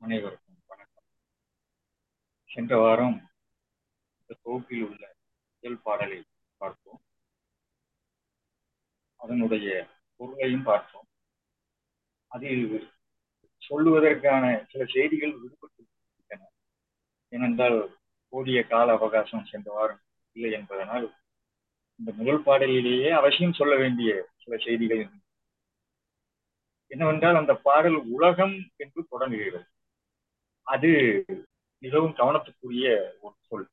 அனைவருக்கும் வணக்கம் சென்ற வாரம் இந்த தொகுப்பில் உள்ள முதல் பாடலை பார்த்தோம் அதனுடைய பொருளையும் பார்த்தோம் அதில் சொல்லுவதற்கான சில செய்திகள் விடுபட்டு விட்டன ஏனென்றால் போதிய கால அவகாசம் சென்ற வாரம் இல்லை என்பதனால் இந்த முதல் பாடலிலேயே அவசியம் சொல்ல வேண்டிய சில செய்திகள் என்னவென்றால் அந்த பாடல் உலகம் என்று தொடங்குகிறது அது மிகவும் கவனத்துக்குரிய ஒரு சொல்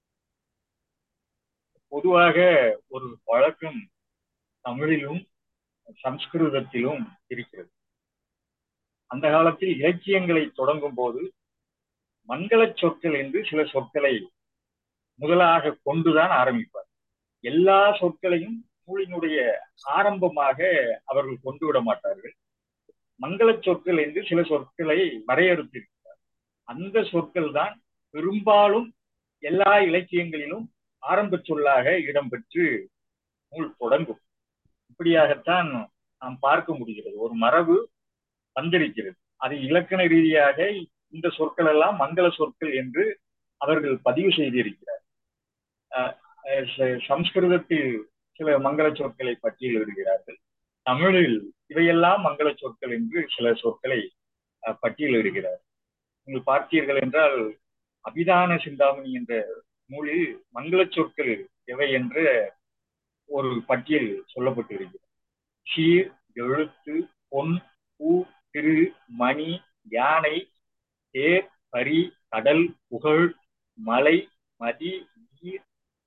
பொதுவாக ஒரு வழக்கம் தமிழிலும் சம்ஸ்கிருதத்திலும் இருக்கிறது அந்த காலத்தில் இலக்கியங்களை தொடங்கும் போது மங்கள சொற்கள் என்று சில சொற்களை முதலாக கொண்டுதான் ஆரம்பிப்பார் எல்லா சொற்களையும் நூலினுடைய ஆரம்பமாக அவர்கள் கொண்டு விட மாட்டார்கள் மங்கள சொற்கள் என்று சில சொற்களை வரையறுத்திருக்கிறார் அந்த சொற்கள் தான் பெரும்பாலும் எல்லா இலக்கியங்களிலும் ஆரம்ப சொல்லாக இடம்பெற்று நூல் தொடங்கும் இப்படியாகத்தான் நாம் பார்க்க முடிகிறது ஒரு மரபு வந்திருக்கிறது அது இலக்கண ரீதியாக இந்த சொற்கள் எல்லாம் மங்கள சொற்கள் என்று அவர்கள் பதிவு செய்திருக்கிறார் சம்ஸ்கிருதத்தில் சில மங்கள சொற்களை பட்டியலிடுகிறார்கள் தமிழில் இவையெல்லாம் மங்கள சொற்கள் என்று சில சொற்களை பட்டியலிடுகிறார் நீங்கள் பார்த்தீர்கள் என்றால் அபிதான சிந்தாமணி என்ற நூலில் மங்கள சொற்கள் எவை என்ற ஒரு பட்டியல் சொல்லப்பட்டிருக்கிறது சீர் எழுத்து பொன் பூ திரு மணி யானை தேர் பரி கடல் புகழ் மலை மதி நீர்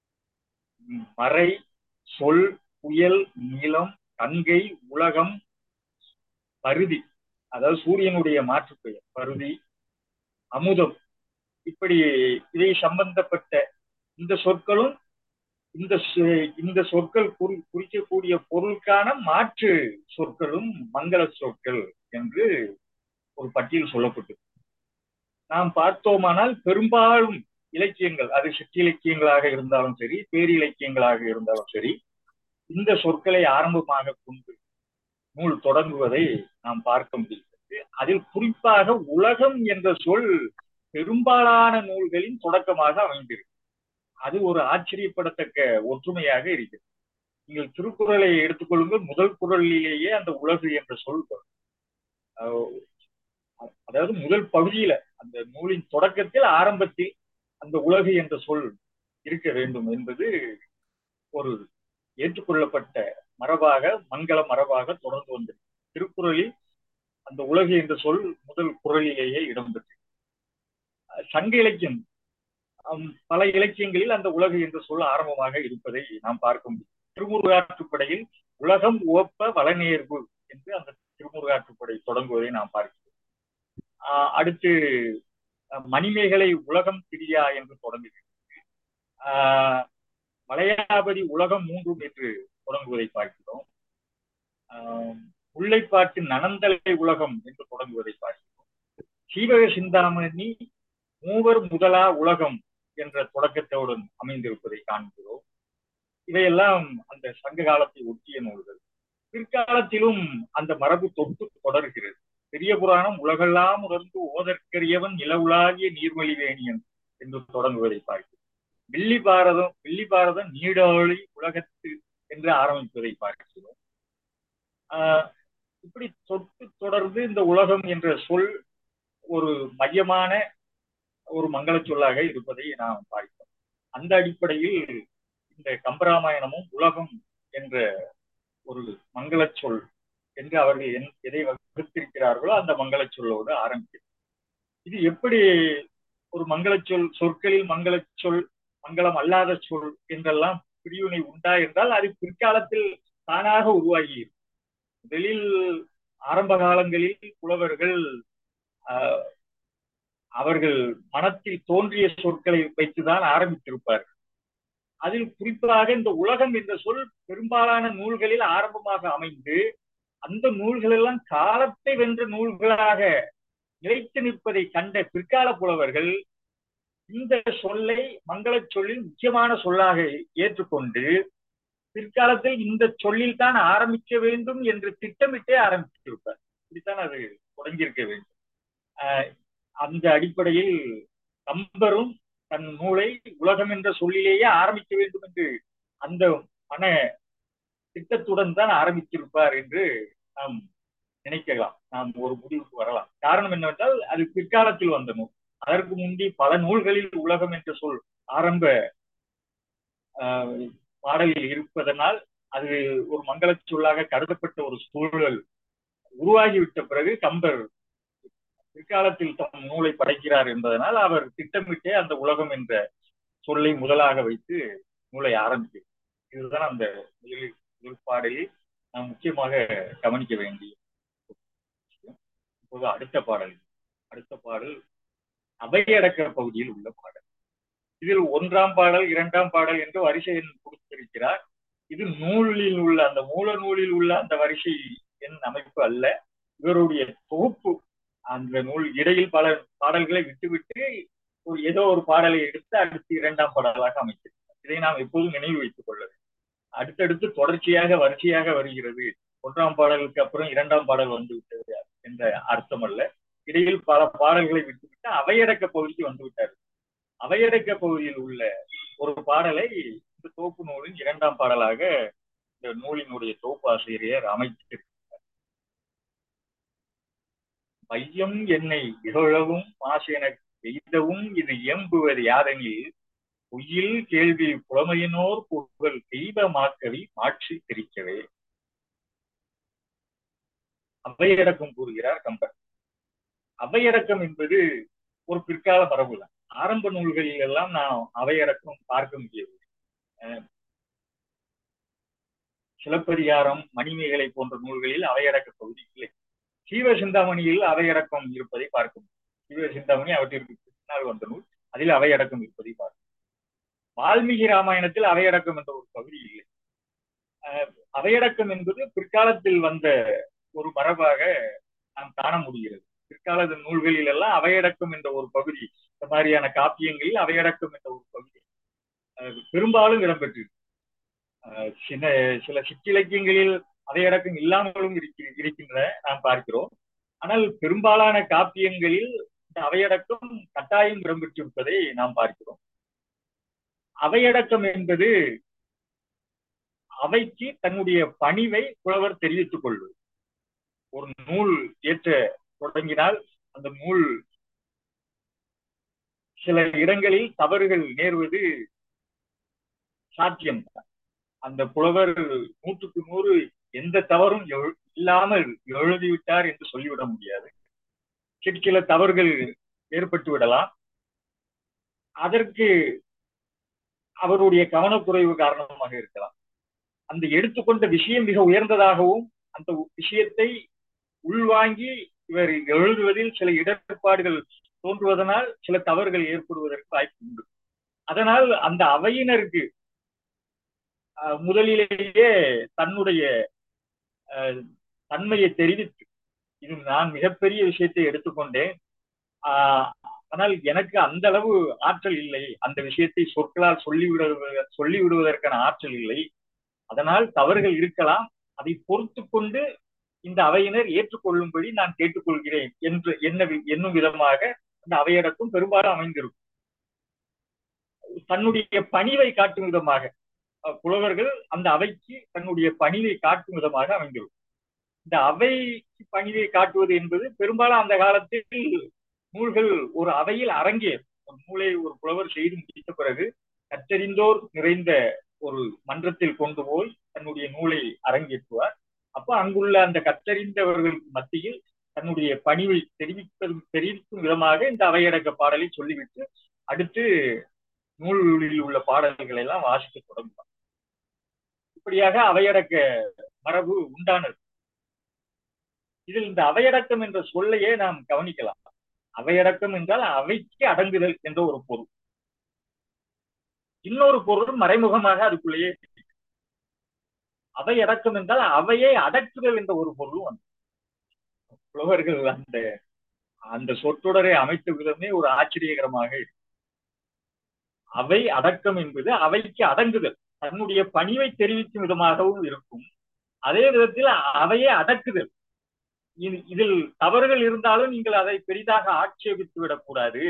மறை சொல் புயல் நீளம் கங்கை உலகம் பருதி அதாவது சூரியனுடைய மாற்று பெயர் பருதி அமுதம் இப்படி இதை சம்பந்தப்பட்ட இந்த சொற்களும் இந்த இந்த சொற்கள் குறி குறிக்கக்கூடிய பொருளுக்கான மாற்று சொற்களும் மங்கள சொற்கள் என்று ஒரு பட்டியல் சொல்லப்பட்டது நாம் பார்த்தோமானால் பெரும்பாலும் இலக்கியங்கள் அது சிற்றிலக்கியங்களாக இருந்தாலும் சரி பேரிலக்கியங்களாக இருந்தாலும் சரி இந்த சொற்களை ஆரம்பமாக கொண்டு நூல் தொடங்குவதை நாம் பார்க்க முடிகிறது அதில் குறிப்பாக உலகம் என்ற சொல் பெரும்பாலான நூல்களின் தொடக்கமாக அமைந்திருக்கு அது ஒரு ஆச்சரியப்படத்தக்க ஒற்றுமையாக இருக்கிறது நீங்கள் திருக்குறளை எடுத்துக்கொள்ளுங்கள் முதல் குரலிலேயே அந்த உலகு என்ற சொல் அதாவது முதல் பகுதியில அந்த நூலின் தொடக்கத்தில் ஆரம்பத்தில் அந்த உலகு என்ற சொல் இருக்க வேண்டும் என்பது ஒரு ஏற்றுக்கொள்ளப்பட்ட மரபாக மங்கள மரபாக தொடர்ந்து வந்தது திருக்குறளில் அந்த உலகு என்ற சொல் முதல் குரலிலேயே இடம்பெற்றது சங்க இலக்கியம் பல இலக்கியங்களில் அந்த உலகு என்ற சொல் ஆரம்பமாக இருப்பதை நாம் பார்க்க முடியும் திருமுருகாற்றுப்படையில் உலகம் ஓப்ப வளநேர்வு என்று அந்த திருமுருகாற்றுப்படை தொடங்குவதை நாம் பார்க்கிறோம் அடுத்து மணிமேகலை உலகம் பிரியா என்று தொடங்குகிறது மலையாபதி உலகம் மூன்றும் என்று தொடங்குவதை பார்க்கிறோம் முல்லைப்பாட்டு நனந்தலை உலகம் என்று தொடங்குவதை பார்க்கிறோம் சீவக சிந்தாமணி மூவர் முதலா உலகம் என்ற தொடக்கத்தோடு அமைந்திருப்பதை காண்கிறோம் இவையெல்லாம் அந்த சங்க காலத்தை ஒட்டிய நூல்கள் பிற்காலத்திலும் அந்த மரபு தொட்டு தொடர்கிறது பெரிய புராணம் உலகெல்லாம் உணர்ந்து ஓதற்கரியவன் நிலவுலாகிய நீர்வழி வேணியன் என்று தொடங்குவதை பார்க்கிறோம் வில்லி பாரதம் வில்லி பாரதம் நீடாளி உலகத்து என்று ஆரம்பிப்பதை பார்க்கிறோம் ஆஹ் இப்படி தொட்டு தொடர்ந்து இந்த உலகம் என்ற சொல் ஒரு மையமான ஒரு மங்கள சொல்லாக இருப்பதை நாம் பார்க்கிறோம் அந்த அடிப்படையில் இந்த கம்பராமாயணமும் உலகம் என்ற ஒரு மங்கள சொல் என்று அவர்கள் எதை வகுத்திருக்கிறார்களோ அந்த மங்கள சொல்லோடு ஆரம்பிக்கிறது இது எப்படி ஒரு மங்கள சொல் சொற்களில் மங்கள சொல் மங்களம் அல்லாத சொல் என்றெல்லாம் பிரிவினை உண்டா என்றால் அது பிற்காலத்தில் தானாக உருவாகி முதலில் ஆரம்ப காலங்களில் புலவர்கள் அவர்கள் மனத்தில் தோன்றிய சொற்களை வைத்துதான் ஆரம்பித்திருப்பார்கள் அதில் குறிப்பாக இந்த உலகம் என்ற சொல் பெரும்பாலான நூல்களில் ஆரம்பமாக அமைந்து அந்த நூல்கள் எல்லாம் காலத்தை வென்ற நூல்களாக நிலைத்து நிற்பதை கண்ட பிற்கால புலவர்கள் இந்த சொல்லை மங்கள சொல்லில் முக்கியமான சொல்லாக ஏற்றுக்கொண்டு பிற்காலத்தில் இந்த சொல்லில் தான் ஆரம்பிக்க வேண்டும் என்று திட்டமிட்டே ஆரம்பித்திருப்பார் இப்படித்தான் அது தொடங்கியிருக்க வேண்டும் அந்த அடிப்படையில் கம்பரும் தன் நூலை உலகம் என்ற சொல்லிலேயே ஆரம்பிக்க வேண்டும் என்று அந்த மன திட்டத்துடன் தான் ஆரம்பித்திருப்பார் என்று நாம் நினைக்கலாம் நாம் ஒரு முடிவுக்கு வரலாம் காரணம் என்னவென்றால் அது பிற்காலத்தில் வந்த நூல் அதற்கு முந்தி பல நூல்களில் உலகம் என்ற சொல் ஆரம்ப பாடலில் இருப்பதனால் அது ஒரு மங்கள சொல்லாக கருதப்பட்ட ஒரு சூழல் உருவாகிவிட்ட பிறகு கம்பர் பிற்காலத்தில் தம் நூலை படைக்கிறார் என்பதனால் அவர் திட்டமிட்டே அந்த உலகம் என்ற சொல்லை முதலாக வைத்து நூலை ஆரம்பிக்கிறார் இதுதான் அந்த பாடலில் நாம் முக்கியமாக கவனிக்க வேண்டிய இப்போது அடுத்த பாடல் அடுத்த பாடல் அவையடக்க பகுதியில் உள்ள பாடல் இதில் ஒன்றாம் பாடல் இரண்டாம் பாடல் என்று வரிசை எண் கொடுத்திருக்கிறார் இது நூலில் உள்ள அந்த மூல நூலில் உள்ள அந்த வரிசை எண் அமைப்பு அல்ல இவருடைய தொகுப்பு அந்த நூல் இடையில் பல பாடல்களை விட்டுவிட்டு ஒரு ஏதோ ஒரு பாடலை எடுத்து அடுத்து இரண்டாம் பாடலாக அமைத்திருக்கிறார் இதை நாம் எப்போதும் நினைவு வைத்துக் கொள்ள வேண்டும் அடுத்தடுத்து தொடர்ச்சியாக வரிசையாக வருகிறது ஒன்றாம் பாடலுக்கு அப்புறம் இரண்டாம் பாடல் வந்து விட்டது என்ற அர்த்தம் அல்ல இடையில் பல பாடல்களை விட்டுவிட்டு அவையடக்க பகுதிக்கு வந்து விட்டார் அவையடக்க பகுதியில் உள்ள ஒரு பாடலை இந்த தொகுப்பு நூலின் இரண்டாம் பாடலாக இந்த நூலினுடைய தொகுப்பு ஆசிரியர் அமைத்திருக்கிறார் மையம் என்னை இகழவும் மாசென எய்தவும் இது இயம்புவது யாதெனில் பொய்யில் கேள்வி புலமையினோர் புகழ் தெய்வமாக்கவி மாற்றி திரிக்கவே அவையடக்கம் கூறுகிறார் கம்பர் அவையடக்கம் என்பது ஒரு பிற்கால மரபுதான் ஆரம்ப நூல்களில் எல்லாம் நாம் அவையடக்கம் பார்க்க முடியவில்லை சிலப்பதிகாரம் மணிமேகலை போன்ற நூல்களில் அவையடக்க பகுதி இல்லை சீவ சிந்தாமணியில் அவையடக்கம் இருப்பதை பார்க்க முடியும் சீவ சிந்தாமணி அவற்றிற்கு பின்னால் வந்த நூல் அதில் அவையடக்கம் இருப்பதை பார்க்க வால்மீகி ராமாயணத்தில் அவையடக்கம் என்ற ஒரு பகுதி இல்லை அவையடக்கம் என்பது பிற்காலத்தில் வந்த ஒரு மரபாக நாம் காண முடிகிறது பிற்கால நூல்களில் எல்லாம் அவையடக்கம் என்ற ஒரு பகுதி இந்த மாதிரியான காப்பியங்களில் அவையடக்கம் என்ற ஒரு பகுதி பெரும்பாலும் இடம்பெற்றிருக்கு சில சில சிற்றிலக்கியங்களில் அவையடக்கம் இல்லாமலும் இருக்கின்றன நாம் பார்க்கிறோம் ஆனால் பெரும்பாலான காப்பியங்களில் இந்த அவையடக்கம் கட்டாயம் இடம்பெற்றிருப்பதை நாம் பார்க்கிறோம் அவையடக்கம் என்பது அவைக்கு தன்னுடைய பணிவை புலவர் தெரிவித்துக் கொள்வது ஒரு நூல் ஏற்ற தொடங்கினால் அந்த நூல் சில இடங்களில் தவறுகள் நேர்வது சாத்தியம் அந்த புலவர் நூற்றுக்கு நூறு எந்த தவறும் இல்லாமல் எழுதிவிட்டார் என்று சொல்லிவிட முடியாது சில தவறுகள் ஏற்பட்டு விடலாம் அதற்கு அவருடைய கவனக்குறைவு காரணமாக இருக்கலாம் அந்த எடுத்துக்கொண்ட விஷயம் மிக உயர்ந்ததாகவும் அந்த விஷயத்தை உள்வாங்கி இவர் எழுதுவதில் சில இடர்பாடுகள் தோன்றுவதனால் சில தவறுகள் ஏற்படுவதற்கு வாய்ப்பு உண்டு அதனால் அந்த அவையினருக்கு முதலிலேயே தன்னுடைய தன்மையை தெரிவித்து இது நான் மிகப்பெரிய விஷயத்தை எடுத்துக்கொண்டேன் ஆனால் எனக்கு அந்த அளவு ஆற்றல் இல்லை அந்த விஷயத்தை சொற்களால் சொல்லிவிட சொல்லிவிடுவதற்கான ஆற்றல் இல்லை அதனால் தவறுகள் இருக்கலாம் அதை பொறுத்து கொண்டு இந்த அவையினர் ஏற்றுக்கொள்ளும்படி நான் கேட்டுக்கொள்கிறேன் என்று என்ன என்னும் விதமாக அந்த அவையடக்கம் பெரும்பாலும் அமைந்திருக்கும் தன்னுடைய பணிவை காட்டும் விதமாக புலவர்கள் அந்த அவைக்கு தன்னுடைய பணிவை காட்டும் விதமாக அமைந்திருக்கும் இந்த அவைக்கு பணிவை காட்டுவது என்பது பெரும்பாலும் அந்த காலத்தில் நூல்கள் ஒரு அவையில் அரங்கேறும் ஒரு நூலை ஒரு புலவர் செய்து முடித்த பிறகு கற்றறிந்தோர் நிறைந்த ஒரு மன்றத்தில் கொண்டு போய் தன்னுடைய நூலை அரங்கேற்றுவார் அப்ப அங்குள்ள அந்த கற்றறிந்தவர்களுக்கு மத்தியில் தன்னுடைய பணிவை தெரிவிப்பதும் தெரிவிக்கும் விதமாக இந்த அவையடக்க பாடலை சொல்லிவிட்டு அடுத்து நூலில் உள்ள பாடல்களை எல்லாம் வாசிக்க தொடங்குவார் இப்படியாக அவையடக்க மரபு உண்டானது இதில் இந்த அவையடக்கம் என்ற சொல்லையே நாம் கவனிக்கலாம் அவையடக்கம் என்றால் அவைக்கு அடங்குதல் என்ற ஒரு பொருள் இன்னொரு பொருள் மறைமுகமாக அதுக்குள்ளேயே அவை அடக்கம் என்றால் அவையை அடக்குதல் என்ற ஒரு பொருளும் வந்து புலவர்கள் அந்த அந்த சொற்றொடரை அமைத்த விதமே ஒரு ஆச்சரியகரமாக இருக்கு அவை அடக்கம் என்பது அவைக்கு அடங்குதல் தன்னுடைய பணிவை தெரிவிக்கும் விதமாகவும் இருக்கும் அதே விதத்தில் அவையை அடக்குதல் இதில் தவறுகள் இருந்தாலும் நீங்கள் அதை பெரிதாக ஆட்சேபித்து விடக்கூடாது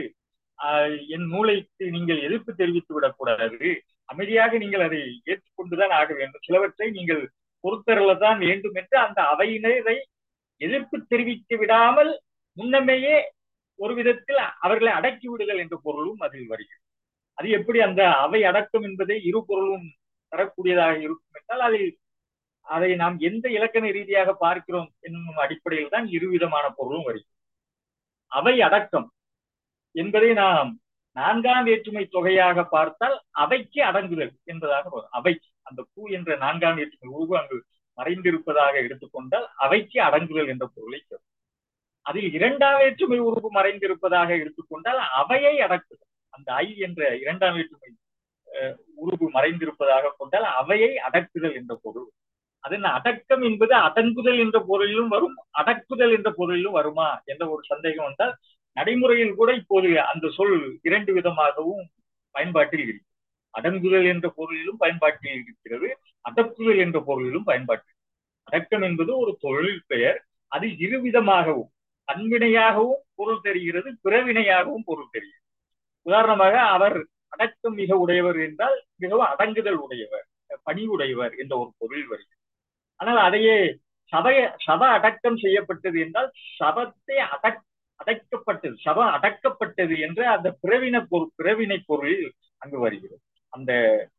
என் நூலைக்கு நீங்கள் எதிர்ப்பு தெரிவித்து விடக்கூடாது அமைதியாக நீங்கள் அதை ஏற்றுக்கொண்டுதான் ஆக வேண்டும் சிலவற்றை நீங்கள் பொறுத்தரலதான் வேண்டும் என்று அந்த அவையினரை எதிர்ப்பு தெரிவிக்க விடாமல் முன்னமேயே ஒரு விதத்தில் அவர்களை அடக்கி விடுதல் என்ற பொருளும் அதில் வருகிறது அது எப்படி அந்த அவை அடக்கம் என்பதை இரு பொருளும் தரக்கூடியதாக இருக்கும் என்றால் அதில் அதை நாம் எந்த இலக்கண ரீதியாக பார்க்கிறோம் என்னும் அடிப்படையில் தான் இருவிதமான பொருளும் வருகிறது அவை அடக்கம் என்பதை நாம் நான்காம் வேற்றுமை தொகையாக பார்த்தால் அவைக்கு அடங்குதல் என்பதாக வரும் அவை அந்த பூ என்ற நான்காம் வேற்றுமை உருவு அங்கு மறைந்திருப்பதாக எடுத்துக்கொண்டால் அவைக்கு அடங்குதல் என்ற பொருளை தரும் அதில் இரண்டாம் வேற்றுமை உருவு மறைந்திருப்பதாக எடுத்துக்கொண்டால் அவையை அடக்குதல் அந்த ஐ என்ற இரண்டாம் வேற்றுமை உருவு மறைந்திருப்பதாக கொண்டால் அவையை அடக்குதல் என்ற பொருள் அதன் அடக்கம் என்பது அடங்குதல் என்ற பொருளிலும் வரும் அடக்குதல் என்ற பொருளிலும் வருமா என்ற ஒரு சந்தேகம் வந்தால் நடைமுறையில் கூட இப்போது அந்த சொல் இரண்டு விதமாகவும் பயன்பாட்டில் இருக்கிறது அடங்குதல் என்ற பொருளிலும் பயன்பாட்டில் இருக்கிறது அடக்குதல் என்ற பொருளிலும் பயன்பாட்டில் அடக்கம் என்பது ஒரு தொழில் பெயர் அது இருவிதமாகவும் தன்வினையாகவும் பொருள் தெரிகிறது பிறவினையாகவும் பொருள் தெரிகிறது உதாரணமாக அவர் அடக்கம் மிக உடையவர் என்றால் மிகவும் அடங்குதல் உடையவர் பணி உடையவர் என்ற ஒரு பொருள் வருகிறது ஆனால் அதையே சபைய சப அடக்கம் செய்யப்பட்டது என்றால் சபத்தை அடக் அடைக்கப்பட்டது சபம் அடக்கப்பட்டது என்ற அந்த பிறவின பொருள் பிறவினை பொருள் அங்கு வருகிறது அந்த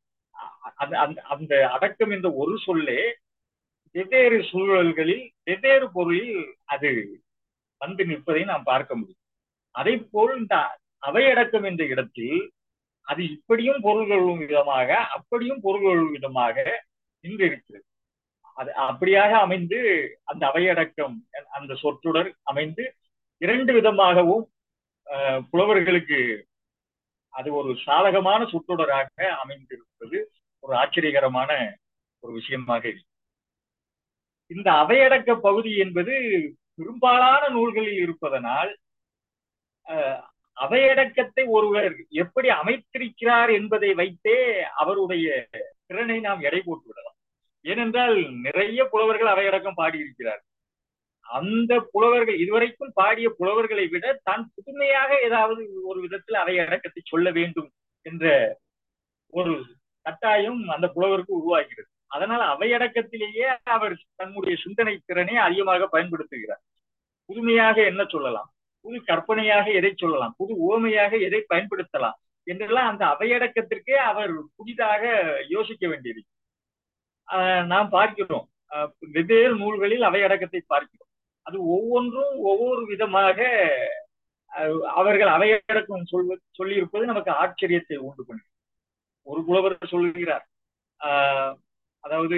அந்த அந்த அடக்கம் என்ற ஒரு சொல்லே வெவ்வேறு சூழல்களில் வெவ்வேறு பொருளில் அது வந்து நிற்பதை நாம் பார்க்க முடியும் அதே போல் இந்த அவையடக்கம் என்ற இடத்தில் அது இப்படியும் பொருள் கொள்ளும் விதமாக அப்படியும் பொருள் கொள்ளும் விதமாக இங்கு இருக்கிறது அது அப்படியாக அமைந்து அந்த அவையடக்கம் அந்த சொற்றொடர் அமைந்து இரண்டு விதமாகவும் புலவர்களுக்கு அது ஒரு சாதகமான சொற்றொடராக அமைந்திருப்பது ஒரு ஆச்சரியகரமான ஒரு விஷயமாக இருக்கு இந்த அவையடக்க பகுதி என்பது பெரும்பாலான நூல்களில் இருப்பதனால் அவையடக்கத்தை ஒருவர் எப்படி அமைத்திருக்கிறார் என்பதை வைத்தே அவருடைய திறனை நாம் எடை போட்டு விடலாம் ஏனென்றால் நிறைய புலவர்கள் அவையடக்கம் பாடியிருக்கிறார் அந்த புலவர்கள் இதுவரைக்கும் பாடிய புலவர்களை விட தான் புதுமையாக ஏதாவது ஒரு விதத்தில் அவையடக்கத்தை சொல்ல வேண்டும் என்ற ஒரு கட்டாயம் அந்த புலவருக்கு உருவாகிறது அதனால் அவையடக்கத்திலேயே அவர் தன்னுடைய சிந்தனை திறனை அதிகமாக பயன்படுத்துகிறார் புதுமையாக என்ன சொல்லலாம் புது கற்பனையாக எதை சொல்லலாம் புது ஓமையாக எதை பயன்படுத்தலாம் என்றெல்லாம் அந்த அவையடக்கத்திற்கே அவர் புதிதாக யோசிக்க வேண்டியது நாம் பார்க்கிறோம் வெவ்வேறு நூல்களில் அவையடக்கத்தை பார்க்கிறோம் அது ஒவ்வொன்றும் ஒவ்வொரு விதமாக அவர்கள் அவையடக்கம் சொல்வது சொல்லியிருப்பது நமக்கு ஆச்சரியத்தை உண்டு பண்ணி ஒரு புலவர் சொல்லுகிறார் அதாவது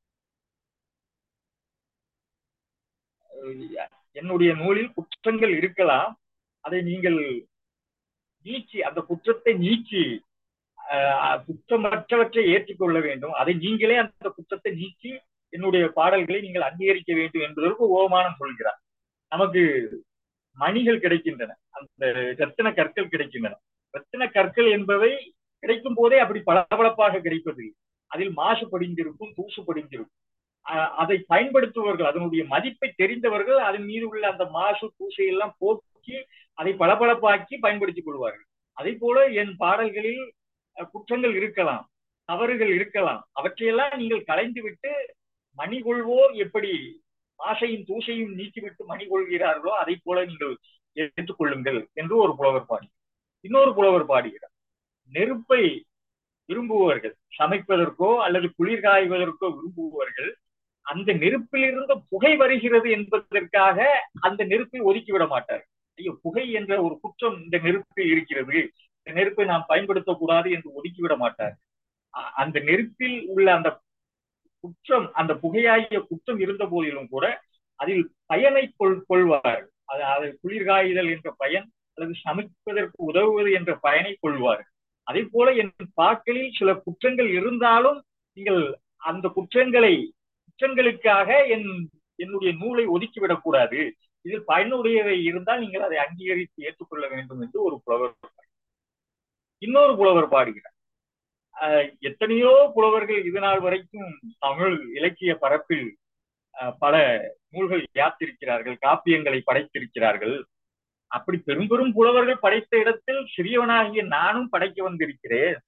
என்னுடைய நூலில் குற்றங்கள் இருக்கலாம் அதை நீங்கள் நீக்கி அந்த குற்றத்தை நீக்கி குற்றமற்றவற்றை ஏற்றுக்கொள்ள வேண்டும் அதை நீங்களே அந்த குற்றத்தை நீக்கி என்னுடைய பாடல்களை நீங்கள் அங்கீகரிக்க வேண்டும் என்பதற்கு ஓமானம் சொல்கிறார் நமக்கு மணிகள் கிடைக்கின்றன அந்த ரத்தின கற்கள் கிடைக்கின்றன ரத்தின கற்கள் என்பவை கிடைக்கும் போதே அப்படி பளபளப்பாக கிடைப்பது அதில் மாசு படிந்திருக்கும் தூசு படிந்திருக்கும் அதை பயன்படுத்துபவர்கள் அதனுடைய மதிப்பை தெரிந்தவர்கள் அதன் மீது உள்ள அந்த மாசு தூசை எல்லாம் போக்கி அதை பளபளப்பாக்கி பயன்படுத்திக் கொள்வார்கள் அதே போல என் பாடல்களில் குற்றங்கள் இருக்கலாம் தவறுகள் இருக்கலாம் அவற்றையெல்லாம் நீங்கள் கலைந்து விட்டு மணி கொள்வோர் எப்படி மாசையும் தூசையும் நீக்கிவிட்டு மணி கொள்கிறார்களோ அதை போல நீங்கள் ஏற்றுக்கொள்ளுங்கள் என்று ஒரு புலவர் பாடி இன்னொரு புலவர் பாடுகிறார் நெருப்பை விரும்புபவர்கள் சமைப்பதற்கோ அல்லது குளிர் காய்வதற்கோ விரும்புபவர்கள் அந்த நெருப்பில் இருந்த புகை வருகிறது என்பதற்காக அந்த நெருப்பை ஒதுக்கிவிட மாட்டார் ஐயோ புகை என்ற ஒரு குற்றம் இந்த நெருப்பில் இருக்கிறது இந்த நெருப்பை நாம் பயன்படுத்தக்கூடாது என்று ஒதுக்கிவிட மாட்டார் அந்த நெருப்பில் உள்ள அந்த குற்றம் அந்த புகையாகிய குற்றம் இருந்த போதிலும் கூட அதில் பயனை கொள் கொள்வார் அது குளிர்காயுதல் என்ற பயன் அல்லது சமைப்பதற்கு உதவுவது என்ற பயனை கொள்வார் அதே போல என் பாக்களில் சில குற்றங்கள் இருந்தாலும் நீங்கள் அந்த குற்றங்களை குற்றங்களுக்காக என் என்னுடைய நூலை ஒதுக்கிவிடக் கூடாது இதில் பயனுடையவை இருந்தால் நீங்கள் அதை அங்கீகரித்து ஏற்றுக்கொள்ள வேண்டும் என்று ஒரு புலவர் இன்னொரு புலவர் பாடுகிறார் எத்தனையோ புலவர்கள் இது நாள் வரைக்கும் தமிழ் இலக்கிய பரப்பில் பல நூல்கள் யாத்திருக்கிறார்கள் காப்பியங்களை படைத்திருக்கிறார்கள் அப்படி பெரும் பெரும் புலவர்கள் படைத்த இடத்தில் சிறியவனாகிய நானும் படைக்க வந்திருக்கிறேன்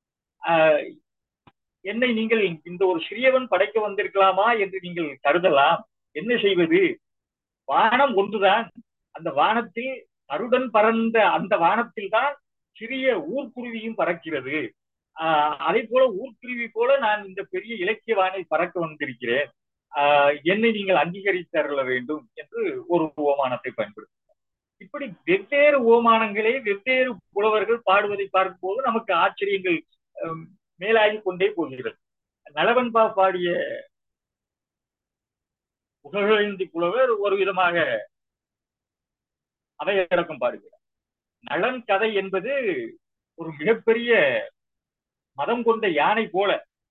என்னை நீங்கள் இந்த ஒரு சிறியவன் படைக்க வந்திருக்கலாமா என்று நீங்கள் கருதலாம் என்ன செய்வது வானம் ஒன்றுதான் அந்த வானத்தில் அருடன் பறந்த அந்த வானத்தில் தான் சிறிய ஊர்க்குருவியும் பறக்கிறது ஆஹ் அதே போல ஊர்க்குருவி போல நான் இந்த பெரிய இலக்கிய வானை பறக்க வந்திருக்கிறேன் ஆஹ் என்னை நீங்கள் அங்கீகரித்தருள வேண்டும் என்று ஒரு ஓமானத்தை பயன்படுத்தினார் இப்படி வெவ்வேறு ஓமானங்களே வெவ்வேறு புலவர்கள் பாடுவதை பார்க்கும்போது நமக்கு ஆச்சரியங்கள் மேலாகி கொண்டே போகிறது நலவன்பா பாடிய புகழேந்தி புலவர் ஒரு விதமாக அவையடக்கம் பாடுகிறார் நலன் கதை என்பது ஒரு மிகப்பெரிய மதம் கொண்ட யானை போல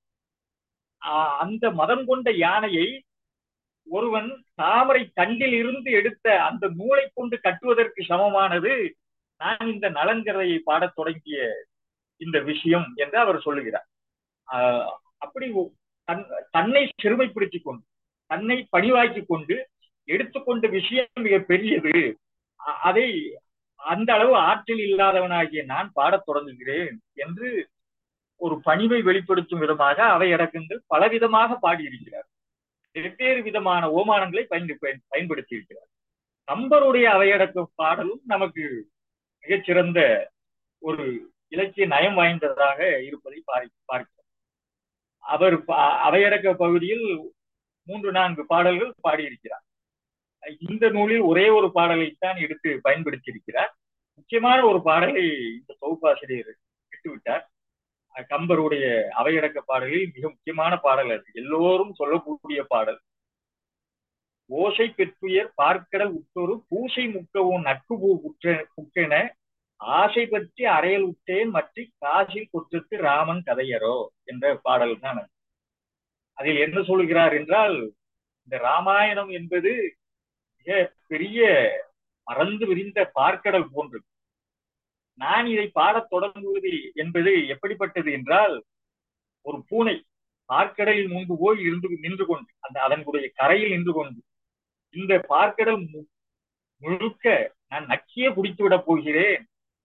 அந்த மதம் கொண்ட யானையை ஒருவன் தாமரை தண்டில் இருந்து எடுத்த அந்த நூலை கொண்டு கட்டுவதற்கு சமமானது நான் இந்த நலன்கதையை பாடத் தொடங்கிய இந்த விஷயம் என்று அவர் சொல்லுகிறார் அப்படி தன்னை சிறுமைப்படுத்தி கொண்டு தன்னை பணிவாக்கி கொண்டு எடுத்துக்கொண்ட விஷயம் மிக பெரியது அதை அந்த அளவு ஆற்றல் இல்லாதவனாகிய நான் பாடத் தொடங்குகிறேன் என்று ஒரு பணிவை வெளிப்படுத்தும் விதமாக அவை அடக்கங்கள் பலவிதமாக பாடியிருக்கிறார் வெவ்வேறு விதமான ஓமானங்களை பயன் பயன்படுத்தி இருக்கிறார் கம்பருடைய அவையடக்க பாடலும் நமக்கு மிகச்சிறந்த ஒரு இலக்கிய நயம் வாய்ந்ததாக இருப்பதை பார்க்கிறோம் அவர் அவையடக்க பகுதியில் மூன்று நான்கு பாடல்கள் பாடியிருக்கிறார் இந்த நூலில் ஒரே ஒரு பாடலைத்தான் எடுத்து பயன்படுத்தி இருக்கிறார் முக்கியமான ஒரு பாடலை இந்த தொகுப்பாசிரியர் விட்டுவிட்டார் கம்பருடைய அவையடக்க பாடலில் மிக முக்கியமான பாடல் அது எல்லோரும் சொல்லக்கூடிய பாடல் ஓசை பெற்றுயர் பார்க்கடல் உற்றொரு பூசை முக்கவும் நட்பு பூ புற்ற புக்கென ஆசை பற்றி அறையல் உற்றேன் மற்றி காசில் கொற்றத்து ராமன் கதையரோ என்ற பாடல் தான் அதில் என்ன சொல்கிறார் என்றால் இந்த ராமாயணம் என்பது மிக பெரிய மறந்து விரிந்த பார்க்கடல் போன்றது நான் இதை பாடத் தொடங்குவது என்பது எப்படிப்பட்டது என்றால் ஒரு பூனை பார்க்கடலில் முன்பு போய் இருந்து நின்று கொண்டு அந்த அதனுடைய கரையில் நின்று கொண்டு இந்த பார்க்கடல் முழுக்க நான் நக்கியே குடித்து விடப் போகிறேன்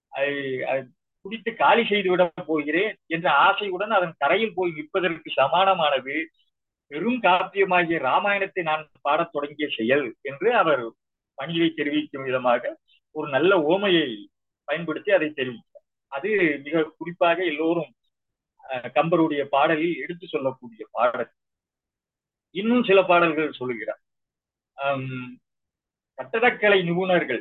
குடித்து காலி செய்து விடப் போகிறேன் என்ற ஆசையுடன் அதன் கரையில் போய் நிற்பதற்கு சமானமானது பெரும் காப்பியமாகிய ராமாயணத்தை நான் பாடத் தொடங்கிய செயல் என்று அவர் பணியை தெரிவிக்கும் விதமாக ஒரு நல்ல ஓமையை பயன்படுத்தி அதை தெரிவித்தார் அது மிக குறிப்பாக எல்லோரும் கம்பருடைய பாடலில் எடுத்து சொல்லக்கூடிய பாடல் இன்னும் சில பாடல்கள் சொல்லுகிறார் கட்டடக்கலை நிபுணர்கள்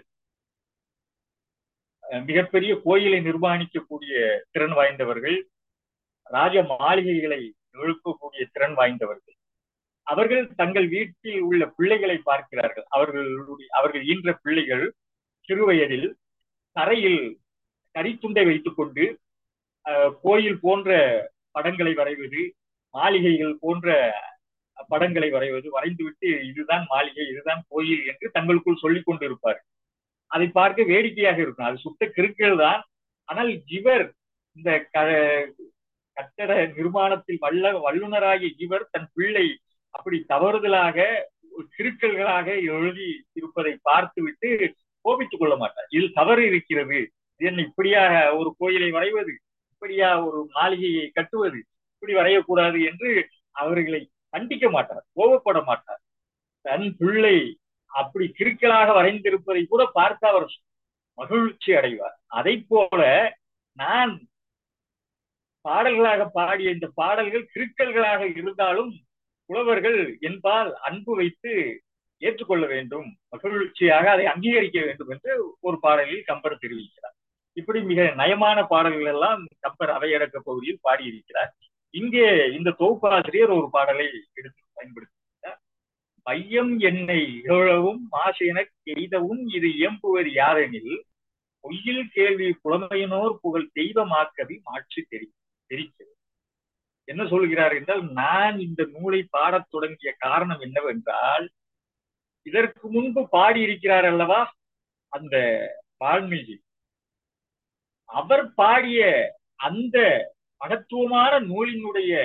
மிகப்பெரிய கோயிலை நிர்மாணிக்கக்கூடிய திறன் வாய்ந்தவர்கள் ராஜ மாளிகைகளை எழுப்பக்கூடிய திறன் வாய்ந்தவர்கள் அவர்கள் தங்கள் வீட்டில் உள்ள பிள்ளைகளை பார்க்கிறார்கள் அவர்களுடைய அவர்கள் ஈன்ற பிள்ளைகள் சிறுவயதில் தரையில் கரித்துண்டை வைத்துக் கொண்டு கோயில் போன்ற படங்களை வரைவது மாளிகைகள் போன்ற படங்களை வரைவது வரைந்துவிட்டு இதுதான் மாளிகை இதுதான் கோயில் என்று தங்களுக்குள் சொல்லிக் கொண்டு இருப்பார் அதை பார்க்க வேடிக்கையாக இருக்கும் அது சுத்த கிருக்கள் தான் ஆனால் இவர் இந்த கட்டட நிர்மாணத்தில் வல்ல வல்லுநராகிய இவர் தன் பிள்ளை அப்படி தவறுதலாக கிருக்கல்களாக எழுதி இருப்பதை பார்த்துவிட்டு கோபித்துக் கொள்ள மாட்டார் இதில் தவறு இருக்கிறது என்ன இப்படியா ஒரு கோயிலை வரைவது இப்படியா ஒரு மாளிகையை கட்டுவது இப்படி வரையக்கூடாது என்று அவர்களை கண்டிக்க மாட்டார் கோபப்பட மாட்டார் தன் பிள்ளை அப்படி கிருக்கலாக வரைந்திருப்பதை கூட பார்த்து அவர் மகிழ்ச்சி அடைவார் அதை போல நான் பாடல்களாக பாடிய இந்த பாடல்கள் கிருக்கல்களாக இருந்தாலும் புலவர்கள் என்பால் அன்பு வைத்து ஏற்றுக்கொள்ள வேண்டும் மகிழ்ச்சியாக அதை அங்கீகரிக்க வேண்டும் என்று ஒரு பாடலில் கம்பர் தெரிவிக்கிறார் இப்படி மிக நயமான பாடல்கள் எல்லாம் கம்பர் அவையடக்க பகுதியில் பாடியிருக்கிறார் இங்கே இந்த தொகுப்பாசிரியர் ஒரு பாடலை எடுத்து பயன்படுத்தினார் பையம் என்னை இகழவும் மாசென எய்தவும் இது இயம்புவது யாரெனில் பொய்யில் கேள்வி புலமையினோர் புகழ் தெய்வமாக்கவி மாற்றி தெரி தெரிக்கிறது என்ன சொல்கிறார் என்றால் நான் இந்த நூலை பாடத் தொடங்கிய காரணம் என்னவென்றால் இதற்கு முன்பு பாடியிருக்கிறார் அல்லவா அந்த வால்மீகி அவர் பாடிய அந்த மகத்துவமான நூலினுடைய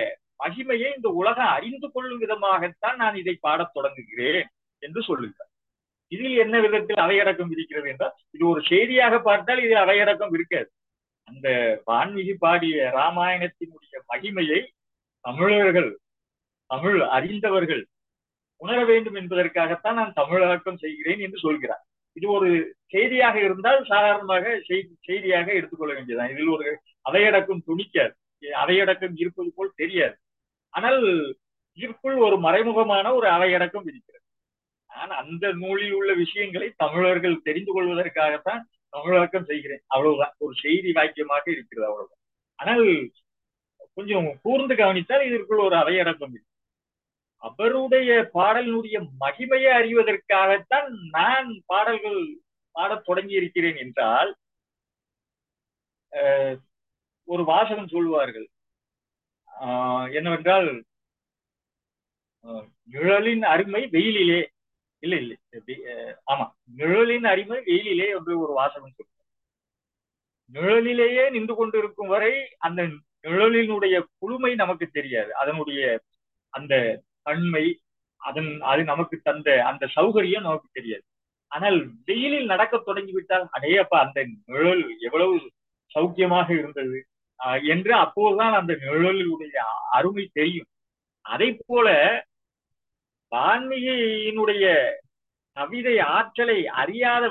மகிமையை இந்த உலகம் அறிந்து கொள்ளும் விதமாகத்தான் நான் இதை பாடத் தொடங்குகிறேன் என்று சொல்லுகிறார் இதில் என்ன விதத்தில் அவையடக்கம் இருக்கிறது என்றால் இது ஒரு செய்தியாக பார்த்தால் இது அவையடக்கம் இருக்காது அந்த வான்மீகி பாடிய ராமாயணத்தினுடைய மகிமையை தமிழர்கள் தமிழ் அறிந்தவர்கள் உணர வேண்டும் என்பதற்காகத்தான் நான் தமிழாக்கம் செய்கிறேன் என்று சொல்கிறார் இது ஒரு செய்தியாக இருந்தால் சாதாரணமாக செய்தியாக எடுத்துக்கொள்ள வேண்டியதுதான் இதில் ஒரு அவையடக்கம் துணிக்காது அவையடக்கம் இருப்பது போல் தெரியாது ஆனால் இதற்குள் ஒரு மறைமுகமான ஒரு அவையடக்கம் இருக்கிறது நான் அந்த நூலில் உள்ள விஷயங்களை தமிழர்கள் தெரிந்து கொள்வதற்காகத்தான் தமிழாக்கம் செய்கிறேன் அவ்வளவுதான் ஒரு செய்தி வாக்கியமாக இருக்கிறது அவ்வளவுதான் ஆனால் கொஞ்சம் கூர்ந்து கவனித்தால் இதற்குள் ஒரு அவையடக்கம் இருக்கு அவருடைய பாடலினுடைய மகிமையை அறிவதற்காகத்தான் நான் பாடல்கள் பாடத் தொடங்கி இருக்கிறேன் என்றால் ஒரு வாசகம் சொல்வார்கள் என்னவென்றால் நிழலின் அருமை வெயிலிலே இல்லை இல்லை ஆமா நிழலின் அருமை வெயிலிலே என்று ஒரு வாசகம் சொல்வார் நிழலிலேயே நின்று கொண்டிருக்கும் வரை அந்த நிழலினுடைய குழுமை நமக்கு தெரியாது அதனுடைய அந்த தன்மை அதன் அது நமக்கு தந்த அந்த சௌகரியம் நமக்கு தெரியாது ஆனால் வெயிலில் நடக்க தொடங்கிவிட்டால் அடையப்பா அந்த நிழல் எவ்வளவு சௌக்கியமாக இருந்தது என்று அப்போதுதான் அந்த நிழலுடைய அருமை தெரியும் அதை போல வான்மீகியினுடைய கவிதை ஆற்றலை அறியாத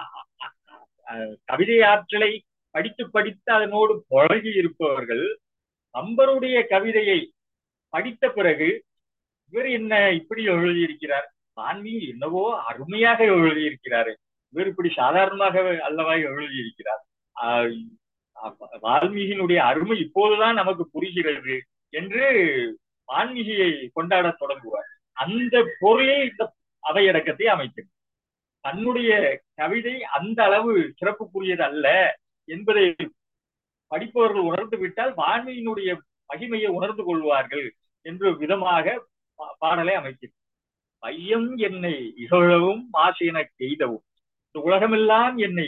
கவிதை ஆற்றலை படித்து படித்து அதனோடு பழகி இருப்பவர்கள் கம்பருடைய கவிதையை படித்த பிறகு இவர் என்ன இப்படி எழுதியிருக்கிறார் வான்மீகி என்னவோ அருமையாக எழுதியிருக்கிறாரு இவர் இப்படி சாதாரணமாக அல்லவா எழுதியிருக்கிறார் வால்மீகியினுடைய அருமை இப்போதுதான் நமக்கு புரிகிறது என்று வான்மீகியை கொண்டாட தொடங்குவார் அந்த பொருளே இந்த அவையடக்கத்தை அமைக்கிறது தன்னுடைய கவிதை அந்த அளவு சிறப்புக்குரியது அல்ல என்பதை படிப்பவர்கள் உணர்ந்து விட்டால் வான்மீகியினுடைய மகிமையை உணர்ந்து கொள்வார்கள் என்று விதமாக பாடலை அமைக்கிறது பையம் என்னை இகழவும் மாசென எய்தவும் இந்த உலகமெல்லாம் என்னை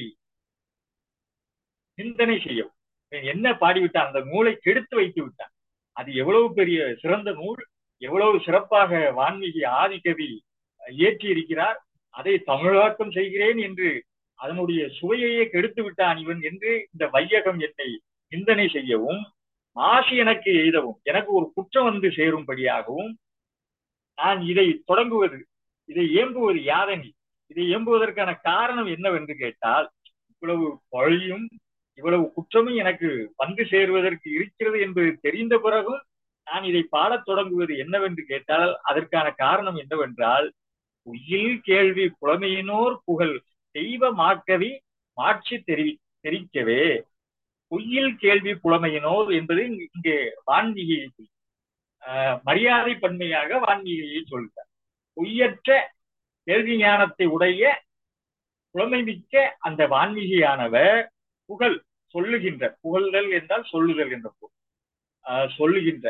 சிந்தனை செய்யவும் என்ன பாடிவிட்டான் அந்த நூலை கெடுத்து வைத்து விட்டான் அது எவ்வளவு பெரிய சிறந்த நூல் எவ்வளவு சிறப்பாக வான்மீகி ஆதிக்கவி இயற்றி இருக்கிறார் அதை தமிழாக்கம் செய்கிறேன் என்று அதனுடைய சுவையையே கெடுத்து விட்டான் இவன் என்று இந்த வையகம் என்னை சிந்தனை செய்யவும் மாசு எனக்கு எய்தவும் எனக்கு ஒரு குற்றம் வந்து சேரும்படியாகவும் நான் இதை தொடங்குவது இதை ஏம்புவது யாதனி இதை ஏம்புவதற்கான காரணம் என்னவென்று கேட்டால் இவ்வளவு பழியும் இவ்வளவு குற்றமும் எனக்கு வந்து சேருவதற்கு இருக்கிறது என்பது தெரிந்த பிறகும் நான் இதை பாடத் தொடங்குவது என்னவென்று கேட்டால் அதற்கான காரணம் என்னவென்றால் உயில் கேள்வி புலமையினோர் புகழ் தெய்வ மாக்கவி மாட்சி தெரி தெரிவிக்கவே பொய்யில் கேள்வி புலமையினோர் என்பது இங்கே வான்மீகியை மரியாதை பன்மையாக வான்மீகியை சொல்கிறார் பொய்யற்ற கேள்வி ஞானத்தை உடைய புலமை மிக்க அந்த வான்மீகியானவர் புகழ் சொல்லுகின்ற புகழ்தல் என்றால் சொல்லுதல் என்ற பொருள் சொல்லுகின்ற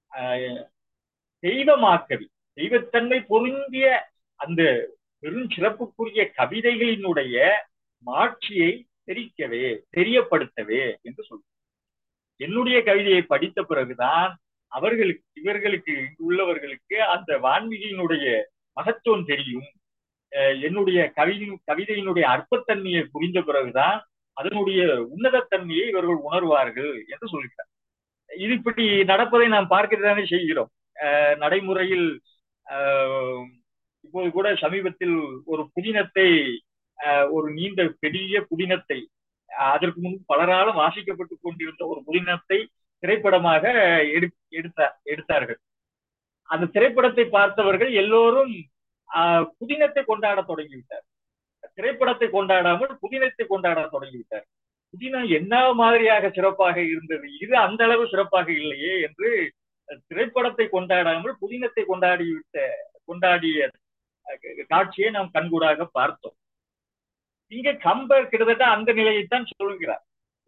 தெய்வமாக்கவி தெய்வத்தன்மை பொருந்திய அந்த பெரும் சிறப்புக்குரிய கவிதைகளினுடைய மாட்சியை தெரிக்கவே தெரியப்படுத்தவே என்று சொல்றார் என்னுடைய கவிதையை படித்த பிறகுதான் அவர்களுக்கு இவர்களுக்கு உள்ளவர்களுக்கு அந்த வான்மீகியினுடைய மகத்துவம் தெரியும் என்னுடைய கவிதை கவிதையினுடைய அற்பத்தன்மையை புரிந்த பிறகுதான் அதனுடைய உன்னதத்தன்மையை இவர்கள் உணர்வார்கள் என்று சொல்கிறார் இது இப்படி நடப்பதை நாம் பார்க்கத்தானே செய்கிறோம் நடைமுறையில் இப்போது கூட சமீபத்தில் ஒரு புதினத்தை ஒரு நீண்ட பெரிய புதினத்தை அதற்கு முன் பலராலும் வாசிக்கப்பட்டு கொண்டிருந்த ஒரு புதினத்தை திரைப்படமாக எடு எடுத்த எடுத்தார்கள் அந்த திரைப்படத்தை பார்த்தவர்கள் எல்லோரும் புதினத்தை கொண்டாட தொடங்கிவிட்டார் திரைப்படத்தை கொண்டாடாமல் புதினத்தை கொண்டாட தொடங்கிவிட்டார் புதினம் என்ன மாதிரியாக சிறப்பாக இருந்தது இது அந்த அளவு சிறப்பாக இல்லையே என்று திரைப்படத்தை கொண்டாடாமல் புதினத்தை கொண்டாடிவிட்ட கொண்டாடிய காட்சியை நாம் கண்கூடாக பார்த்தோம் இங்க கம்பர் கிட்டத்தட்ட அந்த நிலையைத்தான் சொல்கிறார்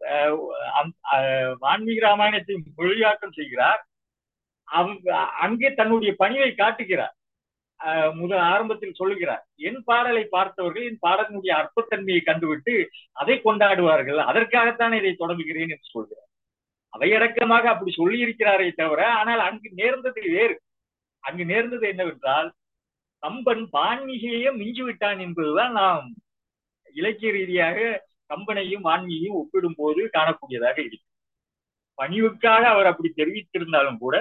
வான்மீக ராமாயணத்தை மொழியாக்கம் செய்கிறார் அங்கே தன்னுடைய பணியை காட்டுகிறார் முதல் ஆரம்பத்தில் சொல்லுகிறார் என் பாடலை பார்த்தவர்கள் என் பாடலினுடைய அற்பத்தன்மையை கண்டுவிட்டு அதை கொண்டாடுவார்கள் அதற்காகத்தான் இதை தொடங்குகிறேன் என்று சொல்கிறார் அவையடக்கமாக அப்படி சொல்லி இருக்கிறாரே தவிர ஆனால் அங்கு நேர்ந்தது வேறு அங்கு நேர்ந்தது என்னவென்றால் கம்பன் வான்மீகையே மிஞ்சி விட்டான் என்பதுதான் நாம் இலக்கிய ரீதியாக கம்பனையும் வான்மீகையும் ஒப்பிடும் போது காணக்கூடியதாக இருக்கு பணிவுக்காக அவர் அப்படி தெரிவித்திருந்தாலும் கூட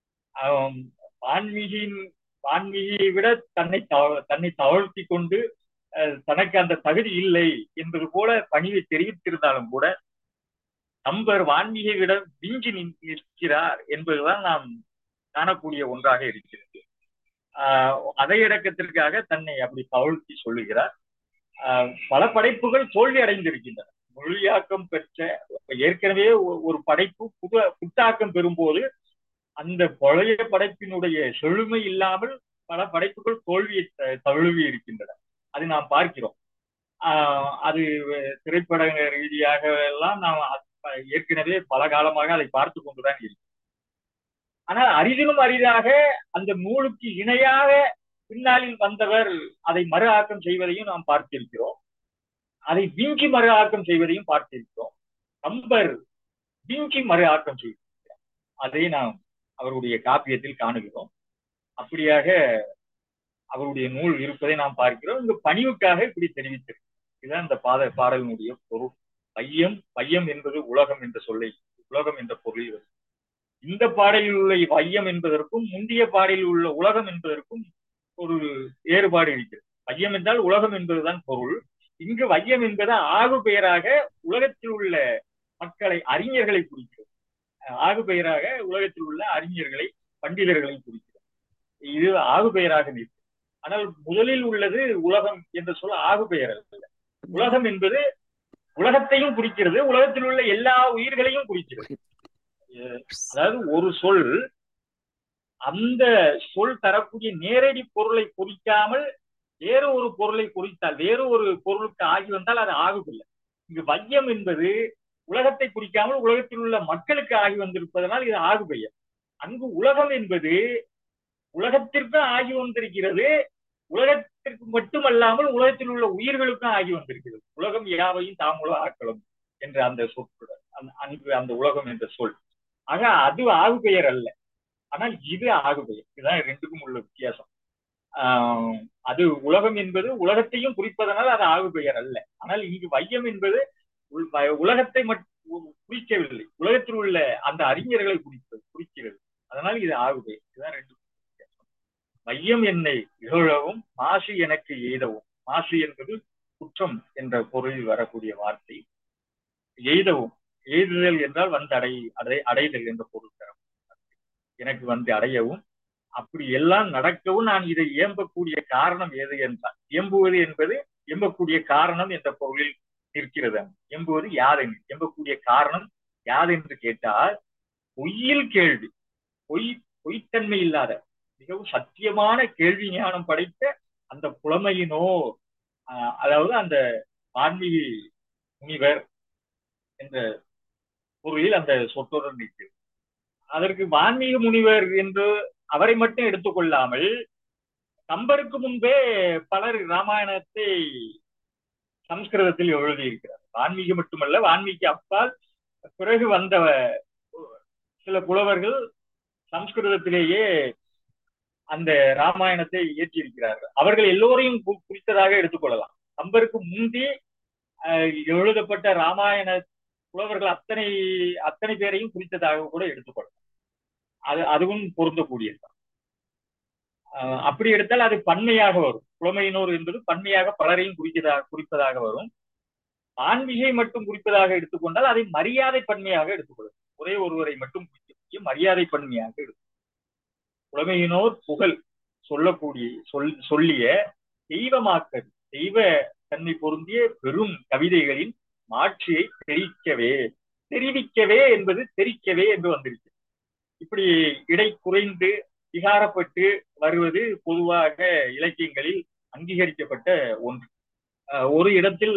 வான்மீகியின் வான்மீகியை விட தன்னை தன்னை தவழ்த்தி கொண்டு தனக்கு அந்த தகுதி இல்லை என்பது போல பணிவை தெரிவித்திருந்தாலும் கூட கம்பர் வான்மீகை விட விஞ்சி நிற்கிறார் என்பதுதான் நாம் காணக்கூடிய ஒன்றாக இருக்கிறது ஆஹ் அதையடக்கத்திற்காக தன்னை அப்படி தவழ்த்தி சொல்லுகிறார் பல படைப்புகள் தோல்வி அடைந்திருக்கின்றன மொழியாக்கம் பெற்ற ஏற்கனவே ஒரு படைப்பு புது புத்தாக்கம் பெறும்போது அந்த பழைய படைப்பினுடைய செழுமை இல்லாமல் பல படைப்புகள் தோல்வியை தழுவி இருக்கின்றன அது நாம் பார்க்கிறோம் ஆஹ் அது திரைப்பட ரீதியாக எல்லாம் நாம் ஏற்கனவே பல காலமாக அதை பார்த்து கொண்டுதான் இருக்கிறோம் ஆனால் அரிதிலும் அரிதாக அந்த நூலுக்கு இணையாக பின்னாளில் வந்தவர் அதை மறு ஆக்கம் செய்வதையும் நாம் பார்த்திருக்கிறோம் அதை விஞ்சி மறு ஆக்கம் செய்வதையும் பார்த்திருக்கிறோம் கம்பர் விஞ்சி மறு ஆக்கம் செய்திருக்கிறார் அதை நாம் அவருடைய காப்பியத்தில் காணுகிறோம் அப்படியாக அவருடைய நூல் இருப்பதை நாம் பார்க்கிறோம் இந்த பணிவுக்காக இப்படி தெரிவித்திருக்கிறோம் இதுதான் இந்த பாத பாடலினுடைய பொருள் பையம் பையம் என்பது உலகம் என்ற சொல்லை உலகம் என்ற பொருளில் வரும் இந்த பாடலில் உள்ள வையம் என்பதற்கும் முந்தைய பாடலில் உள்ள உலகம் என்பதற்கும் ஒரு வேறுபாடு இருக்கிறது வையம் என்றால் உலகம் என்பதுதான் பொருள் இங்கு வையம் என்பது ஆகு பெயராக உலகத்தில் உள்ள மக்களை அறிஞர்களை குறிக்கிறது ஆகு பெயராக உலகத்தில் உள்ள அறிஞர்களை பண்டிதர்களை குறிக்கிறது இது ஆகு பெயராக நிற்கும் ஆனால் முதலில் உள்ளது உலகம் என்ற சொல் ஆகு பெயர் அல்ல உலகம் என்பது உலகத்தையும் குறிக்கிறது உலகத்தில் உள்ள எல்லா உயிர்களையும் குறிக்கிறது அதாவது ஒரு சொல் அந்த சொல் தரக்கூடிய நேரடி பொருளை குறிக்காமல் வேறு ஒரு பொருளை குறித்தால் வேறு ஒரு பொருளுக்கு ஆகி வந்தால் அது ஆகுதில்லை இங்கு வையம் என்பது உலகத்தை குறிக்காமல் உலகத்தில் உள்ள மக்களுக்கு ஆகி வந்திருப்பதனால் இது ஆகு பெயர் அங்கு உலகம் என்பது உலகத்திற்கும் ஆகி வந்திருக்கிறது உலகத்திற்கு மட்டுமல்லாமல் உலகத்தில் உள்ள உயிர்களுக்கும் ஆகி வந்திருக்கிறது உலகம் யாவையும் தாமுல ஆக்களம் என்ற அந்த சொற்களுடன் அங்கு அந்த உலகம் என்ற சொல் ஆக அது ஆகு பெயர் அல்ல ஆனால் இது ஆகு பெயர் இதுதான் ரெண்டுக்கும் உள்ள வித்தியாசம் ஆஹ் அது உலகம் என்பது உலகத்தையும் குறிப்பதனால் அது ஆகு பெயர் அல்ல ஆனால் இங்கு வையம் என்பது உலகத்தை மட்டும் குறிக்கவில்லை உலகத்தில் உள்ள அந்த அறிஞர்களை குறிப்பது குறிக்கிறது அதனால் இது ஆகு பெயர் இதுதான் ரெண்டு மையம் என்னை இகழவும் மாசு எனக்கு எய்தவும் மாசு என்பது குற்றம் என்ற பொருளில் வரக்கூடிய வார்த்தை எய்தவும் எய்துதல் என்றால் வந்து அடை அடை அடைதல் என்ற பொருள் தரும் எனக்கு வந்து அடையவும் அப்படி எல்லாம் நடக்கவும் நான் இதை இயம்பக்கூடிய காரணம் எது என்றால் இயம்புவது என்பது எம்பக்கூடிய காரணம் என்ற பொருளில் இருக்கிறது எம்புவது யாதென்று எம்பக்கூடிய காரணம் யாதென்று கேட்டால் பொய்யில் கேள்வி பொய் பொய்த்தன்மை இல்லாத மிகவும் சத்தியமான கேள்வி ஞானம் படைத்த அந்த புலமையினோ அதாவது அந்த ஆன்மீக முனிவர் என்ற பொருளில் அந்த சொற்றொடர் நிற்கிறது அதற்கு வான்மீக முனிவர் என்று அவரை மட்டும் எடுத்துக்கொள்ளாமல் கம்பருக்கு முன்பே பலர் ராமாயணத்தை சம்ஸ்கிருதத்தில் எழுதியிருக்கிறார் வான்மீகி மட்டுமல்ல வான்மீகி அப்பால் பிறகு வந்த சில புலவர்கள் சம்ஸ்கிருதத்திலேயே அந்த ராமாயணத்தை இயற்றியிருக்கிறார்கள் அவர்கள் எல்லோரையும் குறித்ததாக எடுத்துக்கொள்ளலாம் கம்பருக்கு முந்தி எழுதப்பட்ட ராமாயண புலவர்கள் அத்தனை அத்தனை பேரையும் குறித்ததாக கூட எடுத்துக்கொள்ளலாம் அது அதுவும் பொருந்தக்கூடியதுதான் அப்படி எடுத்தால் அது பன்மையாக வரும் புலமையினோர் என்பது பன்மையாக பலரையும் குறிப்பதாக குறிப்பதாக வரும் ஆன்மீகை மட்டும் குறிப்பதாக எடுத்துக்கொண்டால் அதை மரியாதை பன்மையாக எடுத்துக்கொள்ளும் ஒரே ஒருவரை மட்டும் குறிக்கக்கூடிய மரியாதை பன்மையாக எடுக்கும் புலமையினோர் புகழ் சொல்லக்கூடிய சொல் சொல்லிய தெய்வமாக்கல் தெய்வ தன்மை பொருந்திய பெரும் கவிதைகளின் மாட்சியை தெரிவிக்கவே தெரிவிக்கவே என்பது தெரிக்கவே என்று வந்திருக்கு இப்படி இடை குறைந்து விகாரப்பட்டு வருவது பொதுவாக இலக்கியங்களில் அங்கீகரிக்கப்பட்ட ஒன்று ஒரு இடத்தில்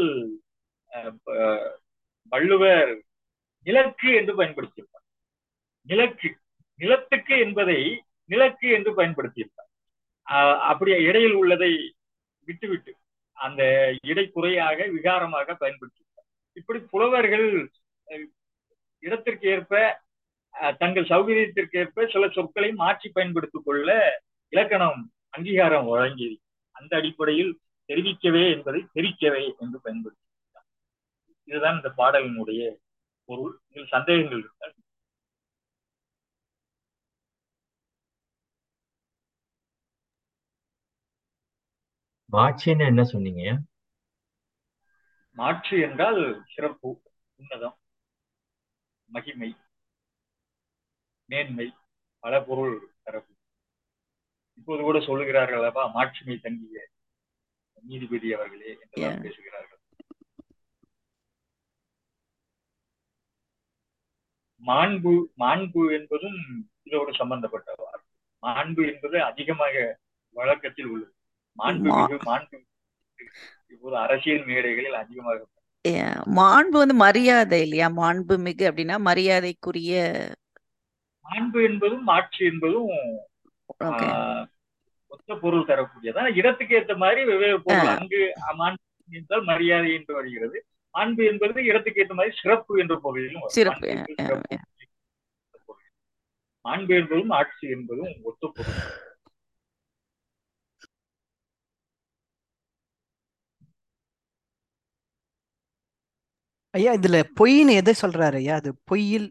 வள்ளுவர் நிலக்கு என்று பயன்படுத்தியிருப்பார் நிலக்கு நிலத்துக்கு என்பதை நிலக்கு என்று பயன்படுத்தியிருப்பார் அப்படி இடையில் உள்ளதை விட்டுவிட்டு அந்த இடைக்குறையாக விகாரமாக பயன்படுத்தியிருப்பார் இப்படி புலவர்கள் இடத்திற்கு ஏற்ப தங்கள் சௌகரியத்திற்கேற்ப சில சொற்களை மாற்றி பயன்படுத்திக் கொள்ள இலக்கணம் அங்கீகாரம் வழங்கி அந்த அடிப்படையில் தெரிவிக்கவே என்பதை தெரிக்கவே என்று பயன்படுத்தி இதுதான் இந்த பாடலினுடைய பொருள் இதில் சந்தேகங்கள் இருந்தால் மாட்சின்னு என்ன சொன்னீங்க மாற்று என்றால் சிறப்பு உன்னதம் மகிமை மேன்மை பல பொருள் தரப்பு இப்போது கூட சொல்லுகிறார்கள் அல்லவா மாட்சிமை தங்கிய நீதிபதி அவர்களே என்றெல்லாம் பேசுகிறார்கள் மாண்பு மாண்பு என்பதும் இதோடு சம்பந்தப்பட்ட வார்த்தை மாண்பு என்பது அதிகமாக வழக்கத்தில் உள்ளது மாண்பு மிகு மாண்பு இப்போது அரசியல் மேடைகளில் அதிகமாக மாண்பு வந்து மரியாதை இல்லையா மாண்பு மிகு அப்படின்னா மரியாதைக்குரிய மாண்பு என்பதும் மாட்சி என்பதும் ஒத்த பொருள் தரக்கூடியதா இடத்துக்கு ஏற்ற மாதிரி வெவ்வேறு பொருள் அங்கு மாண்பு என்றால் மரியாதை என்று வருகிறது மாண்பு என்பது இடத்துக்கு ஏற்ற மாதிரி சிறப்பு என்ற பொருளிலும் சிறப்பு மாண்பு என்பதும் ஆட்சி என்பதும் ஒத்த பொருள் ஐயா இதுல பொய்ன்னு எதை சொல்றாரு ஐயா அது பொய்யில்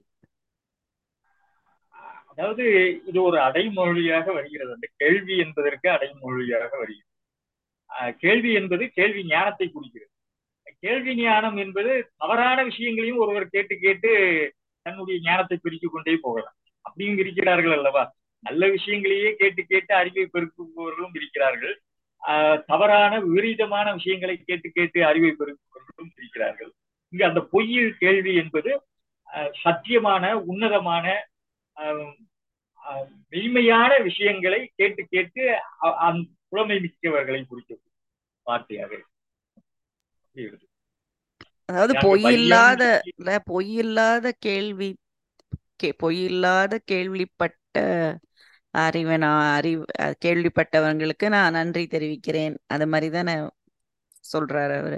அதாவது இது ஒரு அடைமொழியாக வருகிறது அந்த கேள்வி என்பதற்கு அடைமொழியாக வருகிறது கேள்வி என்பது கேள்வி ஞானத்தை குறிக்கிறது கேள்வி ஞானம் என்பது தவறான விஷயங்களையும் ஒருவர் கேட்டு கேட்டு தன்னுடைய ஞானத்தை பெருக்கிக் கொண்டே போகலாம் அப்படியும் இருக்கிறார்கள் அல்லவா நல்ல விஷயங்களையே கேட்டு கேட்டு அறிவை பெருக்குபவர்களும் இருக்கிறார்கள் தவறான விபரீதமான விஷயங்களை கேட்டு கேட்டு அறிவை பெருக்குபவர்களும் இருக்கிறார்கள் இங்கு அந்த பொய்யில் கேள்வி என்பது சத்தியமான உன்னதமான மெய்மையான விஷயங்களை கேட்டு கேட்டு புலமை மிக்கவர்களை குறிக்கும் வார்த்தையாக அதாவது பொய்யில்லாத பொய்யில்லாத கேள்வி பொய்யில்லாத கேள்விப்பட்ட அறிவை நான் அறிவு கேள்விப்பட்டவங்களுக்கு நான் நன்றி தெரிவிக்கிறேன் அது மாதிரி தானே சொல்றாரு அவரு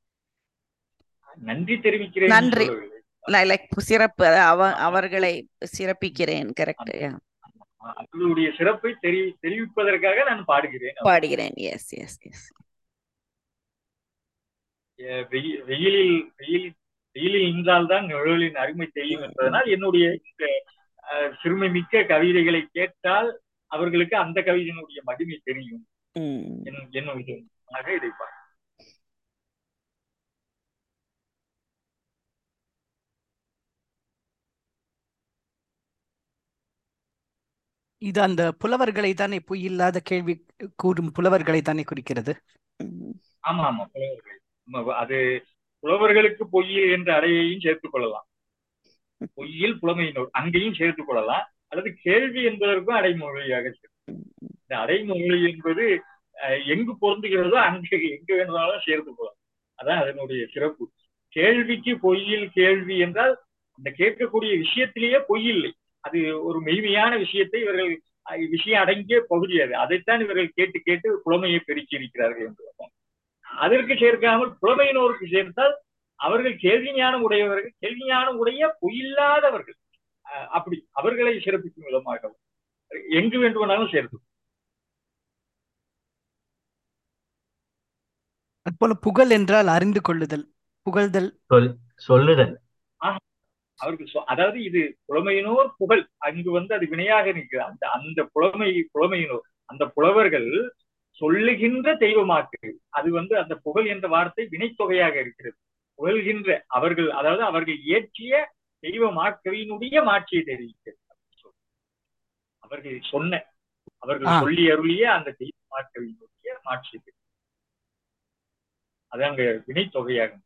நன்றி தெரிவிக்கிறேன் நன்றி லைக் சிறப்பு அவ அவர்களை சிறப்பிக்கிறேன் கரெக்ட் அவர்களுடைய சிறப்பை தெரி தெரிவிப்பதற்காக நான் பாடுகிறேன் பாடுகிறேன் எஸ் எஸ் எஸ் வெயிலில் வெயில் வெயிலில் நின்றால்தான் நிழலின் அருமை தெரியும் என்பதனால் என்னுடைய இந்த சிறுமை மிக்க கவிதைகளை கேட்டால் அவர்களுக்கு அந்த கவிதையினுடைய மகிமை தெரியும் என்னுடைய இதை பாரு இது அந்த புலவர்களை தானே பொய் இல்லாத கேள்வி கூறும் புலவர்களை தானே குறிக்கிறது ஆமா ஆமா புலவர்கள் அது புலவர்களுக்கு பொய்யில் என்ற அடையையும் சேர்த்துக் கொள்ளலாம் பொய்யில் புலமையினோர் அங்கேயும் சேர்த்துக் கொள்ளலாம் அல்லது கேள்வி என்பதற்கும் அடைமொழியாக இந்த அடைமொழி என்பது எங்கு பொருந்துகிறதோ அங்கு எங்கு வேணுமானாலும் சேர்த்து கொள்ளலாம் அதான் அதனுடைய சிறப்பு கேள்விக்கு பொய்யில் கேள்வி என்றால் அந்த கேட்கக்கூடிய விஷயத்திலேயே பொய் இல்லை அது ஒரு மெய்மையான விஷயத்தை இவர்கள் விஷயம் அடங்கிய பகுதி அது அதைத்தான் இவர்கள் கேட்டு கேட்டு புலமையை பெருக்கி இருக்கிறார்கள் என்று அதற்கு சேர்க்காமல் புலமையினோருக்கு சேர்த்தால் அவர்கள் கேள்வி ஞானம் உடையவர்கள் கேள்வி ஞானம் உடைய பொய்யில்லாதவர்கள் அப்படி அவர்களை சிறப்பிக்கும் விதமாக எங்கு வேண்டுமானாலும் சேர்த்து அதுபோல புகழ் என்றால் அறிந்து கொள்ளுதல் புகழ்தல் சொல்லுதல் அவருக்கு அதாவது இது புலமையினோர் புகழ் அங்கு வந்து அது வினையாக நிற்கிறது அந்த அந்த புலமை புலமையினோர் அந்த புலவர்கள் சொல்லுகின்ற தெய்வமாக்கு அது வந்து அந்த புகழ் என்ற வார்த்தை வினைத்தொகையாக இருக்கிறது புகழ்கின்ற அவர்கள் அதாவது அவர்கள் இயற்றிய தெய்வ மாக்கவியினுடைய மாட்சியை தெரிவிக்கிறது அவர்கள் சொன்ன அவர்கள் சொல்லி அருளிய அந்த தெய்வ மாக்கவியினுடைய மாட்சியை அது அங்க வினைத்தொகையாகும்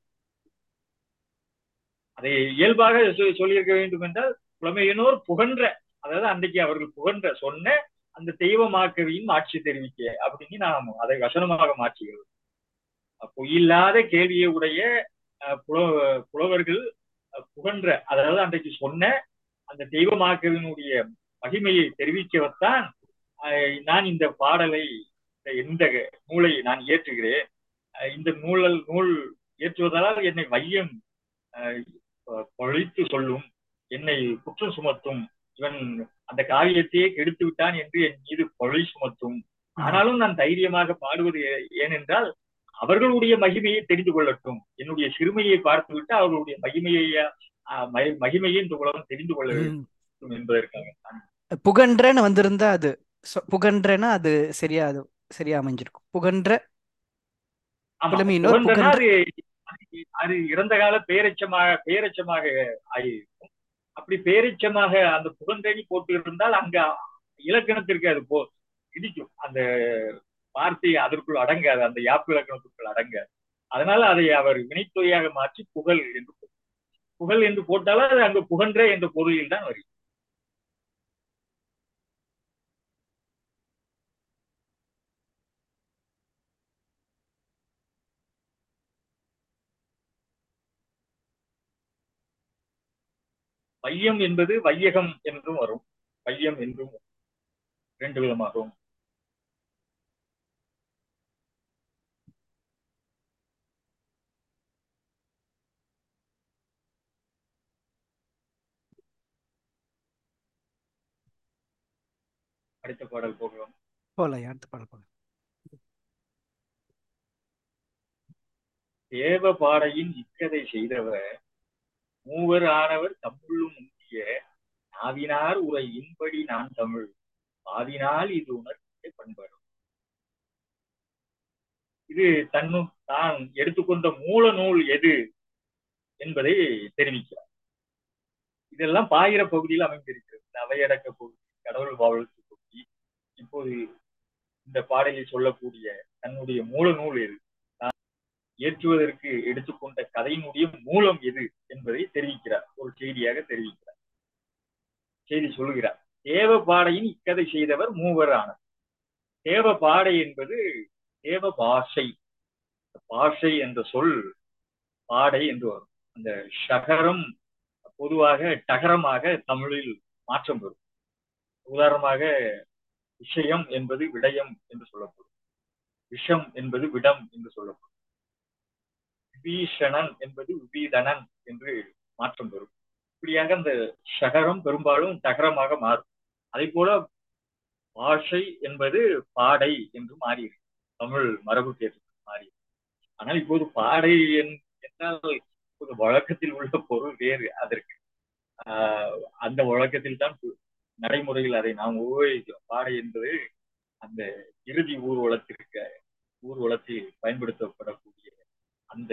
அதை இயல்பாக சொல்லியிருக்க வேண்டும் என்றால் புலமையினோர் புகன்ற அதாவது அன்றைக்கு அவர்கள் புகன்ற சொன்ன அந்த தெய்வமாக்கவியின் மாட்சி தெரிவிக்க அப்படின்னு நாம் அதை வசனமாக மாற்றுகிறது பொய்யில்லாத கேள்வியை உடைய புல புலவர்கள் புகன்ற அதாவது அன்றைக்கு சொன்ன அந்த தெய்வமாக்கவினுடைய மகிமையை தெரிவிக்கவத்தான் நான் இந்த பாடலை இந்த நூலை நான் இயற்றுகிறேன் இந்த நூலல் நூல் இயற்றுவதால் என்னை வையம் பொழித்து சொல்லும் என்னை குற்றம் சுமத்தும் இவன் அந்த காவியத்தையே கெடுத்து விட்டான் என்று என் மீது பழி சுமத்தும் ஆனாலும் நான் தைரியமாக பாடுவது ஏ- ஏனென்றால் அவர்களுடைய மகிமையை தெரிந்து கொள்ளட்டும் என்னுடைய சிறுமையை பார்த்துவிட்டு அவர்களுடைய மகிமையை ஆஹ், மகி- மகிமையை இந்த உலகம் தெரிந்து கொள்ள ம். வேண்டும் என்பதற்காக நான் புகன்றன்னு வந்திருந்தா அது சொ- புகன்றன்னா அது சரியா அது சரியா அமைஞ்சிருக்கும் புகன்ற ஆமா, புலமையினோர் புகழ்ந்தனா புகன்ற அது அது இறந்த கால பேரெச்சமாக பேரெச்சமாக ஆகியிருக்கும் அப்படி பேரெச்சமாக அந்த புகன்றணி போட்டு இருந்தால் அங்க இலக்கணத்திற்கு அது போ இடிக்கும் அந்த வார்த்தை அதற்குள் அடங்காது அந்த யாப்பு இலக்கணத்திற்குள் அடங்காது அதனால அதை அவர் வினைத்தொகையாக மாற்றி புகழ் என்று போட்டார். புகழ் என்று போட்டாலும் அது அங்கு புகன்ற என்ற பொருளில் தான் வருகிறது வையம் என்பது வையகம் என்றும் வரும் வையம் என்றும் இரண்டு விதமாகவும் அடுத்த பாடல் போகலாம் போலாம் அடுத்த பாடல் போலாம் தேவ பாடையின் இக்கதை செய்தவர் மூவர் ஆனவர் தம்முள்ளும் முக்கிய நாவினார் உரை இன்படி நான் தமிழ் பாவினால் இது உணர்ச்சிய பண்படும் இது தன்னு தான் எடுத்துக்கொண்ட மூல நூல் எது என்பதை தெரிவிக்கிறார் இதெல்லாம் பாயிர பகுதியில் அமைந்திருக்கிறது இந்த அவையடக்க பகுதி கடவுள் வாழ்த்து பகுதி இப்போது இந்த பாடலில் சொல்லக்கூடிய தன்னுடைய மூல நூல் எது ஏற்றுவதற்கு எடுத்துக்கொண்ட கதையினுடைய மூலம் எது என்பதை தெரிவிக்கிறார் ஒரு செய்தியாக தெரிவிக்கிறார் செய்தி சொல்லுகிறார் தேவ பாடையின் இக்கதை செய்தவர் மூவர் ஆனார் தேவ பாடை என்பது தேவ பாஷை பாஷை என்ற சொல் பாடை என்று வரும் அந்த ஷகரம் பொதுவாக டகரமாக தமிழில் மாற்றம் பெறும் உதாரணமாக விஷயம் என்பது விடயம் என்று சொல்லப்படும் விஷம் என்பது விடம் என்று சொல்லப்படும் விபீஷணன் என்பது விபீதனன் என்று மாற்றம் பெறும் இப்படியாக அந்த ஷகரம் பெரும்பாலும் டகரமாக மாறும் அதே போல பாஷை என்பது பாடை என்று மாறியிருக்கு தமிழ் மரபு கேட்டு மாறி ஆனால் இப்போது பாடை என்றால் இப்போது வழக்கத்தில் உள்ள பொருள் வேறு அதற்கு ஆஹ் அந்த வழக்கத்தில் தான் நடைமுறையில் அதை நாம் உபயோகிக்கிறோம் பாடை என்பது அந்த இறுதி ஊர்வலத்திற்கு ஊர்வலத்தில் பயன்படுத்தப்படக்கூடிய அந்த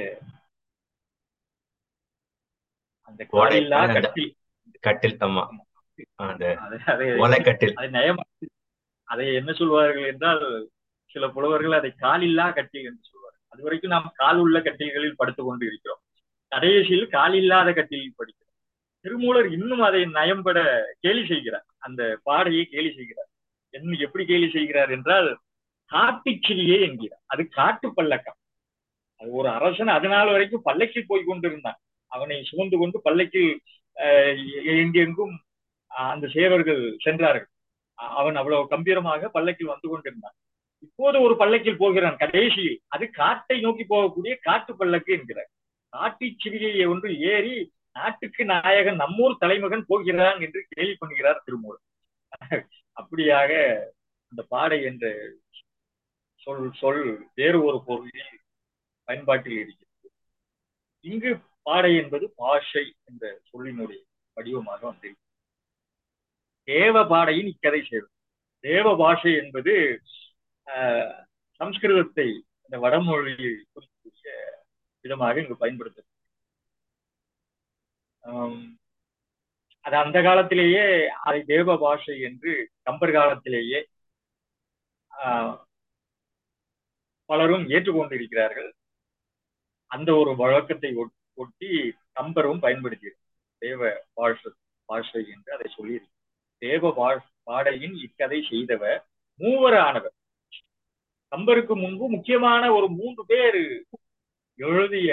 அந்த கோடை காலில்லா அந்த கட்டில் கட்டில் ஆமா அந்த அது- அதை ஓலைக்கட்டில் அதை நயமா அதை என்ன சொல்வார்கள் என்றால் சில புலவர்கள் அதை காலில்லா கட்டில் என்று சொல்வார்கள் அது வரைக்கும் நாம் கால் உள்ள கட்டில்களில் படுத்துக் கொண்டு இருக்கிறோம் கடைசியில் காலில்லாத கட்டிலில் படிக்கிறோம் திருமூலர் இன்னும் அதை நயம்பட கேலி செய்கிறார் அந்த பாடையை கேலி செய்கிறார் என்ன எப்படி கேலி செய்கிறார் என்றால் காட்டுச்சிறியே என்கிறார் அது காட்டு பல்லக்கம் அது ஒரு அரசன் அதனால வரைக்கும் பல்லக்கில் போய் கொண்டிருந்தான் அவனை சுமந்து கொண்டு பல்லக்கில் அஹ், எங்கெங்கும் அஹ், அந்த சேவர்கள் சென்றார்கள் அ- அவன் அவ்வளவு கம்பீரமாக பல்லக்கில் வந்து கொண்டிருந்தான் இப்போது ஒரு பல்லக்கில் போகிறான் கடைசியில் அது காட்டை நோக்கி போகக்கூடிய காட்டு பல்லக்கு என்கிறார் காட்டு சிவிகையை ஒன்று ஏறி நாட்டுக்கு நாயகன் நம்மூர் தலைமகன் போகிறான் என்று கேலி பண்ணுகிறார் திருமூலர் அப்படியாக அந்த பாடை என்ற சொல் சொல் வேறு ஒரு பொருளில் பயன்பாட்டில் இருக்கிறது இங்கு பாடை என்பது பாஷை என்ற சொல்லினுடைய வடிவமாக வந்திருக்கிறது தேவ பாடையின் இக்கதை செய்வது தேவ பாஷை என்பது ஆஹ், சம்ஸ்கிருதத்தை இந்த வடமொழியில் குறிக்கக்கூடிய விதமாக இங்கு பயன்படுத்த அது அந்த காலத்திலேயே அதை தேவ பாஷை என்று கம்பர் காலத்திலேயே ஆஹ், பலரும் ஏற்றுக்கொண்டிருக்கிறார்கள் அந்த ஒரு வழக்கத்தை ஒட்- ஒட்டி கம்பரும் பயன்படுத்தியிருக்கிறார் தேவ பாஷ பாஷை என்று அதை சொல்லியிருக்கிறார் தேவ பா- பாடையின் இக்கதை செய்தவர் மூவர் ஆனவர் கம்பருக்கு முன்பு முக்கியமான ஒரு மூன்று பேர் எழுதிய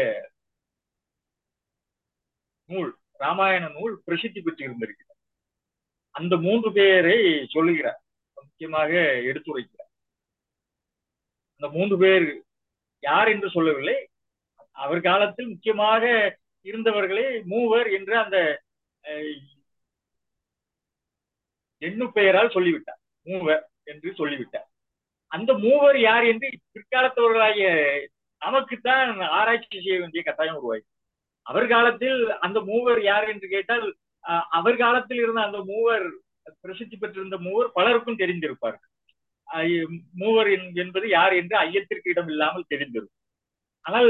நூல் ராமாயண நூல் பிரசித்தி பெற்று இருந்திருக்கிறார் அந்த மூன்று பேரை சொல்லுகிறார் முக்கியமாக எடுத்துரைக்கிறார் அந்த மூன்று பேர் யார் என்று சொல்லவில்லை அவர் காலத்தில் முக்கியமாக இருந்தவர்களே மூவர் என்று அந்த அஹ், எண்ணு பெயரால் சொல்லிவிட்டார் மூவர் என்று சொல்லிவிட்டார் அந்த மூவர் யார் என்று பிற்காலத்தவர்களாகிய நமக்குத்தான் ஆராய்ச்சி செய்ய வேண்டிய கட்டாயம் உருவாகி அவர் காலத்தில் அந்த மூவர் யார் என்று கேட்டால் அஹ், அவர் காலத்தில் இருந்த அந்த மூவர் பிரசித்தி பெற்றிருந்த மூவர் பலருக்கும் தெரிந்திருப்பார்கள் அஹ், மூவர் என்- என்பது யார் என்று ஐயத்திற்கு இடம் இல்லாமல் தெரிந்திருக்கும் ஆனால்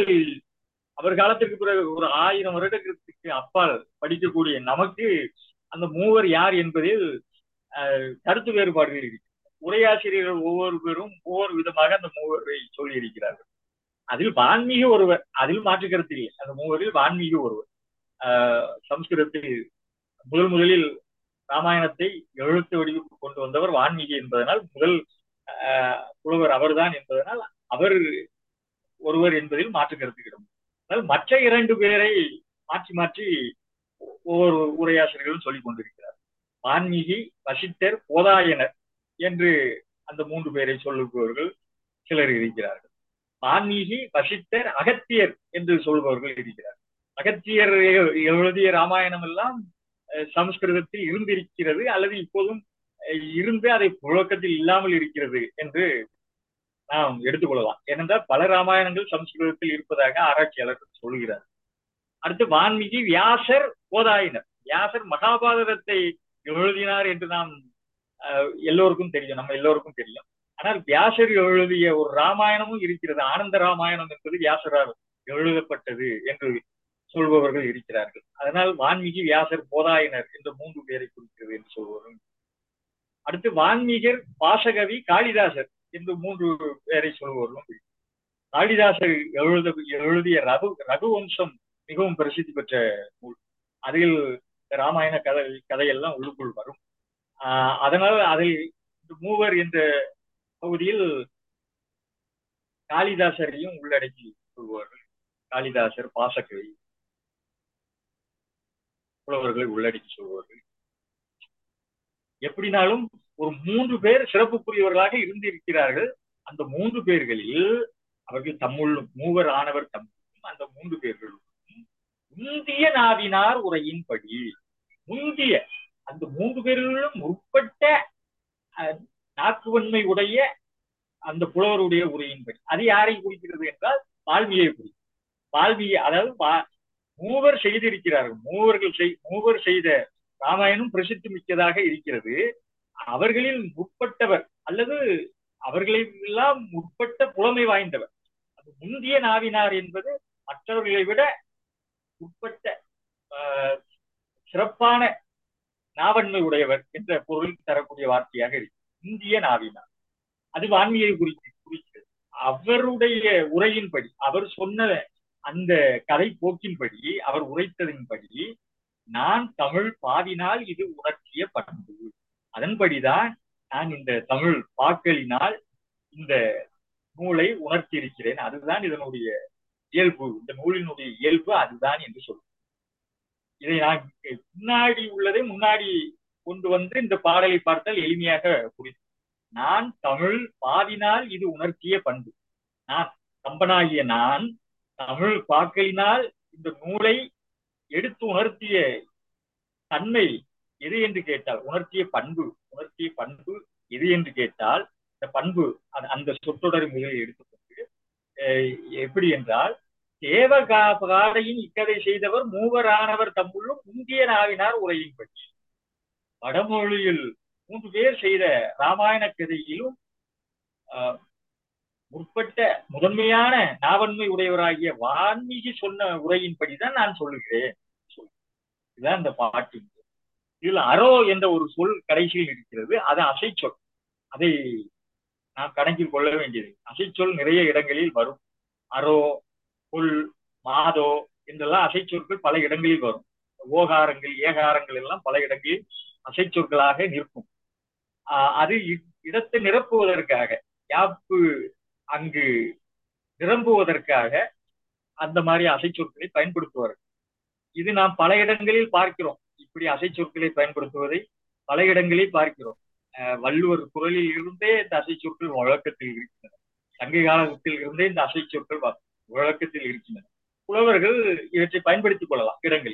அவர் காலத்திற்கு பிறகு ஒரு ஆயிரம் வருடத்திற்கு அப்பால் படிக்கக்கூடிய நமக்கு அந்த மூவர் யார் என்பதில் அஹ், கருத்து வேறுபாடுகள் இருக்கு உரையாசிரியர்கள் ஒவ்வொரு பேரும் ஒவ்வொரு விதமாக அந்த மூவரை சொல்லி இருக்கிறார்கள் அதில் வான்மீக ஒருவர் அதில் மாற்று கருத்து இல்லை அந்த மூவரில் வான்மீக ஒருவர் ஆஹ் சம்ஸ்கிருதத்தில் முதல் முதலில் ராமாயணத்தை எழுத்து வடிவுக்கு கொண்டு வந்தவர் வான்மீகி என்பதனால் முதல் ஆஹ் புலவர் அவர்தான் என்பதனால் அவர் ஒருவர் என்பதில் மாற்று கருத்து இடம் ஆனால் மற்ற இரண்டு பேரை மாற்றி மாற்றி ஒவ்வொரு உரையாசிரியர்களும் சொல்லிக் கொண்டிருக்கிறார் வான்மீகி வசிட்டர் போதாயனர் என்று அந்த மூன்று பேரை சொல்லுபவர்கள் சிலர் இருக்கிறார்கள் வான்மீகி வசிட்டர் அகத்தியர் என்று சொல்பவர்கள் இருக்கிறார் அகத்தியர் எ- எழுதிய ராமாயணம் எல்லாம் அஹ், சமஸ்கிருதத்தில் இருந்திருக்கிறது அல்லது இப்போதும் அஹ், இருந்து அதை புழக்கத்தில் இல்லாமல் இருக்கிறது என்று நாம் எடுத்துக்கொள்ளலாம் ஏனென்றால் பல ராமாயணங்கள் சமஸ்கிருதத்தில் இருப்பதாக ஆராய்ச்சியாளர்கள் சொல்கிறார் அடுத்து வான்மீகி வியாசர் போதாயினர் வியாசர் மகாபாரதத்தை எழுதினார் என்று நாம் அஹ், எல்லோருக்கும் தெரியும் நம்ம எல்லோருக்கும் தெரியும் ஆனால் வியாசர் எழுதிய ஒரு ராமாயணமும் இருக்கிறது ஆனந்த ராமாயணம் என்பது வியாசரால் எழுதப்பட்டது என்று சொல்பவர்கள் இருக்கிறார்கள் அதனால் வான்மீகி வியாசர் போதாயனர் என்ற மூன்று பேரை குறிக்கிறது என்று சொல்பவர்கள் அடுத்து வான்மீகர் பாசகவி காளிதாசர் என்று மூன்று பேரை சொல்பவர்களும் இருக்கிறார்கள். காளிதாசர் எழுத எழுதிய ரகு ரகுவம்சம் மிகவும் பிரசித்தி பெற்ற நூல் அதில் ராமாயண கதை கதையெல்லாம் உள்ளுக்குள் வரும் ஆஹ் அதனால் அதில் இந்த மூவர் என்ற பகுதியில் காளிதாசரையும் உள்ளடக்கி சொல்வார்கள் காளிதாசர் பாசக்கவி புலவர்களை உள்ளடக்கி சொல்வார்கள் எப்படினாலும் ஒரு மூன்று பேர் சிறப்புக்குரியவர்களாக இருந்திருக்கிறார்கள் அந்த மூன்று பேர்களில் அவர்கள் தம்முள் மூவர் ஆனவர் தம்முள்ளும் அந்த மூன்று பேர்களும் முந்திய நாவினார் உரையின்படி முந்திய அந்த மூன்று பேர்களும் முற்பட்ட அஹ், நாக்குவன்மை உடைய அந்த புலவருடைய உரையின்படி அது யாரை குறிக்கிறது என்றால் வால்மீகியை குறிக்கும் வால்மீகி அதாவது வா- மூவர் செய்திருக்கிறார்கள் மூவர்கள் செய் மூவர் செய்த ராமாயணம் பிரசித்தி மிக்கதாக இருக்கிறது அவர்களில் முற்பட்டவர் அல்லது அவர்களை எல்லாம் முற்பட்ட புலமை வாய்ந்தவர் அது முந்திய நாவினார் என்பது மற்றவர்களை விட உட்பட்ட ஆஹ், சிறப்பான நாவன்மை உடையவர் என்ற பொருள் தரக்கூடிய வார்த்தையாக இருக்கு இந்திய நாவினார் அது வான்மையை குறித்து குறிக்கிறது அவருடைய உரையின்படி அவர் சொன்ன அந்த கதை போக்கின்படி அவர் உரைத்ததின்படி நான் தமிழ் பாவினால் இது உணர்த்திய பண்பு அதன்படிதான் நான் இந்த தமிழ் பாக்களினால் இந்த நூலை உணர்த்தி இருக்கிறேன் அதுதான் இதனுடைய இயல்பு இந்த நூலினுடைய இயல்பு அதுதான் என்று சொல்லுவேன் இதை நான் முன்னாடி உள்ளதை முன்னாடி கொண்டு வந்து இந்த பாடலை பார்த்தால் எளிமையாக புரியும் நான் தமிழ் பாவினால் இது உணர்த்திய பண்பு நான் கம்பனாகிய நான் தமிழ் பாக்களினால் இந்த நூலை எடுத்து உணர்த்திய தன்மை எது என்று கேட்டால் உணர்த்திய பண்பு உணர்த்திய பண்பு எது என்று கேட்டால் இந்த பண்பு அந்த- அந்த சொற்றொடர் முதலில் எடுத்துக்கொண்டு அஹ், எப்படி என்றால் தேவகாடையின் இக்கதை செய்தவர் மூவரானவர் தம்முள்ளும் முந்திய நாவினார் உரையின்படி வடமொழியில் மூன்று பேர் செய்த ராமாயண கதையிலும் ஆஹ், முற்பட்ட முதன்மையான நாவன்மை உடையவராகிய வான்மீகி சொன்ன உரையின்படிதான் நான் சொல்லுகிறேன் சொல். இதுதான் இந்த பாட்டு இதில் அரோ என்ற ஒரு சொல் கடைசியில் இருக்கிறது அது அசைச்சொல் அதை நாம் கணக்கில் கொள்ள வேண்டியது அசைச்சொல் நிறைய இடங்களில் வரும் அரோ புல் மாதோ என்றெல்லாம் அசைச்சொற்கள் பல இடங்களில் வரும் ஓகாரங்கள் ஏகாரங்கள் எல்லாம் பல இடங்களில் அசைச்சொற்களாக நிற்கும் ஆஹ் அது இ- இடத்தை நிரப்புவதற்காக யாப்பு அங்கு நிரம்புவதற்காக அந்த மாதிரி அசைச்சொற்களை பயன்படுத்துவார்கள் இது நாம் பல இடங்களில் பார்க்கிறோம் இப்படி அசைச்சொற்களை பயன்படுத்துவதை பல இடங்களில் பார்க்கிறோம் ஆஹ் வள்ளுவர் குரலில் இருந்தே இந்த அசைச்சொற்கள் வழக்கத்தில் இருக்கின்றன சங்க காலத்தில் இருந்தே இந்த அசைச்சொற்கள் வ- வழக்கத்தில் இருக்கின்றன புலவர்கள் இவற்றை பயன்படுத்திக் கொள்ளலாம் இடங்களில்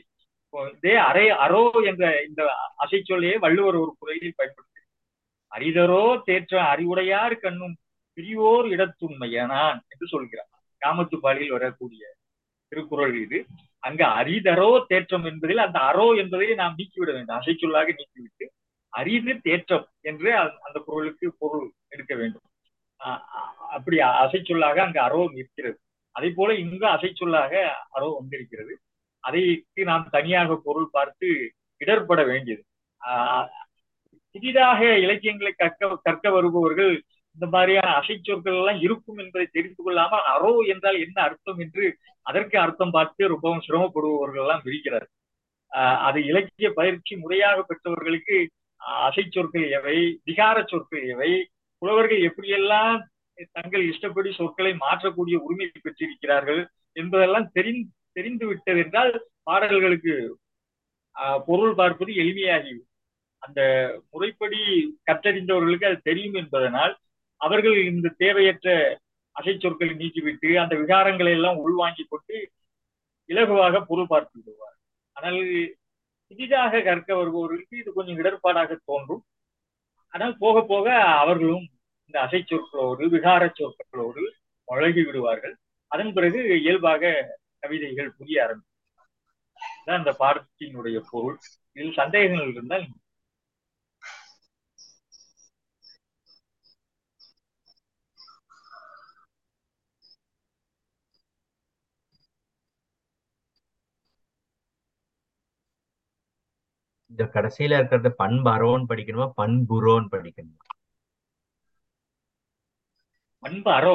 இதே அரை அரோ என்ற இந்த அசைச்சொல்லையே வள்ளுவர் ஒரு குறையில் பயன்படுத்தி அரிதரோ தேற்ற அறிவுடையார் கண்ணும் பிரியோர் இடத்துண்மையனான் என்று சொல்கிறார் காமத்து பாலியில் வரக்கூடிய திருக்குறள் இது அங்க அரிதரோ தேற்றம் என்பதில் அந்த அரோ என்பதை நாம் நீக்கிவிட வேண்டும் அசைச்சொல்லாக நீக்கிவிட்டு அரிது தேற்றம் என்று அந்த குரலுக்கு பொருள் எடுக்க வேண்டும் அப்படி அசைச்சொல்லாக அங்கு அரோ நிற்கிறது அதே போல இங்கு அசைச்சொல்லாக அரோ வந்திருக்கிறது அதைக்கு நாம் தனியாக பொருள் பார்த்து இடர்பட வேண்டியது புதிதாக இலக்கியங்களை கற்க கற்க வருபவர்கள் இந்த மாதிரியான அசைச்சொற்கள் எல்லாம் இருக்கும் என்பதை தெரிந்து கொள்ளாமல் அரோ என்றால் என்ன அர்த்தம் என்று அதற்கு அர்த்தம் பார்த்து ரொம்பவும் சிரமப்படுபவர்கள் எல்லாம் இருக்கிறார் அது இலக்கிய பயிற்சி முறையாக பெற்றவர்களுக்கு அசைச்சொற்கள் எவை விகார சொற்கள் எவை புலவர்கள் எப்படியெல்லாம் தங்கள் இஷ்டப்படி சொற்களை மாற்றக்கூடிய உரிமை பெற்றிருக்கிறார்கள் என்பதெல்லாம் தெரிந்து தெரிந்து விட்டது என்றால் பாடல்களுக்கு பொருள் பார்ப்பது எளிமையாகி அந்த முறைப்படி கற்றறிந்தவர்களுக்கு அது தெரியும் என்பதனால் அவர்கள் இந்த தேவையற்ற அசை சொற்களை நீக்கிவிட்டு அந்த விகாரங்களை எல்லாம் உள்வாங்கி கொண்டு இலகுவாக பொருள் பார்த்து விடுவார் ஆனால் புதிதாக கற்க வருபவர்களுக்கு இது கொஞ்சம் இடர்பாடாக தோன்றும் ஆனால் போக போக அவர்களும் இந்த அசை சொற்களோடு விகார சொற்களோடு பழகி விடுவார்கள் அதன் பிறகு இயல்பாக கவிதைகள் புரிய ஆரம்பிக்கும் அந்த பாடத்தினுடைய பொருள் இதில் சந்தேகங்கள் இருந்தால் இந்த கடைசியில இருக்கிறது பண்பரோன்னு படிக்கணுமா பண்புரோன்னு படிக்கணுமா பண்பு அரோ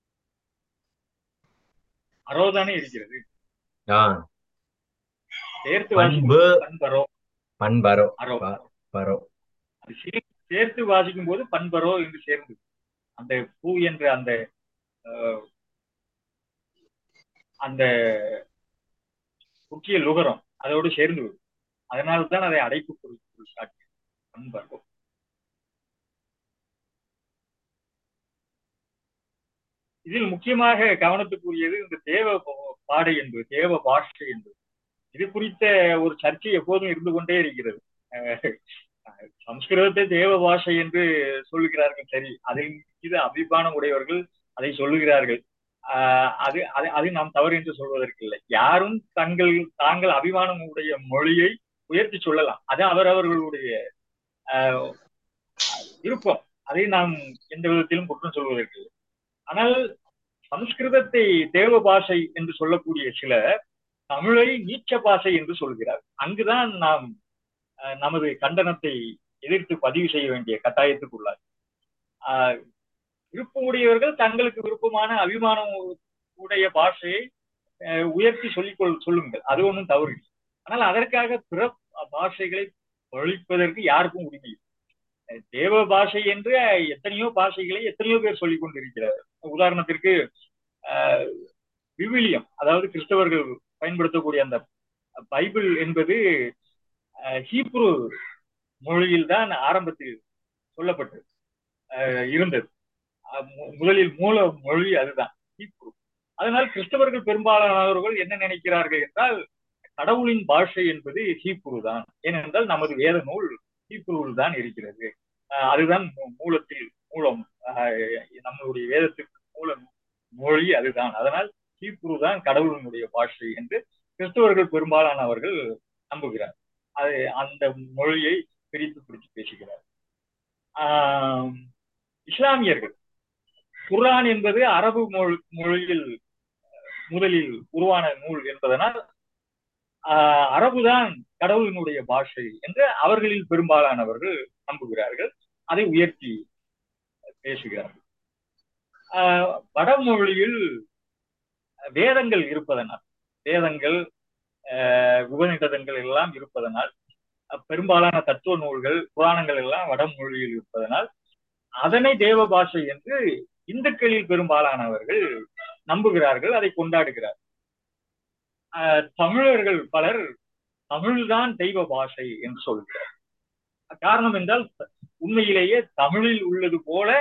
அரோ தானே இருக்கிறது சேர்த்து பண்பு பண்பரோ பண்பரோ அரோ பரோ அது சேர்த்து வாசிக்கும் போது பண்பரோ என்று சேர்ந்து அந்த பூ என்ற அந்த அந்த முக்கிய லுகரம் அதோடு சேர்ந்து விடும் அதனால தான் அதை அடைப்பு பொருள் காட்டி பண்பரோ இதில் முக்கியமாக கவனத்துக்குரியது இந்த தேவ பாடை என்பது தேவ பாஷை என்பது இது குறித்த ஒரு சர்ச்சை எப்போதும் இருந்து கொண்டே இருக்கிறது சம்ஸ்கிருதத்தை தேவ பாஷை என்று சொல்லுகிறார்கள் சரி அதில் மீது அபிமானம் உடையவர்கள் அதை சொல்லுகிறார்கள் அது அது அது நாம் தவறு என்று சொல்வதற்கு இல்லை யாரும் தங்கள் தாங்கள் அபிமானம் உடைய மொழியை உயர்த்தி சொல்லலாம் அது அவரவர்களுடைய விருப்பம் அதை நாம் எந்த விதத்திலும் குற்றம் சொல்வதற்கு இல்லை ஆனால் சம்ஸ்கிருதத்தை தேவ பாஷை என்று சொல்லக்கூடிய சிலர் தமிழை நீச்ச பாஷை என்று சொல்கிறார் அங்குதான் நாம் நமது கண்டனத்தை எதிர்த்து பதிவு செய்ய வேண்டிய கட்டாயத்துக்குள்ளார் விருப்பமுடையவர்கள் தங்களுக்கு விருப்பமான அபிமானம் உடைய பாஷையை உயர்த்தி சொல்லிக்கொள் சொல்லுங்கள் அது ஒன்றும் தவறு இல்லை ஆனால் அதற்காக பிற பாஷைகளை ஒழிப்பதற்கு யாருக்கும் உரிமை இல்லை தேவ பாஷை என்று எத்தனையோ பாஷைகளை எத்தனையோ பேர் சொல்லிக் கொண்டிருக்கிறார் உதாரணத்திற்கு விவிலியம் அதாவது கிறிஸ்தவர்கள் பயன்படுத்தக்கூடிய அந்த பைபிள் என்பது ஹீப்ரு மொழியில் தான் ஆரம்பத்தில் சொல்லப்பட்டது இருந்தது முதலில் மூல மொழி அதுதான் ஹீப்ரு அதனால் கிறிஸ்தவர்கள் பெரும்பாலானவர்கள் என்ன நினைக்கிறார்கள் என்றால் கடவுளின் பாஷை என்பது ஹீப்ரு தான் ஏனென்றால் நமது வேத நூல் ஹீப்ருவில் தான் இருக்கிறது அதுதான் மூலத்தில் மூலம் நம்மளுடைய வேதத்துக்கு மூல மொழி அதுதான் அதனால் ஹீப்ரு தான் கடவுளினுடைய பாஷை என்று கிறிஸ்தவர்கள் பெரும்பாலானவர்கள் நம்புகிறார் அது அந்த மொழியை பிரித்து பிடித்து பேசுகிறார் இஸ்லாமியர்கள் குர்ஆன் என்பது அரபு மொழியில் முதலில் உருவான நூல் என்பதனால் அரபுதான் கடவுளினுடைய பாஷை என்று அவர்களில் பெரும்பாலானவர்கள் நம்புகிறார்கள் அதை உயர்த்தி பேசுகிறார்கள் வடமொழியில் வேதங்கள் இருப்பதனால் வேதங்கள் உபநிடதங்கள் எல்லாம் இருப்பதனால் பெரும்பாலான தத்துவ நூல்கள் புராணங்கள் எல்லாம் வடமொழியில் இருப்பதனால் அதனை தேவ பாஷை என்று இந்துக்களில் பெரும்பாலானவர்கள் நம்புகிறார்கள் அதை கொண்டாடுகிறார் தமிழர்கள் பலர் தமிழ்தான் தெய்வ பாஷை என்று சொல்கிறார் காரணம் என்றால் உண்மையிலேயே தமிழில் உள்ளது போல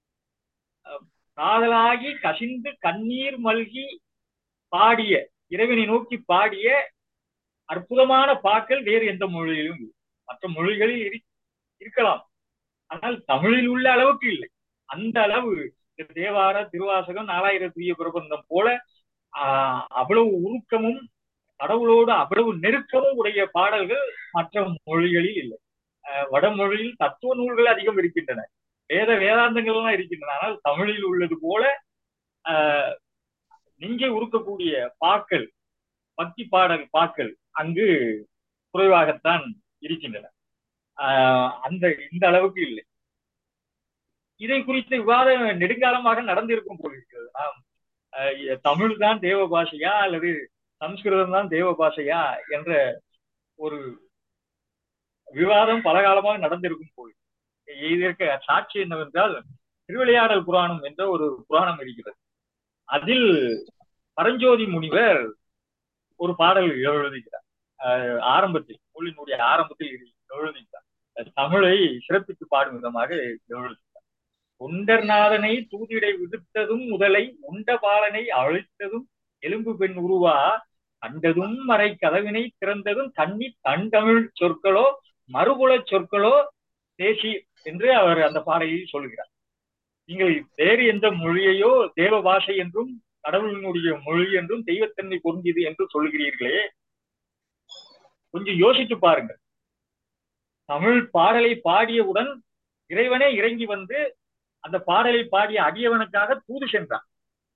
காதலாகி கசிந்து கண்ணீர் மல்கி பாடிய இறைவனை நோக்கி பாடிய அற்புதமான பாக்கள் வேறு எந்த மொழியிலும் இல்லை மற்ற மொழிகளில் இரு- இருக்கலாம் ஆனால் தமிழில் உள்ள அளவுக்கு இல்லை அந்த அளவு இந்த தேவார திருவாசகம் நாலாயிரத்திய பிரபந்தம் போல ஆஹ், அவ்வளவு உருக்கமும் கடவுளோடு அவ்வளவு நெருக்கமும் உடைய பாடல்கள் மற்ற மொழிகளில் இல்லை ஆஹ், வடமொழியில் தத்துவ நூல்கள் அதிகம் இருக்கின்றன வேத வேதாந்தங்கள் எல்லாம் இருக்கின்றன ஆனால் தமிழில் உள்ளது போல ஆஹ், நெஞ்சை உருக்கக்கூடிய பாக்கள் பக்தி பாடல் பாக்கள் அங்கு குறைவாகத்தான் இருக்கின்றன ஆஹ், அந்த இந்த அளவுக்கு இல்லை இதை குறித்த விவாதம் நெடுங்காலமாக நடந்திருக்கும் போலிருக்கிறது நாம் ஆஹ், தமிழ் தான் தேவ பாஷையா அல்லது சம்ஸ்கிருதம் தான் தேவ பாஷையா என்ற ஒரு விவாதம் பல காலமாக நடந்திருக்கும் போல் இதற்கு சாட்சி என்னவென்றால் திருவிளையாடல் புராணம் என்ற ஒரு புராணம் இருக்கிறது அதில் பரஞ்சோதி முனிவர் ஒரு பாடல் எழுதுகிறார் ஆஹ் ஆரம்பத்தில் நூலினுடைய ஆரம்பத்தில் எழுதுகிறார் தமிழை சிறப்பித்து பாடும் விதமாக எழுதுகிறார் தொண்டர்நாதனை தூதிடை விடுத்ததும் முதலை உண்ட பாலனை அழித்ததும் எலும்பு பெண் உருவா கண்டதும் மறை கதவினை திறந்ததும் கண்ணி தண்டமிழ் சொற்களோ மறுகுல சொற்களோ தேசி என்று அவர் அந்த பாடலில் சொல்கிறார் நீங்கள் வேறு எந்த மொழியையோ தேவ பாஷை என்றும் கடவுளினுடைய மொழி என்றும் தெய்வத்தன்மை பொருந்தியது என்று சொல்கிறீர்களே கொஞ்சம் யோசித்து பாருங்கள் தமிழ் பாடலை பாடியவுடன் இறைவனே இறங்கி வந்து அந்த பாடலை பாடிய அடியவனுக்காக தூது சென்றான்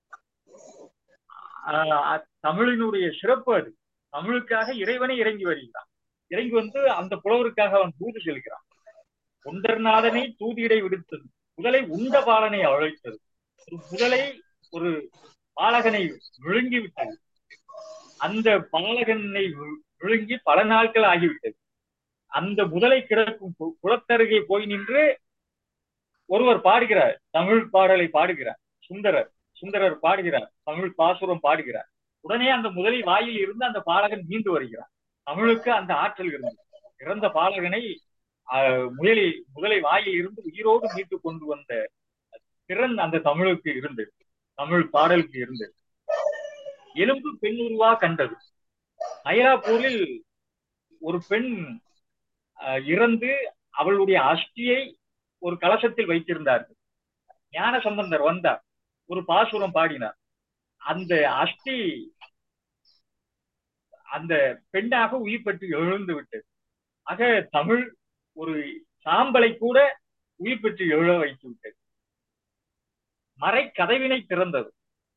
ஆஹ் தமிழினுடைய சிறப்பு அது தமிழுக்காக இறைவனே இறங்கி வருகிறான் இறங்கி வந்து அந்த புலவருக்காக அவன் தூது செல்கிறான் தொண்டர்நாதனை தூதியிடை விடுத்தது முதலை உண்ட பாலனை அழைத்தது ஒரு முதலை ஒரு பாலகனை விழுங்கி விட்டது அந்த பாலகனை வி- விழுங்கி பல நாட்கள் ஆகிவிட்டது அந்த முதலை கிடக்கும் கு- குளத்தருகே போய் நின்று ஒருவர் பாடுகிறார் தமிழ் பாடலை பாடுகிறார் சுந்தரர் சுந்தரர் பாடுகிறார் தமிழ் பாசுரம் பாடுகிறார் உடனே அந்த முதலை வாயில் இருந்து அந்த பாலகன் மீண்டு வருகிறார் தமிழுக்கு அந்த ஆற்றல் இருந்தது இறந்த பாலகனை ஆஹ், முயலி முதலை வாயில் இருந்து உயிரோடு மீட்டு கொண்டு வந்த திறன் அந்த தமிழுக்கு இருந்தது தமிழ் பாடலுக்கு இருந்தது எலும்பு பெண் உருவா கண்டது மயிலாப்பூரில் ஒரு பெண் ஆஹ், இறந்து அவளுடைய அஸ்தியை ஒரு கலசத்தில் வைத்திருந்தார்கள் ஞான சம்பந்தர் வந்தார் ஒரு பாசுரம் பாடினார் அந்த அஸ்தி அந்த பெண்ணாக உயிர் பெற்று எழுந்து விட்டது ஆக தமிழ் ஒரு சாம்பலை கூட உயிர் பெற்று எழ வைத்து விட்டது மறை கதவினை திறந்தது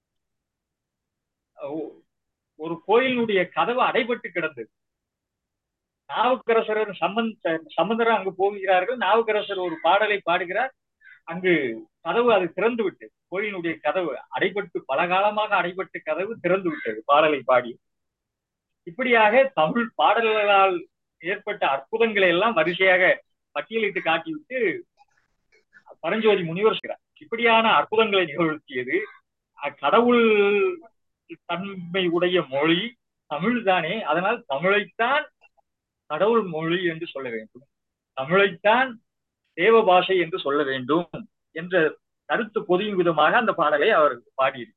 ஒ- ஒரு கோயிலினுடைய கதவு அடைபட்டு கிடந்தது நாவுக்கரசர் சம்பந்த சம்பந்தர் அங்கு போகிறார்கள் நாவுக்கரசர் ஒரு பாடலை பாடுகிறார் அங்கு கதவு அது திறந்து விட்டது கோயிலினுடைய கதவு அடைபட்டு பல காலமாக அடைபட்ட கதவு திறந்து விட்டது பாடலை பாடி இப்படியாக தமிழ் பாடல்களால் ஏற்பட்ட அற்புதங்களை எல்லாம் வரிசையாக பட்டியலிட்டு காட்டிவிட்டு பரஞ்சோதி முனிவர் சொல்கிறார் இப்படியான அற்புதங்களை நிகழ்த்தியது அஹ் கடவுள் தன்மை உடைய மொழி தமிழ் தானே அதனால் தமிழைத்தான் கடவுள் மொழி என்று சொல்ல வேண்டும் தமிழைத்தான் தேவ பாஷை என்று சொல்ல வேண்டும் என்ற கருத்து பொதியும் விதமாக அந்த பாடலை அவர் பாடியிருக்கிறார்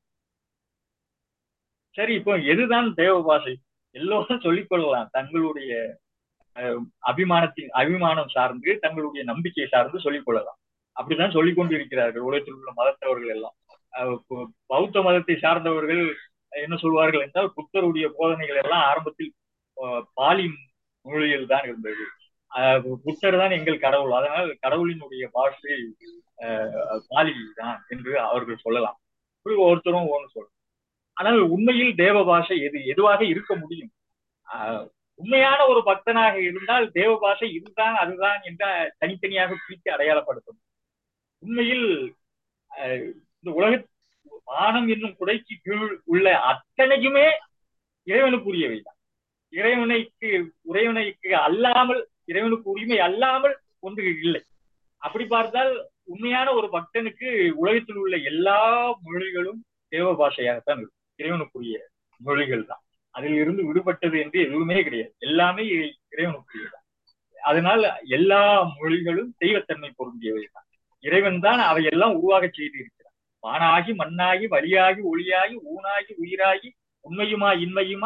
சரி இப்போ எதுதான் தேவ பாஷை எல்லோரும் சொல்லிக் கொள்ளலாம் தங்களுடைய அஹ், அபிமானத்தின் அபிமானம் சார்ந்து தங்களுடைய நம்பிக்கை சார்ந்து சொல்லிக் கொள்ளலாம் அப்படிதான் சொல்லிக் கொண்டு இருக்கிறார்கள் உலகத்தில் உள்ள மதத்தவர்கள் எல்லாம் அஹ், பௌ- பௌத்த மதத்தை சார்ந்தவர்கள் என்ன சொல்வார்கள் என்றால் புத்தருடைய போதனைகள் எல்லாம் ஆரம்பத்தில் அஹ், பாலி மொழியில் தான் இருந்தது அஹ், புத்தர் தான் எங்கள் கடவுள் அதனால் கடவுளினுடைய பாஷை அஹ், பாலி தான் என்று அவர்கள் சொல்லலாம் இப்படி ஒருத்தரும் ஒன்று சொல்லலாம் ஆனால் உண்மையில் தேவ பாஷை எது எதுவாக இருக்க முடியும் ஆஹ் உண்மையான ஒரு பக்தனாக இருந்தால் தேவ பாஷை இதுதான் அதுதான் என்ற தனித்தனியாக பிரித்து அடையாளப்படுத்தும் உண்மையில் ஆஹ் இந்த உலக வானம் என்னும் குடைக்கு கீழ் உள்ள அத்தனையுமே இறைவனுக்குரியவை தான் இறைவனைக்கு இறைவனைக்கு அல்லாமல் இறைவனுக்கு உரிமை அல்லாமல் ஒன்று இல்லை அப்படி பார்த்தால் உண்மையான ஒரு பக்தனுக்கு உலகத்தில் உள்ள எல்லா மொழிகளும் தேவ பாஷையாகத்தான் இருக்கும் இறைவனுக்குரிய மொழிகள் தான் அதில் இருந்து விடுபட்டது என்று எதுவுமே கிடையாது எல்லாமே இறை- இறைவனுக்குரியது அதனால் எல்லா மொழிகளும் தெய்வத்தன்மை பொருந்தியவை தான் இறைவன் தான் அவையெல்லாம் உருவாக செய்து இருக்கிறார் வானாகி மண்ணாகி வழியாகி ஒளியாகி ஊனாகி உயிராகி உண்மையுமாய் இன்மையுமாய்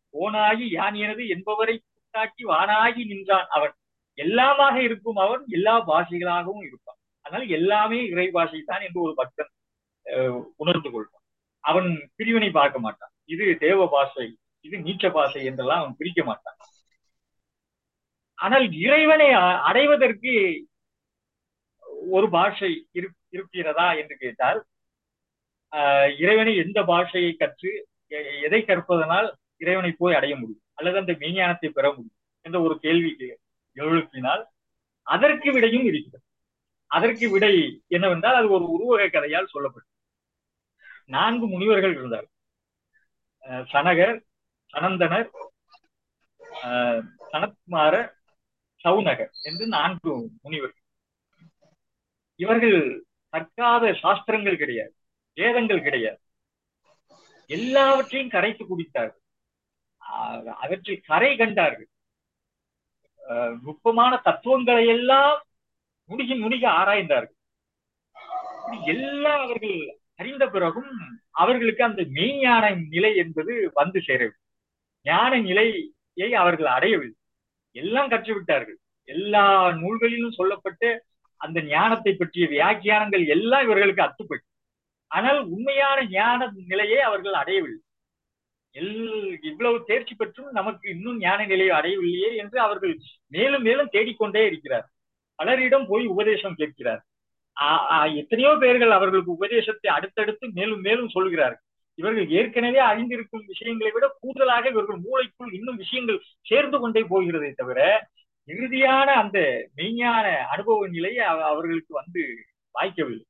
ஓனாகி யான் எனது என்பவரை கூட்டாக்கி வானாகி நின்றான் அவன் எல்லாமாக இருக்கும் அவன் எல்லா பாஷைகளாகவும் இருப்பான் அதனால எல்லாமே இறை பாஷை தான் என்று ஒரு பக்தன் அஹ், உணர்ந்து கொள்வான் அவன் பிரிவினை பார்க்க மாட்டான் இது தேவ பாஷை இது நீச்ச பாஷை என்றெல்லாம் அவன் பிரிக்க மாட்டான் ஆனால் இறைவனை அ- அடைவதற்கு ஒரு பாஷை இரு- இருக்கிறதா என்று கேட்டால் ஆஹ் இறைவனை எந்த பாஷையை கற்று எ- எதை கற்பதனால் இறைவனை போய் அடைய முடியும் அல்லது அந்த மெய்ஞானத்தை பெற முடியும் என்ற ஒரு கேள்விக்கு எழுப்பினால் அதற்கு விடையும் இருக்கிறது அதற்கு விடை என்னவென்றால் அது ஒரு உருவக கதையால் சொல்லப்பட்டது நான்கு முனிவர்கள் இருந்தார் அஹ் சனகர் சனந்தனர் ஆஹ் சனத்குமாரர் சவுனகர் என்று நான்கு முனிவர்கள் இவர்கள் கற்காத சாஸ்திரங்கள் கிடையாது வேதங்கள் கிடையாது எல்லாவற்றையும் கரைத்து குடித்தார்கள் ஆஹ் அவற்றில் கரை கண்டார்கள் ஆஹ் நுட்பமான தத்துவங்களை எல்லாம் நுணுகி நுணுகி ஆராய்ந்தார்கள் இப்படி எல்லாம் அவர்கள் அறிந்த பிறகும் அவர்களுக்கு அந்த மெய்ஞான நிலை என்பது வந்து சேரவில்லை ஞான நிலையை அவர்கள் அடையவில்லை எல்லாம் கற்றுவிட்டார்கள் எல்லா நூல்களிலும் சொல்லப்பட்ட அந்த ஞானத்தை பற்றிய வியாக்கியானங்கள் எல்லாம் இவர்களுக்கு அத்துப்பட்டு ஆனால் உண்மையான ஞான நிலையை அவர்கள் அடையவில்லை எல் இவ்வளவு தேர்ச்சி பெற்றும் நமக்கு இன்னும் ஞான நிலையை அடையவில்லையே என்று அவர்கள் மேலும் மேலும் தேடிக்கொண்டே இருக்கிறார் பலரிடம் போய் உபதேசம் கேட்கிறார் ஆ- ஆ, எத்தனையோ பேர்கள் அவர்களுக்கு உபதேசத்தை அடுத்தடுத்து மேலும் மேலும் சொல்கிறார்கள் இவர்கள் ஏற்கனவே அறிந்திருக்கும் விஷயங்களை விட கூடுதலாக இவர்கள் மூளைக்குள் இன்னும் விஷயங்கள் சேர்ந்து கொண்டே போகிறதே தவிர இறுதியான அந்த மெய்ஞான அனுபவ நிலை அவ- அவர்களுக்கு வந்து வாய்க்கவில்லை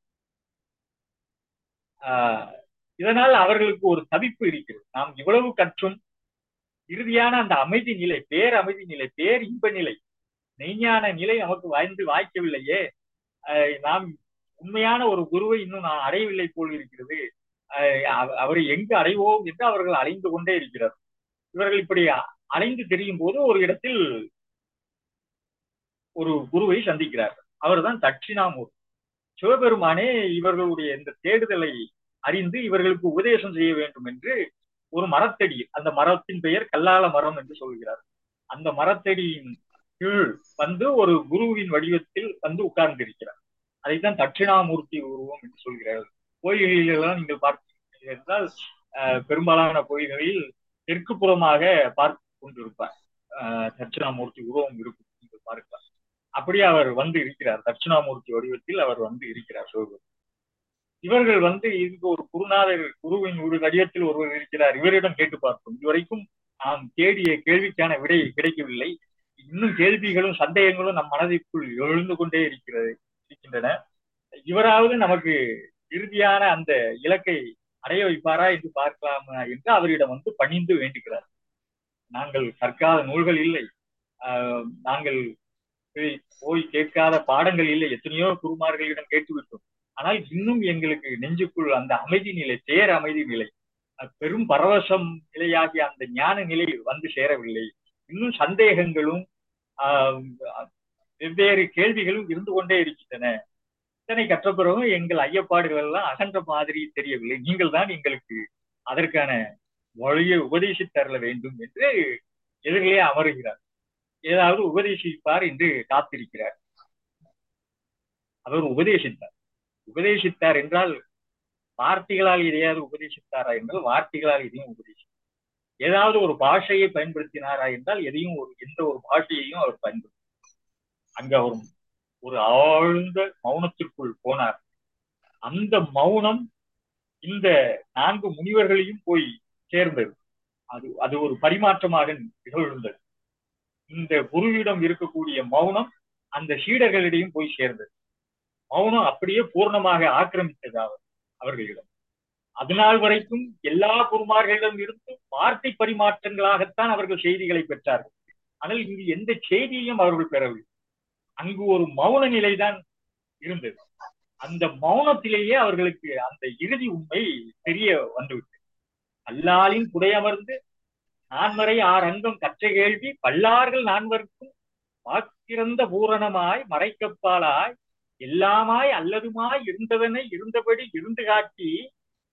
ஆஹ் இதனால் அவர்களுக்கு ஒரு தவிப்பு இருக்கிறது நாம் இவ்வளவு கற்றும் இறுதியான அந்த அமைதி நிலை பேர் அமைதி நிலை பேர் இன்ப நிலை மெய்ஞான நிலை நமக்கு வாய்ந்து வாய்க்கவில்லையே ஆஹ் நாம் உண்மையான ஒரு குருவை இன்னும் நான் அடையவில்லை போல் இருக்கிறது ஆஹ் அவ- அவரை எங்கு அடைவோம் என்று அவர்கள் அலைந்து கொண்டே இருக்கிறார் இவர்கள் இப்படி அ- அலைந்து திரியும் போது ஒரு இடத்தில் ஒரு குருவை சந்திக்கிறார்கள் அவர்தான் தட்சிணாமூர்த்தி சிவபெருமானே இவர்களுடைய இந்த தேடுதலை அறிந்து இவர்களுக்கு உபதேசம் செய்ய வேண்டும் என்று ஒரு மரத்தடி அந்த மரத்தின் பெயர் கல்லால மரம் என்று சொல்கிறார் அந்த மரத்தடியின் கீழ் வந்து ஒரு குருவின் வடிவத்தில் வந்து உட்கார்ந்து இருக்கிறார் அதைத்தான் தட்சிணாமூர்த்தி உருவம் என்று சொல்கிறார்கள் கோயில்களில் எல்லாம் நீங்கள் பார்த்தீர்கள் என்றால் அஹ், பெரும்பாலான கோயில்களில் தெற்கு புறமாக பார்த்து கொண்டிருப்பார் அஹ், தட்சிணாமூர்த்தி உருவம் இருக்கும் நீங்கள் பார்க்கலாம் அப்படியே அவர் வந்து இருக்கிறார் தட்சிணாமூர்த்தி வடிவத்தில் அவர் வந்து இருக்கிறார் சிவபெருமான் இவர்கள் வந்து இதுக்கு ஒரு குருநாதர் குருவின் ஒரு வடிவத்தில் ஒருவர் இருக்கிறார் இவரிடம் கேட்டு பார்த்தோம் இதுவரைக்கும் நாம் தேடிய கேள்விக்கான விடை கிடைக்கவில்லை இன்னும் கேள்விகளும் சந்தேகங்களும் நம் மனதிற்குள் எழுந்து கொண்டே இருக்கிறது இருக்கின்றன இவராவது நமக்கு இறுதியான அந்த இலக்கை அடைய வைப்பாரா என்று பார்க்கலாமா என்று அவரிடம் வந்து பணிந்து வேண்டுகிறார் நாங்கள் கற்காத நூல்கள் இல்லை ஆஹ் நாங்கள் போய் போய் கேட்காத பாடங்கள் இல்லை எத்தனையோ குருமார்களிடம் கேட்டுவிட்டோம் ஆனால் இன்னும் எங்களுக்கு நெஞ்சுக்குள் அந்த அமைதி நிலை பேர் அமைதி நிலை அஹ் பெரும் பரவசம் நிலையாகிய அந்த ஞான நிலை வந்து சேரவில்லை இன்னும் சந்தேகங்களும் ஆஹ் வெவ்வேறு கேள்விகளும் இருந்து கொண்டே இருக்கின்றன இத்தனை கற்ற பிறகும் எங்கள் ஐயப்பாடுகள் எல்லாம் அகன்ற மாதிரி தெரியவில்லை நீங்கள் தான் எங்களுக்கு அதற்கான வழியை உபதேசித்தரல வேண்டும் என்று எதிரிலே அமருகிறார் ஏதாவது உபதேசிப்பார் என்று காத்திருக்கிறார் அவர் உபதேசித்தார் உபதேசித்தார் என்றால் வார்த்தைகளால் எதையாவது உபதேசித்தாரா என்றால் வார்த்தைகளால் எதையும் உபதேசித்தார் ஏதாவது ஒரு பாஷையை பயன்படுத்தினாரா என்றால் எதையும் ஒரு எந்த ஒரு பாஷையையும் அவர் பயன்படுத்த அங்க அவர் ஒரு ஆழ்ந்த மௌனத்திற்குள் போனார் அந்த மௌனம் இந்த நான்கு முனிவர்களையும் போய் சேர்ந்தது அது அது ஒரு பரிமாற்றமாக நிகழ்ந்தது இந்த குருவிடம் இருக்கக்கூடிய மௌனம் அந்த சீடர்களிடையும் போய் சேர்ந்தது மௌனம் அப்படியே பூர்ணமாக ஆக்கிரமித்தது அவர் அவர்களிடம் அதனால் வரைக்கும் எல்லா குருமார்களிடம் இருந்தும் வார்த்தை பரிமாற்றங்களாகத்தான் அவர்கள் செய்திகளை பெற்றார்கள் ஆனால் இங்கு எந்த செய்தியையும் அவர்கள் பெறவில்லை அங்கு ஒரு மௌன நிலைதான் இருந்தது அந்த மௌனத்திலேயே அவர்களுக்கு அந்த இறுதி உண்மை தெரிய வந்துவிட்டது அல்லாலின் புடையமர்ந்து நான்மறை ஆறு அங்கம் கற்ற கேள்வி பல்லார்கள் நான்வர்க்கும் வாக்கிறந்த பூரணமாய் மறைக்கப்பாலாய் எல்லாமாய் அல்லதுமாய் இருந்தவனை இருந்தபடி இருந்து காட்டி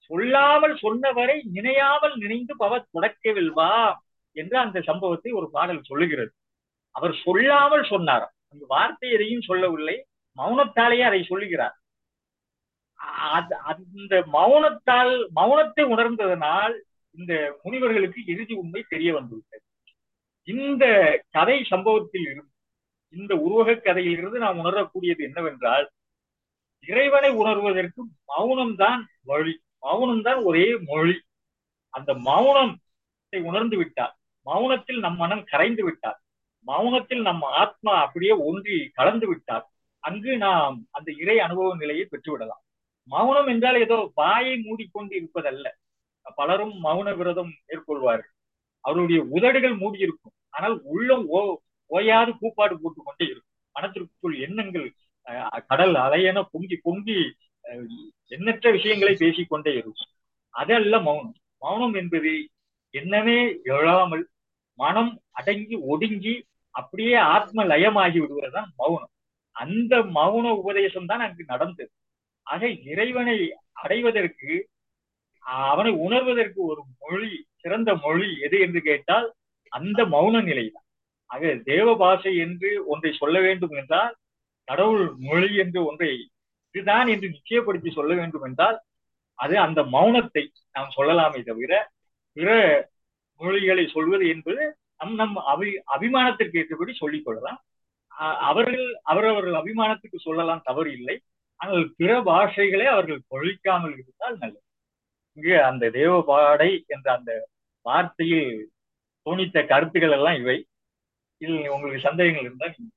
சொல்லாமல் சொன்னவரை நினையாமல் நினைந்து பவ தொடக்க வெல்வா என்று அந்த சம்பவத்தை ஒரு பாடல் சொல்லுகிறது அவர் சொல்லாமல் சொன்னார் அந்த வார்த்தை எதையும் சொல்லவில்லை மௌனத்தாலேயே அதை சொல்லுகிறார் அது- அந்த மௌனத்தால் மௌனத்தை உணர்ந்ததனால் இந்த முனிவர்களுக்கு இறுதி உண்மை தெரிய வந்துவிட்டது இந்த கதை சம்பவத்தில் இருந்து இந்த உருவக கதையில் இருந்து நாம் உணரக்கூடியது என்னவென்றால் இறைவனை உணர்வதற்கு மௌனம்தான் வழி மௌனம்தான் ஒரே மொழி அந்த மௌனத்தை உணர்ந்து விட்டால் மௌனத்தில் நம் மனம் கரைந்து விட்டால் மௌனத்தில் நம் ஆத்மா அப்படியே ஒன்றி கலந்து விட்டால் அங்கு நாம் அந்த இறை அனுபவ நிலையை பெற்றுவிடலாம் மௌனம் என்றால் ஏதோ வாயை மூடிக்கொண்டு இருப்பதல்ல பலரும் மௌன விரதம் மேற்கொள்வார்கள் அவருடைய உதடுகள் மூடியிருக்கும் ஆனால் உள்ளம் ஓ ஓயாது கூப்பாடு போட்டுக் கொண்டே இருக்கும் மனத்திற்குள் எண்ணங்கள் அஹ், கடல் அலையென பொங்கி பொங்கி அஹ், எண்ணற்ற விஷயங்களை பேசிக்கொண்டே இருக்கும் அதல்ல மௌனம் மௌனம் என்பது எண்ணமே எழாமல் மனம் அடங்கி ஒடுங்கி அப்படியே ஆத்ம லயமாகி விடுவதுதான் மௌனம் அந்த மௌன உபதேசம் தான் அங்கு நடந்தது ஆக இறைவனை அடைவதற்கு அவனை உணர்வதற்கு ஒரு மொழி சிறந்த மொழி எது என்று கேட்டால் அந்த மௌன நிலைதான் ஆக தேவ பாஷை என்று ஒன்றை சொல்ல வேண்டும் என்றால் கடவுள் மொழி என்று ஒன்றை இதுதான் என்று நிச்சயப்படுத்தி சொல்ல வேண்டும் என்றால் அது அந்த மௌனத்தை நாம் சொல்லலாமே தவிர பிற மொழிகளை சொல்வது என்பது நம் நம் அபி அபிமானத்திற்கு ஏற்றபடி சொல்லிக் கொள்ளலாம் அ- அவர்கள் அவரவர்கள் அபிமானத்துக்கு சொல்லலாம் தவறு இல்லை ஆனால் பிற பாஷைகளை அவர்கள் பொழிக்காமல் இருந்தால் நல்லது இங்கு அந்த தேவபாடை என்ற அந்த வார்த்தையில் தோணித்த கருத்துக்கள் எல்லாம் இவை இதில் உங்களுக்கு சந்தேகங்கள் இருந்தால் நீங்க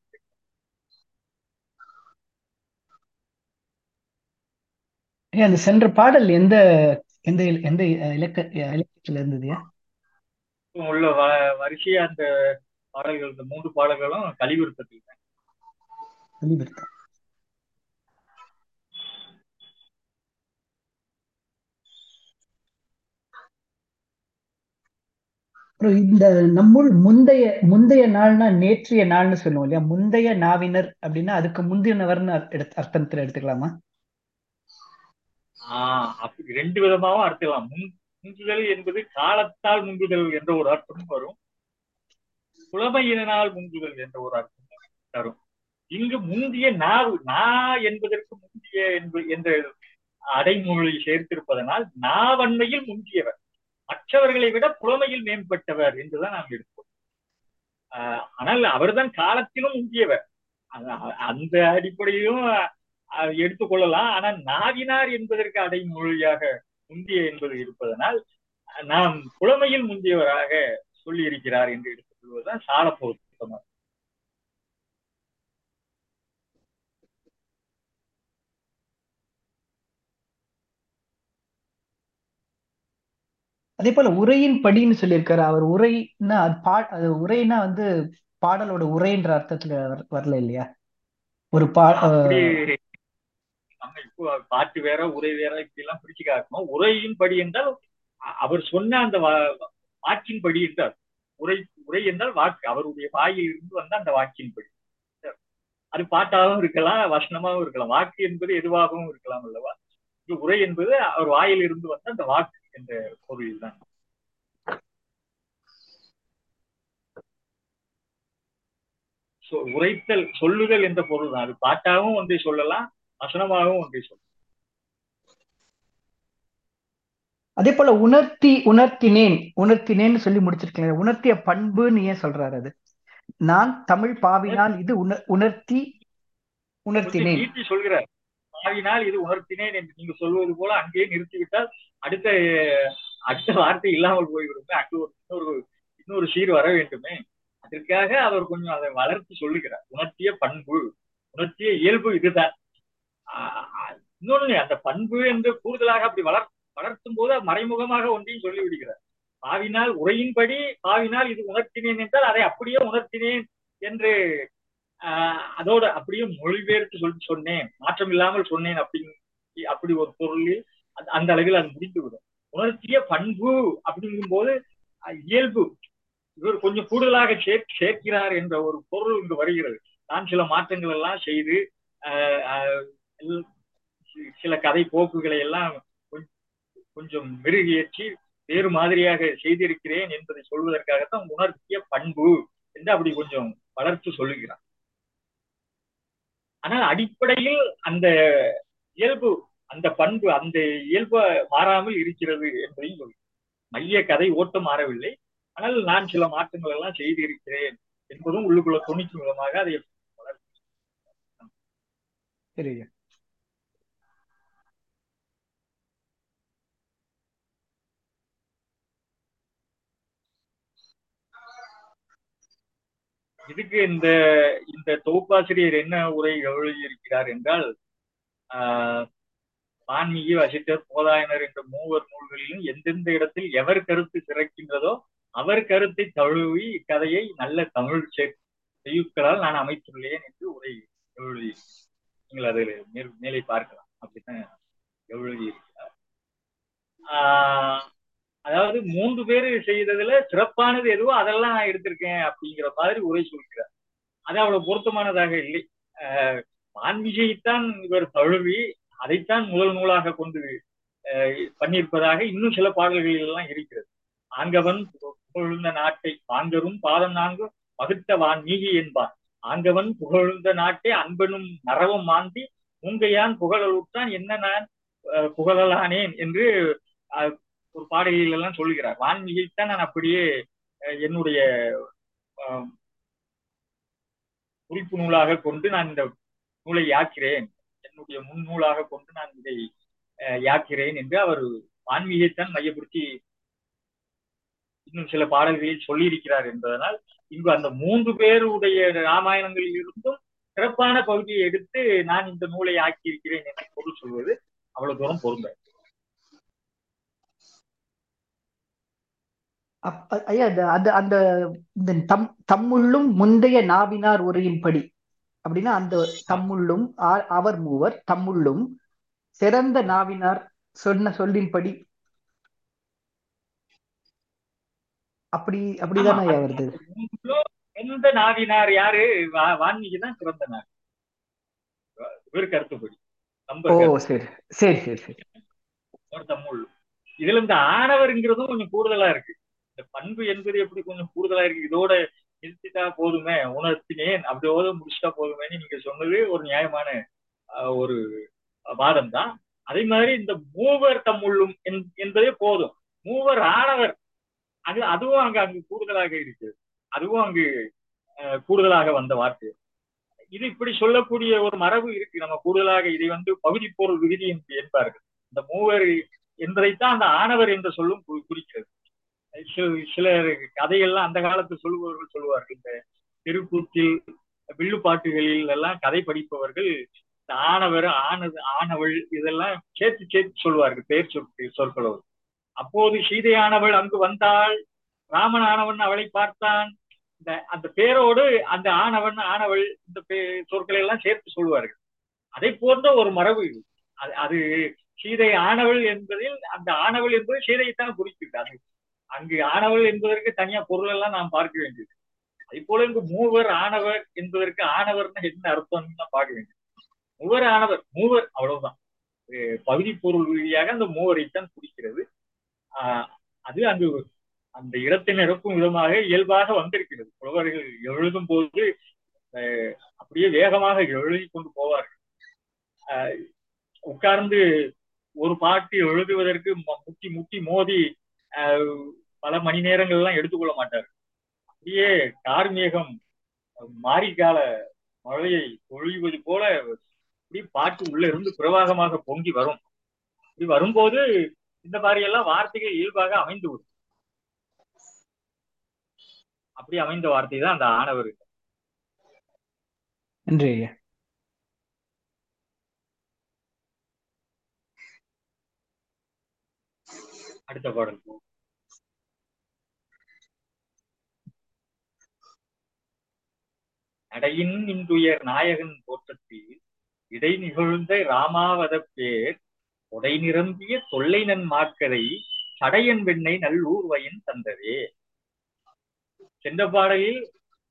ஏன் அந்த சென்ற பாடல் எந்த எந்த இல- எந்த இலக்க இலக்கியத்துல இருந்ததுயா உள்ள வ- வரிசையா அந்த பாடல்கள் இந்த மூன்று பாடல்களும் கலிவிருத்தத்தில் தான். வெளிவிருத்தம் அப்புறம் இந்த நம்முள் முந்தைய முந்தைய நாள்னா நேற்றைய நாள்னு சொல்லுவோம் இல்லையா முந்தைய நாவினர் அப்படின்னா அதுக்கு முந்தினவர்னு எடுத்து அர்த்தத்துல எடுத்துக்கலாமா ஆஹ் அப்படி ரெண்டு விதமாவும் அர்த்தலாம் முன் முந்துதல் என்பது காலத்தால் முந்துதல் என்ற ஒரு அர்த்தமும் வரும் புலமையினால் முந்துதல் என்ற ஒரு அர்த்தமும் தரும் இங்கு முந்திய நாவு நா என்பதற்கு முந்திய என்ப என்ற அடைமொழி சேர்த்திருப்பதனால் நாவன்மையில் முந்தியவர் மற்றவர்களை விட புலமையில் மேம்பட்டவர் என்றுதான் நாம் எடுப்போம் ஆஹ் ஆனால் அவர்தான் காலத்திலும் முந்தியவர் அ- அந்த அடிப்படையிலும் அஹ், எடுத்துக்கொள்ளலாம் ஆனால் நாவினார் என்பதற்கு அடைமொழியாக முந்திய என்பது இருப்பதனால் அஹ், நாம் புலமையில் முந்தியவராக சொல்லி இருக்கிறார் என்று எடுத்துக்கொள்வதுதான் சால பொருத்தமாக அதே போல உரையின் படின்னு சொல்லியிருக்காரு அவர் உரைன்னா அது பா அது உரைனா வந்து பாடலோட உரைன்ற அர்த்தத்துல வர- வரல இல்லையா ஒரு பா அப்படி அஹ் நம்ம இப்போ பாட்டு வேற உரை வேற இப்படி எல்லாம் பிரிச்சு காட்டணும் உரையின் படி என்றால் அ- அவர் சொன்ன அந்த வா- வாக்கின் படி என்றார் உரை உரை என்றால் வாக்கு அவருடைய வாயில் இருந்து வந்த அந்த வாக்கின் படி அது பாட்டாகவும் இருக்கலாம் வசனமாகவும் இருக்கலாம் வாக்கு என்பது எதுவாகவும் இருக்கலாம் அல்லவா இது உரை என்பது அவர் வாயில் இருந்து வந்த அந்த வாக்கு என்ற பொருளில் தான் சொ- உரைத்தல் சொல்லுதல் என்ற பொருள் தான் அது பாட்டாகவும் ஒன்றை சொல்லலாம் வசனமாகவும் ஒன்றை சொல்லலாம் அதே போல உணர்த்தி உணர்த்தினேன் உணர்த்தினேன்னு சொல்லி முடிச்சிருக்கீங்க உணர்த்திய பண்புன்னு ஏன் சொல்றாரு அது நான் தமிழ் பாவினால் இது உணர் உணர்த்தி கொஞ்சம் உணர்த்தினேன் நீட்டி சொல்கிறார் பாவினால் இது உணர்த்தினேன் என்று நீங்க சொல்வது போல அங்கேயே நிறுத்திவிட்டால் அடுத்த அடுத்த வார்த்தை இல்லாமல் போய்விடுமே அங்கு ஒரு இன்னொரு இன்னொரு சீர் வர வேண்டுமே அதற்காக அவர் கொஞ்சம் அதை வளர்த்து சொல்லுகிறார் உணர்த்திய பண்பு உணர்த்திய இயல்பு இதுதான் ஆஹ் ஆஹ் இன்னொன்னு அந்த பண்பு என்று கூடுதலாக அப்படி வளர் வளர்த்தும் போது மறைமுகமாக ஒன்றையும் சொல்லி விடுகிறார் பாவினால் உரையின்படி பாவினால் இது உணர்த்தினேன் என்றால் அதை அப்படியே உணர்த்தினேன் என்று ஆஹ் அதோட அப்படியே மொழிபெயர்த்து சொல்லி சொன்னேன் மாற்றம் இல்லாமல் சொன்னேன் அப்படின்னு அப்படி ஒரு பொருளில் அந்த- அந்த அளவில் அது முடிந்து விடும் உணர்த்திய பண்பு அப்படிங்கும் போது அஹ், இயல்பு இவர் கொஞ்சம் கூடுதலாக சேர் சேர்க்கிறார் என்ற ஒரு பொருள் இங்கு வருகிறது நான் சில மாற்றங்கள் எல்லாம் செய்து ஆஹ், ஆஹ், எல்- சில கதை போக்குகளை எல்லாம் கொஞ்சம் கொஞ்சம் மெருகேற்றி வேறு மாதிரியாக செய்திருக்கிறேன் என்பதை சொல்வதற்காகத்தான் உணர்த்திய பண்பு என்று அப்படி கொஞ்சம் வளர்த்து சொல்லுகிறார் ஆனால் அடிப்படையில் அந்த இயல்பு அந்த பண்பு அந்த இயல்பு மாறாமல் இருக்கிறது என்பதையும் சொல்லு மைய கதை ஓட்டம் மாறவில்லை ஆனால் நான் சில மாற்றங்கள் எல்லாம் செய்திருக்கிறேன் என்பதும் உள்ளுக்குள்ள துணிக்கும் விதமாக அதை சரி இதுக்கு இந்த இந்த தொகுப்பாசிரியர் என்ன உரை எழுதியிருக்கிறார் என்றால் ஆஹ் வான்மீகி வசிட்டர் போதாயனர் என்ற மூவர் நூல்களிலும் எந்தெந்த இடத்தில் எவர் கருத்து சிறக்கின்றதோ அவர் கருத்தை தழுவி இக்கதையை நல்ல தமிழ் செய்யுட்களால் நான் அமைத்துள்ளேன் என்று உரை எழுதி நீங்கள் அதில் மேல் மேலே பார்க்கலாம் அப்படித்தான் எழுதியிருக்கிறார் ஆஹ் அதாவது மூன்று பேர் செய்ததுல சிறப்பானது எதுவோ அதெல்லாம் நான் எடுத்திருக்கேன் அப்படிங்கிற மாதிரி உரை சொல்கிறார் அது அவ்வளவு பொருத்தமானதாக இல்லை ஆன்மீகைத்தான் இவர் தழுவி அதைத்தான் முதல் நூலாக கொண்டு பண்ணியிருப்பதாக இன்னும் சில பாடல்களில் எல்லாம் இருக்கிறது ஆங்கவன் புகழ்ந்த நாட்டை பாங்கரும் பாதம் நான்கு பகுத்த வான்மீகி என்பார் ஆங்கவன் புகழ்ந்த நாட்டை அன்பனும் நரவம் மாந்தி உங்கையான் புகழலுற்றான் என்ன நான் புகழலானேன் என்று ஒரு பாடலில் எல்லாம் சொல்லுகிறார் வான்மீகித்தான் நான் அப்படியே என்னுடைய குறிப்பு நூலாக கொண்டு நான் இந்த நூலை யாக்கிறேன் என்னுடைய முன்னூலாக கொண்டு நான் இதை யாக்கிறேன் என்று அவர் வான்மீகைத்தான் மையப்படுத்தி இன்னும் சில பாடல்களில் சொல்லியிருக்கிறார் என்பதனால் இங்கு அந்த மூன்று பேருடைய ராமாயணங்களில் இருந்தும் சிறப்பான பகுதியை எடுத்து நான் இந்த நூலை ஆக்கியிருக்கிறேன் என்று பொருள் சொல்வது அவ்வளவு தூரம் பொருந்த ஐயா அது அந்த இந்த தம் தம்முள்ளும் முந்தைய நாவினார் உரையின்படி அப்படின்னா அந்த தம்முள்ளும் அவர் மூவர் தம்முள்ளும் சிறந்த நாவினார் சொன்ன சொல்லின்படி அப்படி அப்படிதானே ஐயா வருது எந்த நாவினார் யாரு வான்மீகி தான் சிறந்த நாள் இவர் கருத்துப்படி ஓ சரி சரி சரி சரி தமிழ் இதுல இந்த ஆணவர்ங்கிறதும் கொஞ்சம் கூடுதலா இருக்கு இந்த பண்பு என்பது எப்படி கொஞ்சம் கூடுதலா இருக்கு இதோட நிறுத்திட்டா போதுமே உணர்த்தினேன் அப்படியோட முடிச்சுட்டா போதுமேன்னு நீங்க சொன்னது ஒரு நியாயமான ஒரு வாதம் தான் அதே மாதிரி இந்த மூவர் தம்முள்ளும் என்பதே போதும் மூவர் ஆணவர் அது அதுவும் அங்க அங்கு கூடுதலாக இருக்கு அதுவும் அங்கு கூடுதலாக வந்த வார்த்தை இது இப்படி சொல்லக்கூடிய ஒரு மரபு இருக்கு நம்ம கூடுதலாக இதை வந்து பகுதி பொருள் விகுதி என்பார்கள் இந்த மூவர் என்பதைத்தான் அந்த ஆணவர் என்று சொல்லும் குறிக்கிறது சில கதைகள்லாம் அந்த காலத்து சொல்லுபவர்கள் சொல்லுவார்கள் இந்த தெருக்கூத்தில் வில்லுப்பாட்டுகளில் எல்லாம் கதை படிப்பவர்கள் இந்த ஆணவர் ஆனது ஆனவள் இதெல்லாம் சேர்த்து சேர்த்து சொல்லுவார்கள் பெயர் சொல் சொற்களோடு அப்போது சீதையானவள் அங்கு வந்தாள் ராமன் ஆனவன் அவளை பார்த்தான் இந்த அந்த பேரோடு அந்த ஆணவன் ஆனவள் இந்த சொற்களை எல்லாம் சேர்த்து சொல்லுவார்கள் அதை போன்ற ஒரு மரபு அது அது சீதை ஆனவள் என்பதில் அந்த ஆனவள் என்பது சீதையைத்தான் குறிக்கிறது அது அங்கு ஆணவள் என்பதற்கு தனியா பொருள் எல்லாம் நாம் பார்க்க வேண்டியது அதே போல இங்கு மூவர் ஆணவர் என்பதற்கு ஆணவர்னா என்ன அர்த்தம்னு தான் பார்க்க வேண்டியது மூவர் ஆணவர் மூவர் அவ்வளவுதான் பகுதி பொருள் ரீதியாக அந்த மூவரைத்தான் குறிக்கிறது ஆஹ் அது அங்கு அந்த இடத்தை நிரப்பும் விதமாக இயல்பாக வந்திருக்கிறது புலவர்கள் எழுதும் போது அப்படியே வேகமாக எழுதி கொண்டு போவார்கள் உட்கார்ந்து ஒரு பாட்டு எழுதுவதற்கு முட்டி முட்டி மோதி பல மணி நேரங்கள் எல்லாம் எடுத்துக்கொள்ள மாட்டார் அப்படியே கார்மேகம் மாரிகால மழையை பொழிவது போல இப்படி பாட்டு உள்ள இருந்து பிரவாகமாக பொங்கி வரும் இப்படி வரும்போது இந்த மாதிரி எல்லாம் வார்த்தைகள் இயல்பாக அமைந்து விடும் அப்படி அமைந்த வார்த்தை தான் அந்த ஆணவர் நன்றி அடுத்த பாடல் நடையின் இன்றுயர் நாயகன் தோற்றத்தில் இடை நிகழ்ந்த ராமாவத பேர் உடை நிரம்பிய தொல்லை நன் மாக்கதை சடையன் வெண்ணை நல்லூர்வயன் தந்ததே சென்ற பாடலில்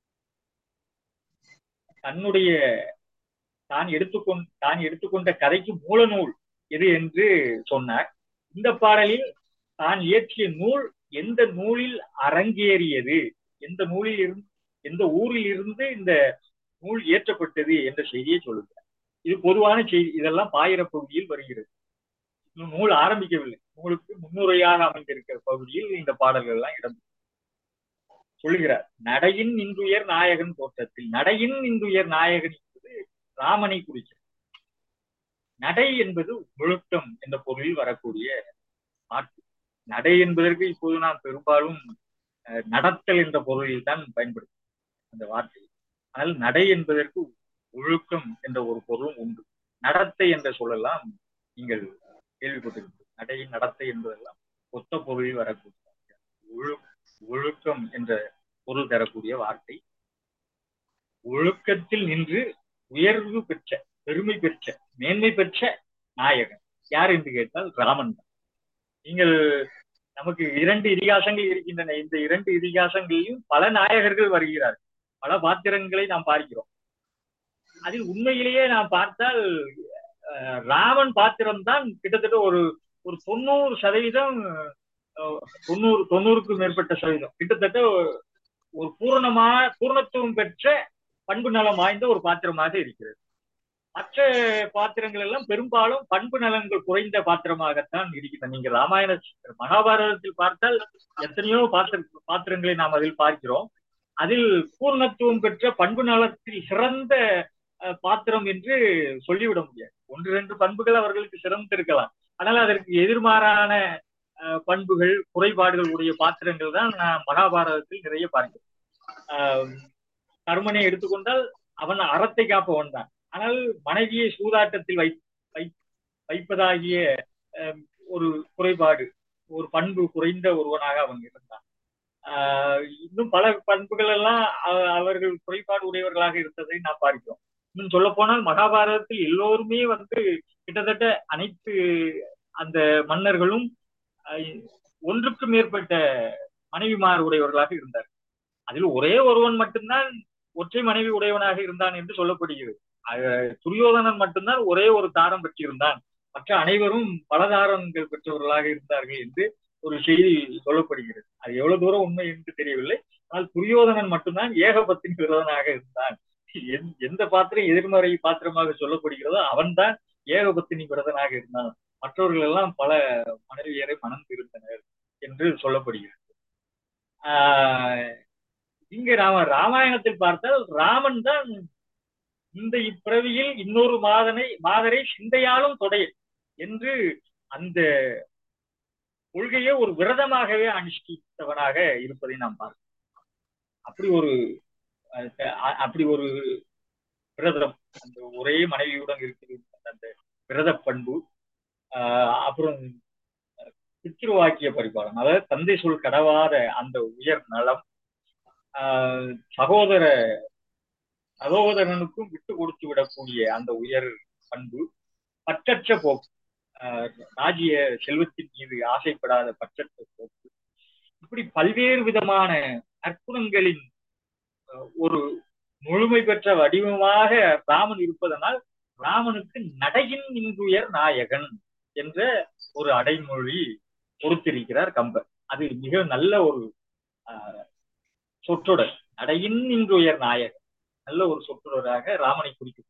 தன்னுடைய தான் எடுத்துக்கொண் தான் எடுத்துக்கொண்ட கதைக்கு மூல நூல் எது என்று சொன்னார் இந்த பாடலில் தான் இயற்றிய நூல் எந்த நூலில் அரங்கேறியது எந்த நூலில் இருந்து எந்த ஊரில் இருந்து இந்த நூல் இயற்றப்பட்டது என்ற செய்தியை சொல்லுகிறார் இது பொதுவான செய்தி இதெல்லாம் பாயிர பகுதியில் வருகிறது இன்னும் நூல் ஆரம்பிக்கவில்லை நூலுக்கு முன்னுரையாக அமைந்திருக்கிற பகுதியில் இந்த பாடல்கள் எல்லாம் இடம் சொல்லுகிறார் நடையின் இன்றுயர் நாயகன் தோற்றத்தில் நடையின் இன்றுயர் நாயகன் என்பது ராமனை குறிக்கிறது நடை என்பது ஒழுக்கம் என்ற பொருளில் வரக்கூடிய வார்த்தை நடை என்பதற்கு இப்போது நாம் பெரும்பாலும் நடத்தல் என்ற பொருளில் தான் பயன்படுத்தும் அந்த வார்த்தை ஆனால் நடை என்பதற்கு ஒழுக்கம் என்ற ஒரு பொருளும் உண்டு நடத்தை என்ற சொல்லலாம் நீங்கள் கேள்விப்பட்டிருக்கிறீர்கள் நடை நடத்தை என்பதெல்லாம் ஒத்த பொருளில் வரக்கூடிய ஒழு ஒழுக்கம் என்ற பொருள் தரக்கூடிய வார்த்தை ஒழுக்கத்தில் நின்று உயர்வு பெற்ற பெருமை பெற்ற மேன்மை பெற்ற நாயகன் யார் என்று கேட்டால் ராமன் தான் நீங்கள் நமக்கு இரண்டு இதிகாசங்கள் இருக்கின்றன இந்த இரண்டு இதிகாசங்களிலும் பல நாயகர்கள் வருகிறார்கள் பல பாத்திரங்களை நாம் பார்க்கிறோம் அதில் உண்மையிலேயே நாம் பார்த்தால் ராமன் பாத்திரம் தான் கிட்டத்தட்ட ஒரு ஒரு தொண்ணூறு சதவீதம் தொண்ணூறு தொண்ணூறுக்கு மேற்பட்ட சதவீதம் கிட்டத்தட்ட ஒரு பூரணமா பூர்ணத்துவம் பெற்ற பண்பு நலம் வாய்ந்த ஒரு பாத்திரமாக இருக்கிறது மற்ற பாத்திரங்கள் எல்லாம் பெரும்பாலும் பண்பு நலன்கள் குறைந்த பாத்திரமாகத்தான் இருக்கின்றன நீங்க ராமாயண மகாபாரதத்தில் பார்த்தால் எத்தனையோ பாத்திர பாத்திரங்களை நாம் அதில் பார்க்கிறோம் அதில் பூர்ணத்துவம் பெற்ற பண்பு நலத்தில் சிறந்த பாத்திரம் என்று சொல்லிவிட முடியாது ஒன்று ரெண்டு பண்புகள் அவர்களுக்கு சிறந்திருக்கலாம் ஆனால் அதற்கு எதிர்மாறான பண்புகள் குறைபாடுகள் உடைய பாத்திரங்கள் தான் மகாபாரதத்தில் நிறைய பார்க்கிறோம் கர்மனை எடுத்துக்கொண்டால் அவன் அறத்தை காப்பவன் தான் ஆனால் மனைவியை சூதாட்டத்தில் வை வைப்பதாகிய ஒரு குறைபாடு ஒரு பண்பு குறைந்த ஒருவனாக அவன் இருந்தான் இன்னும் பல பண்புகள் எல்லாம் அவர்கள் குறைபாடு உடையவர்களாக இருந்ததை நாம் பார்க்கிறோம் இன்னும் சொல்ல போனால் மகாபாரதத்தில் எல்லோருமே வந்து கிட்டத்தட்ட அனைத்து அந்த மன்னர்களும் ஒன்றுக்கு மேற்பட்ட மனைவிமார் உடையவர்களாக இருந்தார் அதில் ஒரே ஒருவன் மட்டும்தான் ஒற்றை மனைவி உடையவனாக இருந்தான் என்று சொல்லப்படுகிறது துரியோதனன் மட்டும்தான் ஒரே ஒரு தாரம் பெற்றிருந்தான் மற்ற அனைவரும் பல தாரங்கள் பெற்றவர்களாக இருந்தார்கள் என்று ஒரு செய்தி சொல்லப்படுகிறது அது எவ்வளவு தூரம் உண்மை என்று தெரியவில்லை ஆனால் துரியோதனன் மட்டும்தான் ஏகபத்தின் விரோதனாக இருந்தான் எந்த பாத்திரம் எதிர்மறை பாத்திரமாக சொல்லப்படுகிறதோ அவன்தான் ஏகபத்தினி விரதனாக இருந்தான் மற்றவர்கள் எல்லாம் பல மனைவியரை மணந்து இருந்தனர் என்று சொல்லப்படுகிறது ஆஹ் இங்க ராம ராமாயணத்தில் பார்த்தால் ராமன் தான் இந்த இப்பிறவியில் இன்னொரு மாதனை மாதரை சிந்தையாலும் தொடைய என்று அந்த கொள்கையை ஒரு விரதமாகவே அனுஷ்டித்தவனாக இருப்பதை நாம் பார்க்கிறோம் அப்படி ஒரு அப்படி ஒரு விரதம் அந்த ஒரே மனைவியுடன் இருக்கிற அந்த விரத பண்பு அப்புறம் பித்ருவாக்கிய பரிபாலனம் அதாவது தந்தை சொல் கடவாத அந்த உயர் நலம் சகோதர சகோதரனுக்கும் விட்டு கொடுத்து விடக்கூடிய அந்த உயர் பண்பு பற்றற்ற போக்கு ராஜ்ய செல்வத்தின் மீது ஆசைப்படாத பற்றற்ற போக்கு இப்படி பல்வேறு விதமான அற்புதங்களின் ஒரு முழுமை பெற்ற வடிவமாக ராமன் இருப்பதனால் ராமனுக்கு நடையின் இன்றுயர் நாயகன் என்ற ஒரு அடைமொழி பொறுத்திருக்கிறார் கம்பர் அது மிக நல்ல ஒரு சொற்றொடர் நடையின் இன்றுயர் நாயகன் நல்ல ஒரு சொற்றொடராக ராமனை குறிக்கும்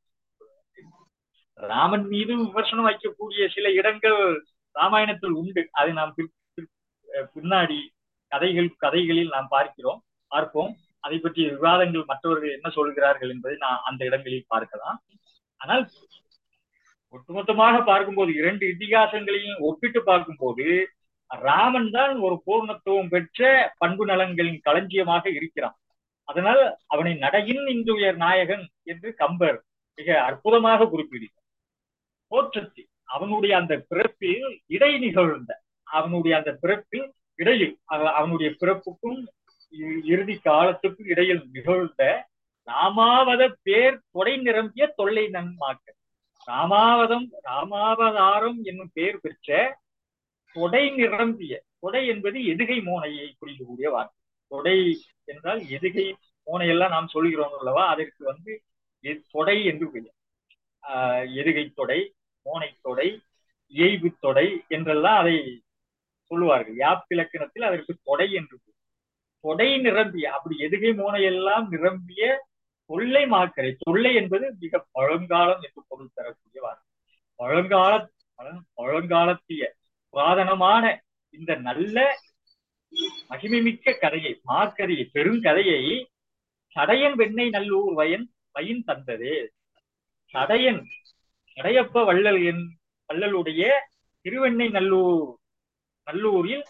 ராமன் மீது விமர்சனம் வைக்கக்கூடிய சில இடங்கள் ராமாயணத்தில் உண்டு அதை நாம் பின்னாடி கதைகள் கதைகளில் நாம் பார்க்கிறோம் பார்ப்போம் அதை பற்றிய விவாதங்கள் மற்றவர்கள் என்ன சொல்கிறார்கள் என்பதை நான் அந்த இடங்களில் பார்க்கலாம் ஆனால் ஒட்டுமொத்தமாக பார்க்கும்போது இரண்டு இதிகாசங்களையும் ஒப்பிட்டு பார்க்கும்போது ராமன் தான் ஒரு பூர்ணத்துவம் பெற்ற பண்பு நலன்களின் களஞ்சியமாக இருக்கிறான் அதனால் அவனை நடையின் இன்று உயர் நாயகன் என்று கம்பர் மிக அற்புதமாக குறிப்பிடுகிறார் தோற்றத்தில் அவனுடைய அந்த பிறப்பில் இடை நிகழ்ந்த அவனுடைய அந்த பிறப்பில் இடையில் அவனுடைய பிறப்புக்கும் இறுதி காலத்துக்கும் இடையில் நிகழ்ந்த ராமாவத பேர் கொடை நிரம்பிய தொல்லை நன்மாக்க ராமாவதம் ராமாவதாரம் என்னும் பெயர் பெற்ற கொடை நிரம்பிய கொடை என்பது எதுகை மோனையை குறிக்கக்கூடிய வார்த்தை கொடை என்றால் எதுகை மோனையெல்லாம் நாம் சொல்கிறோம் அல்லவா அதற்கு வந்து தொடை என்று பெயர் ஆஹ் எதுகை தொடை மோனை தொடை இயைபு தொடை என்றெல்லாம் அதை சொல்லுவார்கள் யாப்பிலக்கணத்தில் அதற்கு தொடை என்று பொருள். தொடை நிரம்பிய அப்படி எதுகை மோனையெல்லாம் நிரம்பிய தொல்லை மாக்கரை தொல்லை என்பது மிக பழங்காலம் என்று பொருள் தரக்கூடிய வார்த்தை பழங்கால பழ- பழங்காலத்திய புராதனமான இந்த நல்ல மகிமைமிக்க கதையை மாக்கதையை பெருங்கதையை சடையன் வெண்ணெய் நல்லூர் வயன் வயின் தந்ததே சடையன் சடையப்ப வள்ளல் என் வள்ளலுடைய திருவெண்ணெய் நல்லூர் நல்லூரில்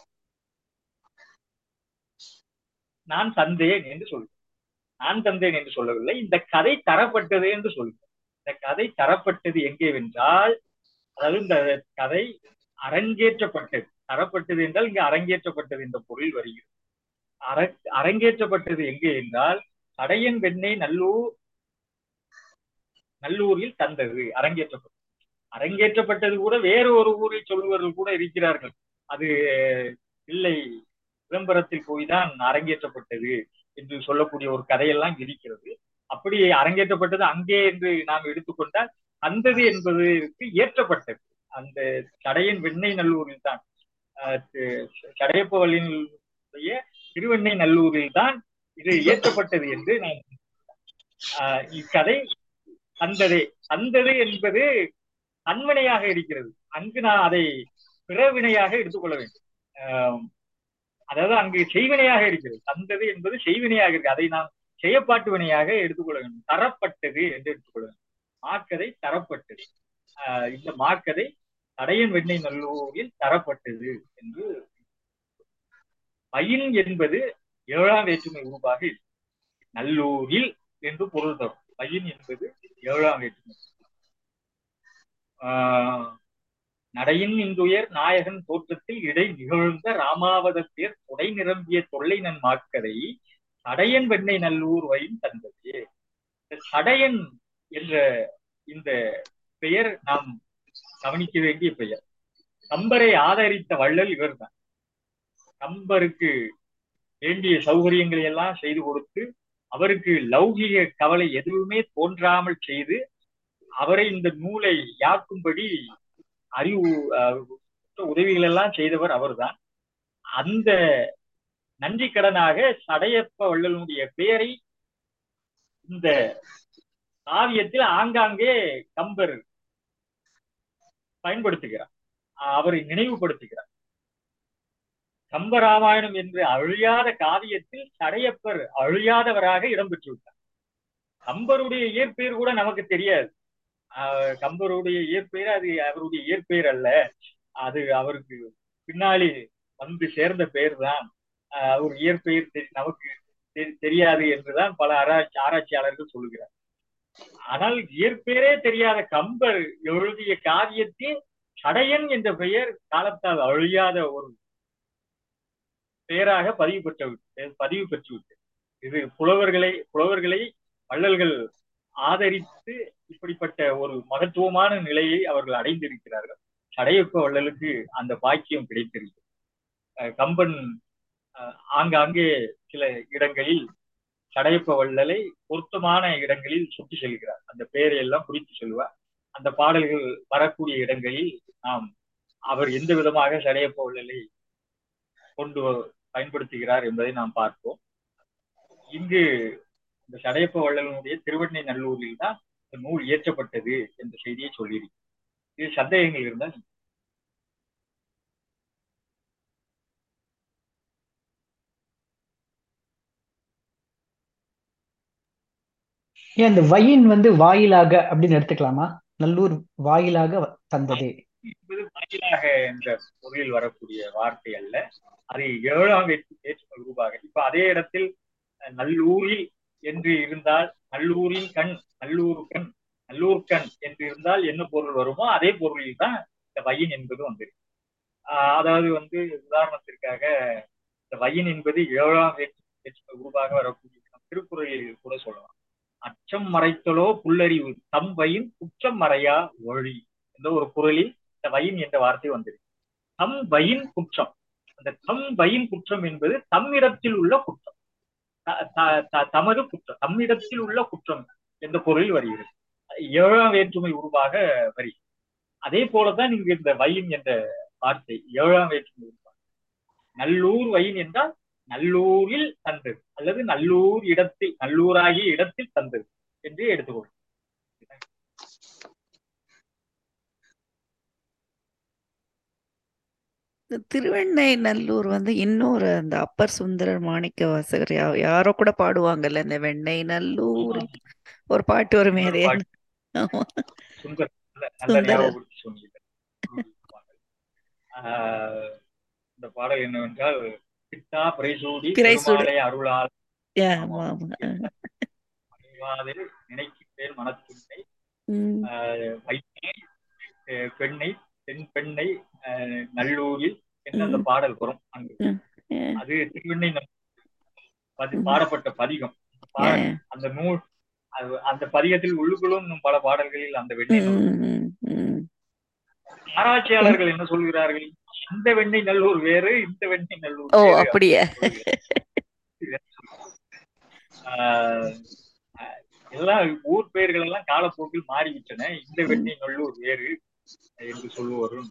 நான் தந்தேன் என்று சொல்கிறேன் நான் தந்தேன் என்று சொல்லவில்லை இந்த கதை தரப்பட்டது என்று சொல்கிறேன் இந்த கதை தரப்பட்டது எங்கே வென்றால் அதாவது இந்த கதை அரங்கேற்றப்பட்டது தரப்பட்டது என்றால் இங்கு அரங்கேற்றப்பட்டது என்ற பொருள் வருகிறது அர அரங்கேற்றப்பட்டது எங்கே என்றால் சடையன் வெண்ணெய் நல்லூர் நல்லூரில் தந்தது அரங்கேற்றப்பட்டது அரங்கேற்றப்பட்டது கூட வேறு ஒரு ஊரை சொல்லுவர்கள் கூட இருக்கிறார்கள் அது இல்லை விளம்பரத்தில் போய்தான் அரங்கேற்றப்பட்டது என்று சொல்லக்கூடிய ஒரு கதையெல்லாம் இருக்கிறது அப்படி அரங்கேற்றப்பட்டது அங்கே என்று நாம் எடுத்துக்கொண்டால் தந்தது என்பதற்கு ஏற்றப்பட்டது அந்த சடையன் வெண்ணெய் நல்லூரில் தான் சடையப்பவளினுடைய திருவெண்ணை நல்லூரில் தான் இது ஏற்றப்பட்டது என்று நான் ஆஹ் இக்கதை தந்ததே தந்தது என்பது தன்வினையாக இருக்கிறது அங்கு நான் அதை பிறவினையாக எடுத்துக்கொள்ள வேண்டும் ஆஹ் அதாவது அங்கு செய்வினையாக இருக்கிறது தந்தது என்பது செய்வினையாக இருக்கு அதை நாம் செய்யப்பாட்டு வினையாக எடுத்துக்கொள்ள வேண்டும் தரப்பட்டது என்று எடுத்துக்கொள்ள வேண்டும் மாக்கதை தரப்பட்டது ஆஹ் இந்த மாக்கதை தடையன் வெண்ணெய் நல்லூரில் தரப்பட்டது என்று பயின் என்பது ஏழாம் வேற்றுமை உருவாக இருக்கு. நல்லூரில் என்று பொருள் தரும் பயின் என்பது ஏழாம் வேற்றுமை ஆஹ் நடையின் இந்துயர் நாயகன் தோற்றத்தில் இடை நிகழ்ந்த ராமாவத பேர் கொடை நிரம்பிய தொல்லை நன் மாக்கதை சடையன் வெண்ணெய் நல்லூர் வயின் தந்தது இந்த சடையன் என்ற இந்த பெயர் நாம் கவனிக்க வேண்டிய பெயர் கம்பரை ஆதரித்த வள்ளல் இவர்தான் கம்பருக்கு வேண்டிய சௌகரியங்களை எல்லாம் செய்து கொடுத்து அவருக்கு லௌகிக கவலை எதுவுமே தோன்றாமல் செய்து அவரை இந்த நூலை யாக்கும்படி அறிவு அஹ், உதவிகள் எல்லாம் செய்தவர் அவர்தான் அந்த நன்றி கடனாக சடையப்ப வள்ளலுடைய பெயரை இந்த காவியத்தில் ஆங்காங்கே கம்பர் பயன்படுத்துகிறார் அஹ் அவரை நினைவுபடுத்துகிறார் கம்பராமாயணம் என்று அழியாத காவியத்தில் சடையப்பர் அழியாதவராக இடம்பெற்று விட்டார் கம்பருடைய இயற்பெயர் கூட நமக்கு தெரியாது ஆஹ் கம்பருடைய இயற்பெயர் அது அவருடைய இயற்பெயர் அல்ல அது அவருக்கு பின்னாடி வந்து சேர்ந்த பெயர் தான் ஆஹ் அவர் இயற்பெயர் தெரி- நமக்கு தெரி- தெரியாது என்றுதான் பல ஆராய்ச்சி ஆராய்ச்சியாளர்கள் சொல்லுகிறார் ஆனால் இயற்பெயரே தெரியாத கம்பர் எழுதிய காவியத்தில் சடையன் என்ற பெயர் காலத்தால் அழியாத ஒரு பெயராக பதிவு பெற்று விட்டு- பதிவு பெற்று விட்டது இது புலவர்களை புலவர்களை வள்ளல்கள் ஆதரித்து இப்படிப்பட்ட ஒரு மகத்துவமான நிலையை அவர்கள் அடைந்திருக்கிறார்கள் சடையப்ப வள்ளலுக்கு அந்த பாக்கியம் கிடைத்திருக்கிறது அஹ் கம்பன் அஹ் ஆங்காங்கே சில இடங்களில் சடையப்ப வள்ளலை பொருத்தமான இடங்களில் சுட்டி செல்கிறார் அந்த பெயரை எல்லாம் குறித்து செல்வார் அந்த பாடல்கள் வரக்கூடிய இடங்களில் நாம் அவர் எந்த விதமாக சடையப்ப வள்ளலை கொண்டு பயன்படுத்துகிறார் என்பதை நாம் பார்ப்போம் இங்கு இந்த சடையப்ப வள்ளலனுடைய திருவண்ணை நல்லூரில் தான் இந்த நூல் இயற்றப்பட்டது என்ற செய்தியை சொல்லியிருக்கு இது சந்தேகங்கள் இருந்தால் ஏன் இந்த வயின் வந்து வாயிலாக அப்படின்னு எடுத்துக்கலாமா நல்லூர் வாயிலாக வ- தந்ததே என்பது வாயிலாக என்ற பொருளில் வரக்கூடிய வார்த்தை அல்ல அது ஏழாம் வேற்று வேற்றுமை உருவாக இப்ப அதே இடத்தில் அஹ், நல்லூரில் என்று இருந்தால் நல்லூரின் கண் நல்லூர் கண் நல்லூர் கண் என்று இருந்தால் என்ன பொருள் வருமோ அதே பொருளில் தான் இந்த வயின் என்பது வந்திருக்கு ஆஹ் அதாவது வந்து உதாரணத்திற்காக இந்த வயின் என்பது ஏழாம் வேற்று வேற்றுமை உருவாக வரக்கூடிய நம் திருக்குறளில் கூட சொல்லலாம் அச்சம் மறைத்தலோ புல்லறிவு தம் வயின் குற்றம் மறையா ஒழி என்ற ஒரு குரலில் இந்த வயின் என்ற வார்த்தை வந்திருக்கு தம் வயின் குற்றம் அந்த தம் வயின் குற்றம் என்பது தம்மிடத்தில் உள்ள குற்றம் த- த- த- தமது குற்றம் தம்மிடத்தில் உள்ள குற்றம் என்ற பொருளில் வருகிறது ஏழாம் வேற்றுமை உருவாக வரி அதே போலதான் இங்கு இந்த வயின் என்ற வார்த்தை ஏழாம் வேற்றுமை நல்லூர் வயின் என்றால் நல்லூரில் தந்தது அல்லது நல்லூர் இடத்தில் நல்லூராகிய இடத்தில் தந்தது என்று எடுத்துக்கொள்ளும் இந்த திருவெண்ணை நல்லூர் வந்து இன்னொரு அந்த அப்பர் சுந்தரர் மாணிக்க வாசகர் யா- யாரோ கூட பாடுவாங்கல்ல இந்த வெண்ணெய் நல்லூர் ஒரு பாட்டு வருமே அது என்ன? ஆமா. சுந்தர் நல்ல- நல்ல சுந்தரர். ஞாபகப்படுத்தி சொன்னீங்க ஆஹ் இந்த பாடல் என்னவென்றால் கிட்டா பிறைசூடி பிறைசூடி. பெருமாளை அருளால் யா, ஆமா ஆமா அணிவாதே நினைக்கின்றேன் மனத்துன்னை ம், வைத்தே அஹ் பெண்ணை பெண் பெண்ணை அஹ் நல்லூரில் என்று அந்த பாடல் வரும் அங்கு ம். யா, அது திருவெண்ணை நல்லூர் பதி- பாடப்பட்ட பதிகம் பா- யா. அந்த நூல் அது அந்த பதிகத்தில் உள்ளுக்குள்ளும் இன்னும் பல பாடல்களில் அந்த வெண்ணெய் ம், நல்லூர் ம், ம். ஆராய்ச்சியாளர்கள் என்ன சொல்கிறார்கள் இந்த வெண்ணெய் நல்லூர் வேறு இந்த வெண்ணெய் நல்லூர் ஓ வேறு அப்படியா ஆஹ் ஆஹ் எல்லாம் ஊர் பெயர்கள் எல்லாம் காலப்போக்கில் மாறிவிட்டன இந்த வெண்ணெய் நல்லூர் வேறு என்று சொல்லுவார்கள்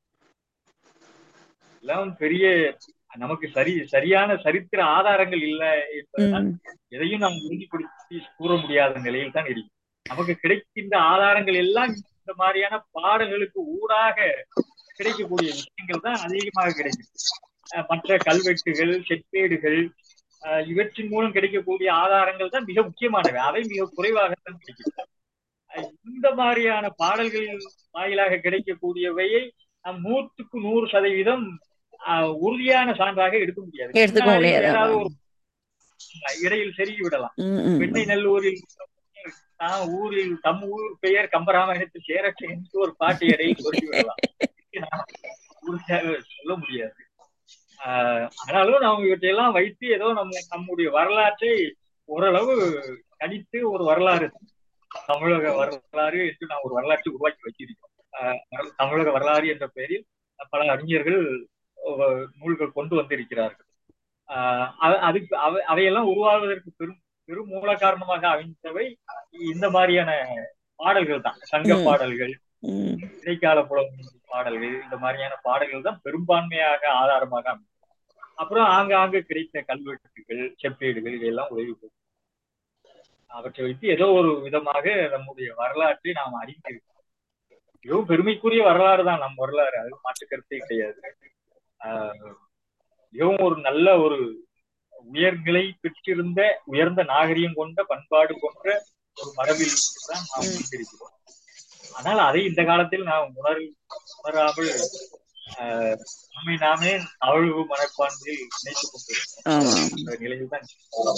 எல்லாம் பெரிய நமக்கு சரி சரியான சரித்திர ஆதாரங்கள் இல்லை என்பதனால் ம், எதையும் நாம் உறுதிப்படுத்தி கூற முடியாத நிலையில் தான் இருக்கு நமக்கு கிடைக்கின்ற ஆதாரங்கள் எல்லாம் இந்த மாதிரியான பாடல்களுக்கு ஊடாக கிடைக்கக்கூடிய விஷயங்கள் தான் அதிகமாக கிடைக்கும் அஹ் மற்ற கல்வெட்டுகள் செப்பேடுகள் அஹ் இவற்றின் மூலம் கிடைக்கக்கூடிய ஆதாரங்கள் தான் மிக முக்கியமானவை அவை மிக குறைவாகத்தான் கிடைக்கும் அஹ் இந்த மாதிரியான பாடல்களின் வாயிலாக கிடைக்கக்கூடியவையை நாம் நூற்றுக்கு நூறு சதவீதம் அஹ், உறுதியான சான்றாக எடுக்க முடியாது எடுத்துக்க பின்னாடி முடியாது ஏதாவது ஆமா. ஒரு இடையில் செருகி விடலாம் ம், ம், வெண்ணை நல்லூரில் தான் ஊரில் தம் ஊர் பெயர் கம்பராமாயணத்தில் சேரட்சி என்று ஒரு பாட்டு இடையில் சொல்லி விடலாம் நாம் உறுதியாக சொல்ல முடியாது ஆஹ் ஆனாலும் நாம் இவற்றையெல்லாம் வைத்து ஏதோ நம்ம நம்முடைய வரலாற்றை ஓரளவு கணித்து ஒரு வரலாறு தமிழக வரலாறு என்று நாம் ஒரு வரலாற்றை உருவாக்கி வச்சிருக்கோம் ஆஹ் தமிழக வரலாறு என்ற பெயரில் பல அறிஞர்கள் அஹ், நூல்கள் கொண்டு வந்திருக்கிறார்கள் ஆஹ் அ- அதுக்கு அவை- அவையெல்லாம் உருவாவதற்கு பெரும் பெரும் மூல காரணமாக அமைந்தவை இந்த மாதிரியான பாடல்கள் தான் சங்க ம். பாடல்கள் ம், இடைக்கால புலவர்கள் பாடல்கள் இந்த மாதிரியான பாடல்கள் தான் பெரும்பான்மையாக ஆதாரமாக அமைந்தது அப்புறம் ஆங்காங்கு கிடைத்த கல்வெட்டுகள் செப்பேடுகள் இதெல்லாம் உதவி பெறும். அவற்றை வைத்து ஏதோ ஒரு விதமாக நம்முடைய வரலாற்றை நாம் அறிந்திருக்கோம் மிகவும் பெருமைக்குரிய வரலாறு தான் நம் வரலாறு அது மாற்று கருத்தே கிடையாது ஆஹ் மிகவும் ஒரு நல்ல ஒரு உயர்நிலை பெற்றிருந்த உயர்ந்த நாகரிகம் கொண்ட பண்பாடு கொண்ட ஒரு மரபில் தான் நாம் ம். இருந்திருக்கிறோம் ஆனால் அதை இந்த காலத்தில் நாம் உணர் உணராமல் ஆஹ், நம்மை நாமே தாழ்வு மனப்பான்மையில் நினைத்துக் கொண்டிருக்கிறோம் ஆமா அந்த நிலையில் தான்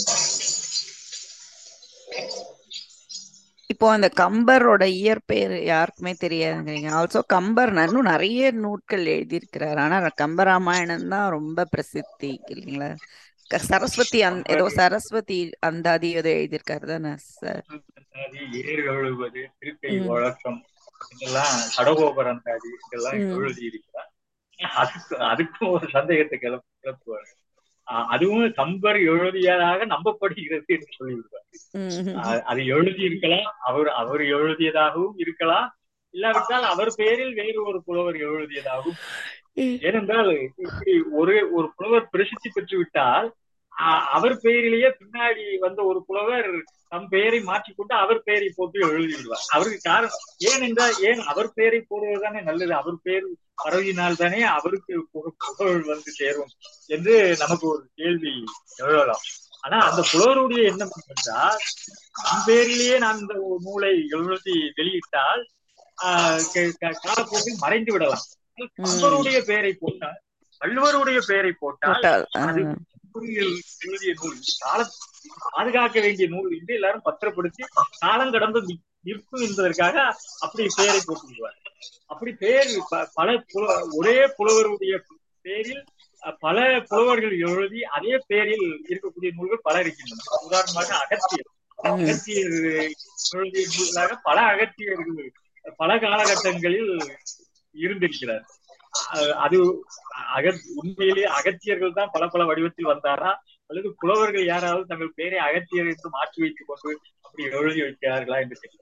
இப்போ அந்த கம்பரோட இயற்பெயர் யாருக்குமே தெரியாதுங்கிறீங்க ஆல்சோ கம்பர் இன்னும் நிறைய நூட்கள் எழுதியிருக்கிறார் ஆனா கம்பராமாயணம் தான் ரொம்ப பிரசித்தி இல்லைங்களா க- சரஸ்வதி அந் ஏதோ சரஸ்வதி அந்தாதி ஏதோ எழுதியிருக்காரு தானே சார் அந்தாதி, ஏறு எழுவது திருக்கை ம். வழக்கம் இதெல்லாம் சடகோபர் அந்தாதி இதெல்லாம் ம். எழுதி இருக்கிறார் அதுக்கு அதுக்கும் ஒரு சந்தேகத்தை கிளப்பு கிளப்புவார் ஆஹ் அதுவும் கம்பர் எழுதியதாக நம்பப்படுகிறது என்று சொல்லிவிடுவார் ம், அஹ் அது எழுதி இருக்கலாம் அவர் அவர் எழுதியதாகவும் இருக்கலாம் இல்லாவிட்டால் அவர் பெயரில் வேறு ஒரு புலவர் எழுதியதாகவும் ம். ஏனென்றால் இப்படி ஒரு ஒரு புலவர் பிரசித்தி பெற்று விட்டால் அ- அவர் பெயரிலேயே பின்னாடி வந்த ஒரு புலவர் தம் பெயரை மாற்றிக்கொண்டு அவர் பெயரை போட்டு எழுதி விடுவார் அவருக்கு காரணம் ஏனென்றால் ஏன் அவர் பெயரை போடுவதுதானே நல்லது அவர் பெயர் பரவினால் தானே அவருக்கு புக- புகழ் வந்து சேரும் என்று நமக்கு ஒரு கேள்வி எழலாம் ஆனா அந்த புலவருடைய எண்ணம் என்றால் நம் பேரிலேயே நான் இந்த ஒரு நூலை எழுதி வெளியிட்டால் ஆஹ் க- க- காலப்போக்கில் மறைந்து விடலாம் கம்பருடைய பெயரை போட்டால் வள்ளுவருடைய பெயரை போட்டால் போட்டால் அது ஆ, பொறியியல் எழுதிய நூல் கால பாதுகாக்க வேண்டிய நூல் என்று எல்லாரும் பத்திரப்படுத்தி காலம் கடந்து நி- நிற்கும் என்பதற்காக அப்படி பெயரை போட்டுவிடுவார் அப்படி பெயர் ப- பல புல- ஒரே புலவருடைய பெயரில் அஹ், பல புலவர்கள் எழுதி அதே பெயரில் இருக்கக்கூடிய நூல்கள் பல இருக்கின்றன உதாரணமாக அகத்தியர் ம். அகத்தியர் எழுதிய நூல்களாக பல அகத்தியர்கள் பல காலகட்டங்களில் இருந்திருக்கிறார் அஹ் அது அக உண்மையிலேயே அகத்தியர்கள் தான் பல பல வடிவத்தில் வந்தாரா அல்லது புலவர்கள் யாராவது தங்கள் பெயரை அகத்தியர் என்று மாற்றி வைத்துக் கொண்டு அப்படி எழுதி வைக்கிறார்களா என்று தெரியல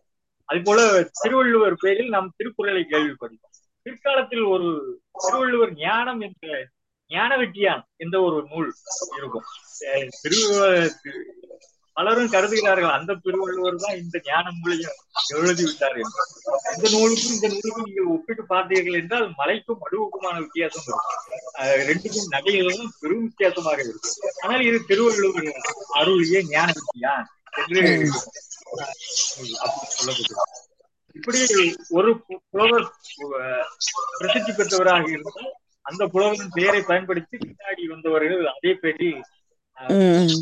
அது போல திருவள்ளுவர் பேரில் நாம் திருக்குறளை கேள்விப்படுகிறோம் பிற்காலத்தில் ஒரு திருவள்ளுவர் ஞானம் என்ற ஞான வெட்டியான் என்ற ஒரு நூல் இருக்கும் அஹ் திருவள்ளுவர் திரு- பலரும் கருதுகிறார்கள் அந்த திருவள்ளுவர் தான் இந்த ஞான நூலையும் எழுதி விட்டார் என்று இந்த நூலுக்கும் இந்த நூலுக்கும் நீங்கள் ஒப்பிட்டு பார்த்தீர்கள் என்றால் மலைக்கும் மடுவுக்குமான வித்தியாசம் இருக்கும் அஹ் ரெண்டுக்கும் நகைகளும் பெரும் வித்தியாசமாக இருக்கும் ஆனால் இது திருவள்ளுவர் அருளிய ஞான வெட்டியான் என்று அஹ், அப்படி சொல்லப்படுகிறது இப்படி ஒரு பு- புலவர் அஹ், பிரசித்தி பெற்றவராக இருந்தால் அந்த புலவரின் பெயரை பயன்படுத்தி பின்னாடி வந்தவர்கள் அதே பெயரில் அஹ், ம்.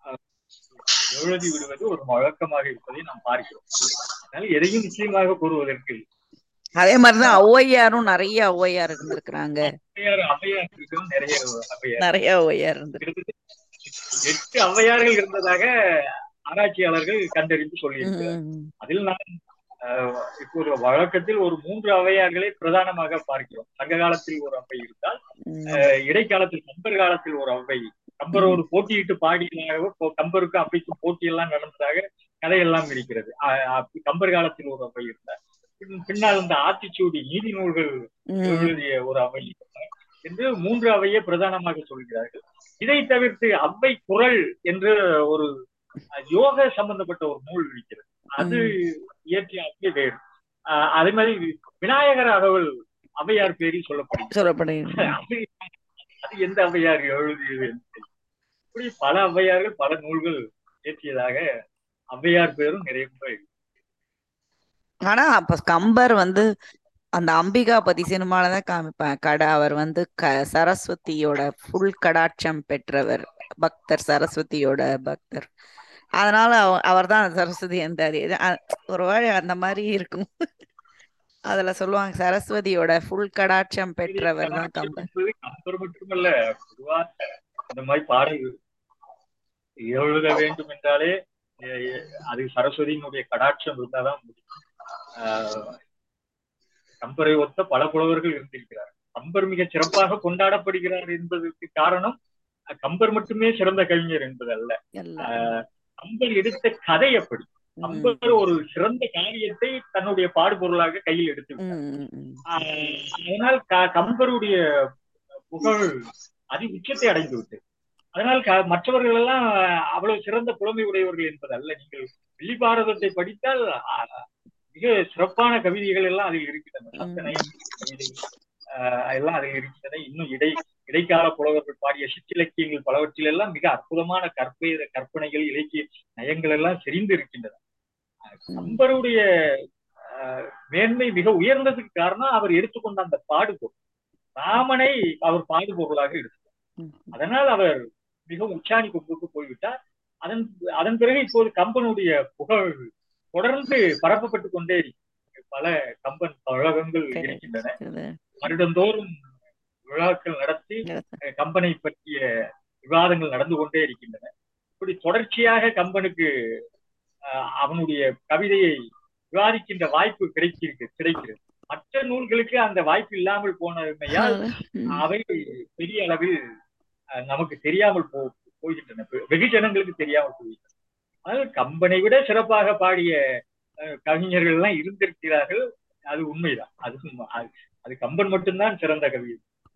எழுதி விடுவது ஒரு வழக்கமாக இருப்பதை நாம் பார்க்கிறோம் அதனால எதையும் நிச்சயமாக கூறுவதற்கு இல்லை. அதே மாதிரிதான் ஔவையாரும் நிறைய ஔவையார் இருந்திருக்கிறாங்க ஔவையார் ஔவையார் இருக்கிறது நிறைய ஔவையார் நிறைய ஔவையார் இருந்திருக்கு கிட்டத்தட்ட எட்டு ஔவையார்கள் இருந்ததாக ஆராய்ச்சியாளர்கள் கண்டறிந்து சொல்லியிருக்கிறார் ம். அதில் நான் அஹ், இப்போது வழக்கத்தில் ஒரு மூன்று ஔவையார்களை பிரதானமாக பார்க்கிறோம் சங்க காலத்தில் ஒரு ஔவை இருந்தால் ம். அஹ், இடைக்காலத்தில் கம்பர் காலத்தில் ஒரு ஔவை கம்பரோடு போட்டியிட்டு பாடியதாக இப்போ கம்பருக்கும் அவ்வைக்கும் போட்டியெல்லாம் நடந்ததாக கதையெல்லாம் இருக்கிறது அஹ், அப்ப கம்பர் காலத்தில் ஒரு ஔவை இருந்தார் பின்- பின்னால் இந்த ஆத்திச்சூடி நீதி நூல்கள் ம். எழுதிய ஒரு அவை இருந்தார் என்று மூன்று அவையை பிரதானமாக சொல்கிறார்கள் இதை தவிர்த்து அவ்வை குரல் என்று ஒரு அஹ், யோக சம்பந்தப்பட்ட ஒரு நூல் இருக்கிறது அது இயற்றிய அவ்வை வேறு அஹ், அதே மாதிரி விநாயகர் அகவல் அவையார் பேரில் சொல்லப்படுகிறது சொல்லப்படுகிறது அது அது எந்த ஔவையார் எழுதியது என்று தெரியல. இப்படி பல ஔவையார்கள் பல நூல்கள் இயற்றியதாக ஔவையார் பேரும் நிறைய முறை இருக்கு. ஆனா அப்ப கம்பர் வந்து அந்த அம்பிகாபதி சினிமாலதான் காமிப்பேன் கடை அவர் வந்து க சரஸ்வதியோட ஃபுல் கடாட்சம் பெற்றவர் பக்தர் சரஸ்வதியோட பக்தர் அதனால அவர் தான் சரஸ்வதி அந்த அது இது, அ- ஒருவேளை அந்த மாதிரி இருக்கும் அதுல சொல்லுவாங்க சரஸ்வதியோட ஃபுல் கடாட்சம் பெற்றவர் தான் கம்பர் என்பது கம்பர் மட்டுமல்ல பொதுவா இந்த மாதிரி பாடல் எழுத வேண்டும் என்றாலே எ- எ- அது சரஸ்வதியினுடைய கடாட்சம் இருந்தாதான் முடியும் ஆஹ் கம்பரை ஒத்த பல புலவர்கள் இருந்திருக்கிறார் கம்பர் மிக சிறப்பாக கொண்டாடப்படுகிறார் என்பதற்கு காரணம் அஹ் கம்பர் மட்டுமே சிறந்த கவிஞர் என்பது அல்ல எல்லாம் ஆஹ் கம்பர் எடுத்த கதை அப்படி ம், கம்பர் ஒரு சிறந்த காரியத்தை தன்னுடைய பாடுபொருளாக கையில் எடுத்து விட்டார். ம், ம், ம். ஆஹ் அதனால் க- கம்பருடைய புகழ் அதி உச்சத்தை அடைந்து விட்டது அதனால் க- மற்றவர்கள் எல்லாம் அவ்வளவு சிறந்த புலமை உடையவர்கள் என்பது அல்ல நீங்கள் வெள்ளி பாரதத்தை படித்தால் ஆஹ், மிக சிறப்பான கவிதைகள் எல்லாம் அதில் இருக்கின்றன சந்தனை கவிதை ஆஹ், எல்லாம் அதில் இருக்கின்றன இன்னும் இடை இடைக்கால புலவர்கள் பாடிய சிற்றிலக்கியங்கள் பலவற்றில் எல்லாம் மிக அற்புதமான கற்பை கற்பனைகள் இலக்கிய நயங்கள் எல்லாம் செறிந்து இருக்கின்றன கம்பருடைய ஆஹ், மேன்மை மிக உயர்ந்ததுக்கு காரணம் அவர் எடுத்துக்கொண்ட அந்த பாடுபொருள் ராமனை அவர் பாடுபொருளாக எடுத்தார் ம். அதனால் அவர் மிகவும் உச்சாணி கொம்புக்கு போய்விட்டார் அதன் அதன் பிறகு இப்போது கம்பனுடைய புகழ் தொடர்ந்து பரப்பப்பட்டு கொண்டே இருக்கிறது. பல கம்பன் கழகங்கள் சரி. இருக்கின்றன இது, வருடந்தோறும் விழாக்கள் நடத்தி அஹ், கம்பனை பற்றிய விவாதங்கள் நடந்து கொண்டே இருக்கின்றன இப்படி தொடர்ச்சியாக கம்பனுக்கு அஹ், அவனுடைய கவிதையை விவாதிக்கின்ற வாய்ப்பு கிடைக்கிறது கிடைக்கிறது மற்ற நூல்களுக்கு அந்த வாய்ப்பு இல்லாமல் போனமையால் ம். அவை பெரிய அளவில் அஹ், நமக்கு தெரியாமல் போ போகின்றன வெ- வெகுஜனங்களுக்கு தெரியாமல் போகின்றன ஆனால் கம்பனை விட சிறப்பாக பாடிய அஹ், கவிஞர்கள் எல்லாம் இருந்திருக்கிறார்கள் அது உண்மைதான் அது உண்மை. அது- அது கம்பன் மட்டும்தான் சிறந்த கவி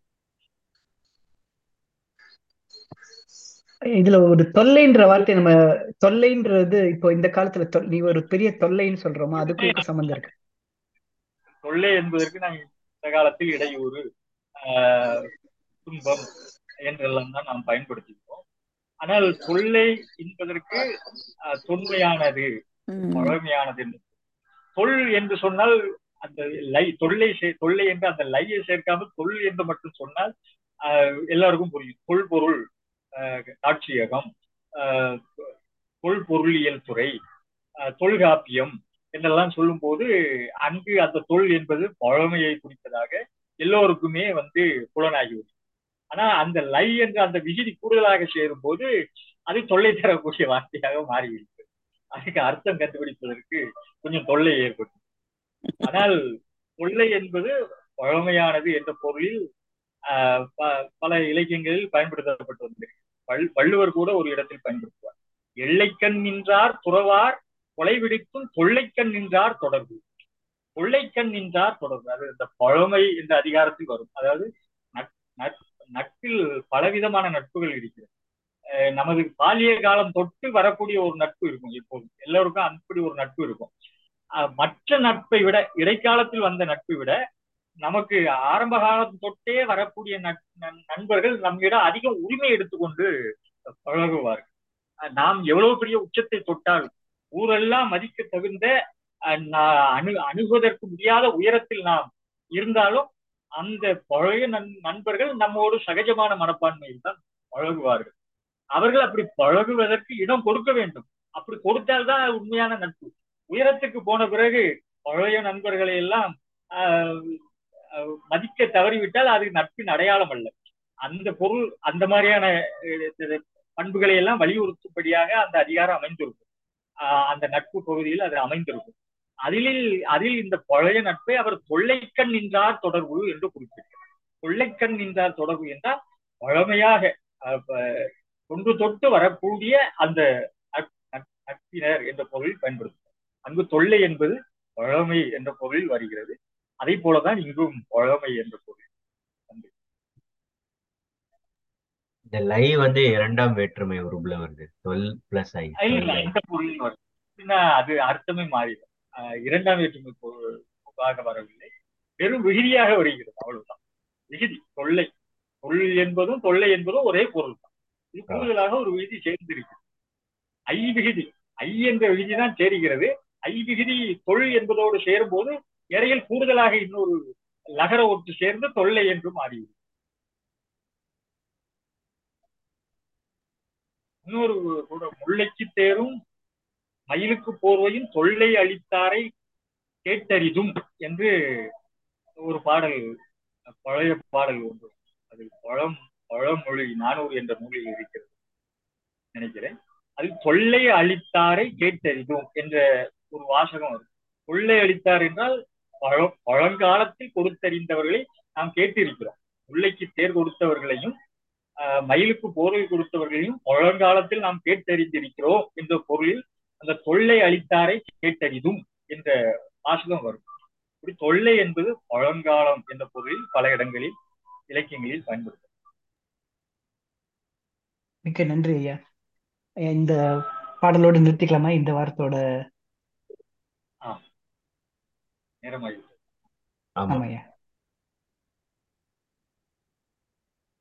இதுல ஒரு தொல்லைன்ற வார்த்தை நம்ம தொல்லைன்றது இப்போ இந்த காலத்துல தொல்- நீ ஒரு பெரிய தொல்லைன்னு சொல்றோமா அதுக்கும் இதுக்கும் சம்மந்தம் இருக்கு தொல்லை என்பதற்கு நாம் இந்த காலத்தில் இடையூறு ஆஹ், துன்பம் என்றெல்லாம் தான் நாம் பயன்படுத்திக்கிறோம் ஆனால் தொல்லை என்பதற்கு ஆஹ், தொன்மையானது ம். பழமையானது என்று தொல் என்று சொன்னால் அந்த லை தொல்லை சே- தொல்லை என்று அந்த லையை சேர்க்காமல் தொல் என்று மட்டும் சொன்னால் ஆஹ், எல்லாருக்கும் புரியும் தொல்பொருள் ஆஹ், காட்சியகம் ஆஹ், தொல்பொருளியல் துறை ஆஹ், தொல்காப்பியம் என்றெல்லாம் சொல்லும்போது அங்கு அந்த தொல் என்பது பழமையை குறிப்பதாக எல்லோருக்குமே வந்து புலனாகிவிடும் ஆனா அந்த லை என்ற அந்த விகுதி கூடுதலாக சேரும்போது அது தொல்லை தரக்கூடிய வார்த்தையாக மாறிவிடுகிறது அதுக்கு அர்த்தம் கண்டுபிடிப்பதற்கு கொஞ்சம் தொல்லை ஏற்படும் ஆனால் தொல்லை என்பது பழமையானது என்ற பொருளில் ஆஹ், ப- பல இலக்கியங்களில் பயன்படுத்தப்பட்டு வந்திருக்கு வள்- வள்ளுவர் கூட ஒரு இடத்தில் பயன்படுத்துவார் எல்லைக்கண் நின்றார் துறவார் கொலை விடுத்தும் தொல்லைக்கண் நின்றார் தொடர்பு கொள்ளைக்கண் நின்றார் தொடர்பு அது இந்த பழமை என்ற அதிகாரத்தில் வரும் அதாவது நட்பில் பலவிதமான நட்புகள் இருக்கிறது நமது பாலிய காலம் தொட்டு வரக்கூடிய ஒரு நட்பு இருக்கும் இப்போது எல்லோருக்கும் அப்படி ஒரு நட்பு இருக்கும் மற்ற நட்பை விட இடைக்காலத்தில் வந்த நட்பை விட நமக்கு ஆரம்ப காலம் தொட்டே வரக்கூடிய நண்பர்கள் நம்மிடம் அதிக உரிமை எடுத்துக்கொண்டு பழகுவார்கள் நாம் எவ்வளவு பெரிய உச்சத்தை தொட்டாலும் ஊரெல்லாம் மதிக்க தகுந்த அணு அணுகுவதற்கு முடியாத உயரத்தில் நாம் இருந்தாலும் அந்த பழைய நண் நண்பர்கள் நம்மோடு சகஜமான மனப்பான்மையில் தான் பழகுவார்கள் அவர்கள் அப்படி பழகுவதற்கு இடம் கொடுக்க வேண்டும் அப்படி கொடுத்தால்தான் உண்மையான நட்பு உயரத்துக்கு போன பிறகு பழைய நண்பர்களை எல்லாம் மதிக்க தவறிவிட்டால் அது நட்பின் அடையாளம் அல்ல அந்த பொருள் அந்த மாதிரியான பண்புகளை எல்லாம் வலியுறுத்தும்படியாக அந்த அதிகாரம் அமைந்திருக்கும் அந்த நட்பு பகுதியில் அது அமைந்திருக்கும் அதில் அதில் இந்த பழைய நட்பை அவர் தொல்லைக்கண் நின்றார் தொடர்பு என்று குறிப்பிட்டார் தொல்லைக்கண் நின்றார் தொடர்பு என்றால் பழமையாக தொன்று தொட்டு வரக்கூடிய அந்த நட்பினர் என்ற பொருளில் பயன்படுத்தும் அங்கு தொல்லை என்பது பழமை என்ற பொருளில் வருகிறது அதே போலதான் இங்கும் பழமை என்ற பொருள் இந்த லை வந்து இரண்டாம் வேற்றுமை உருபுல வருது தொல் பிளஸ் ஐ இல்ல இந்த பொருளில் வருது அது அர்த்தமே மாறிடும் இரண்டாம் வேற்றுமை பொருளாக வரவில்லை வெறும் விகுதியாக வருகிறது அவ்வளவுதான் விகுதி தொல்லை தொல் என்பதும் தொல்லை என்பதும் ஒரே பொருள் தான் இது கூடுதலாக ஒரு விகுதி சேர்ந்திருக்கு ஐ விகுதி ஐ என்ற விகுதி தான் சேருகிறது ஐ விகுதி தொல் என்பதோடு சேரும் போது இடையில் கூடுதலாக இன்னொரு லகர ஒட்டு சேர்ந்து தொல்லை என்று மாறிவிடும் இன்னொரு கூட முல்லைக்கு தேரும் மயிலுக்கு போர்வையும் தொல்லை அளித்தாரை கேட்டறிதும் என்று ஒரு பாடல் பழைய பாடல் ஒன்று அது பழம் பழமொழி நானூறு என்ற நூலில் இருக்கிறது நினைக்கிறேன் அதில் தொல்லை அளித்தாரை கேட்டறிதும் என்ற ஒரு வாசகம் வரும் கொள்ளை அளித்தார் என்றால் பழ பழங்காலத்தில் கொடுத்தறிந்தவர்களை நாம் கேட்டிருக்கிறோம் முல்லைக்கு தேர் கொடுத்தவர்களையும் மயிலுக்கு போர்வை கொடுத்தவர்களையும் பழங்காலத்தில் நாம் கேட்டறிந்திருக்கிறோம் என்ற பொருளில் அந்த தொல்லை அளித்தாரை கேட்டறிதும் என்ற வாசகம் வரும் இப்படி தொல்லை என்பது பழங்காலம் என்ற பொருளில் பல இடங்களில் இலக்கியங்களில் பயன்படுத்தும் மிக்க நன்றி ஐயா இந்த பாடலோடு நிறுத்திக்கலாமா இந்த வாரத்தோட நேரமாகி ஆமா ஆமா ஐயா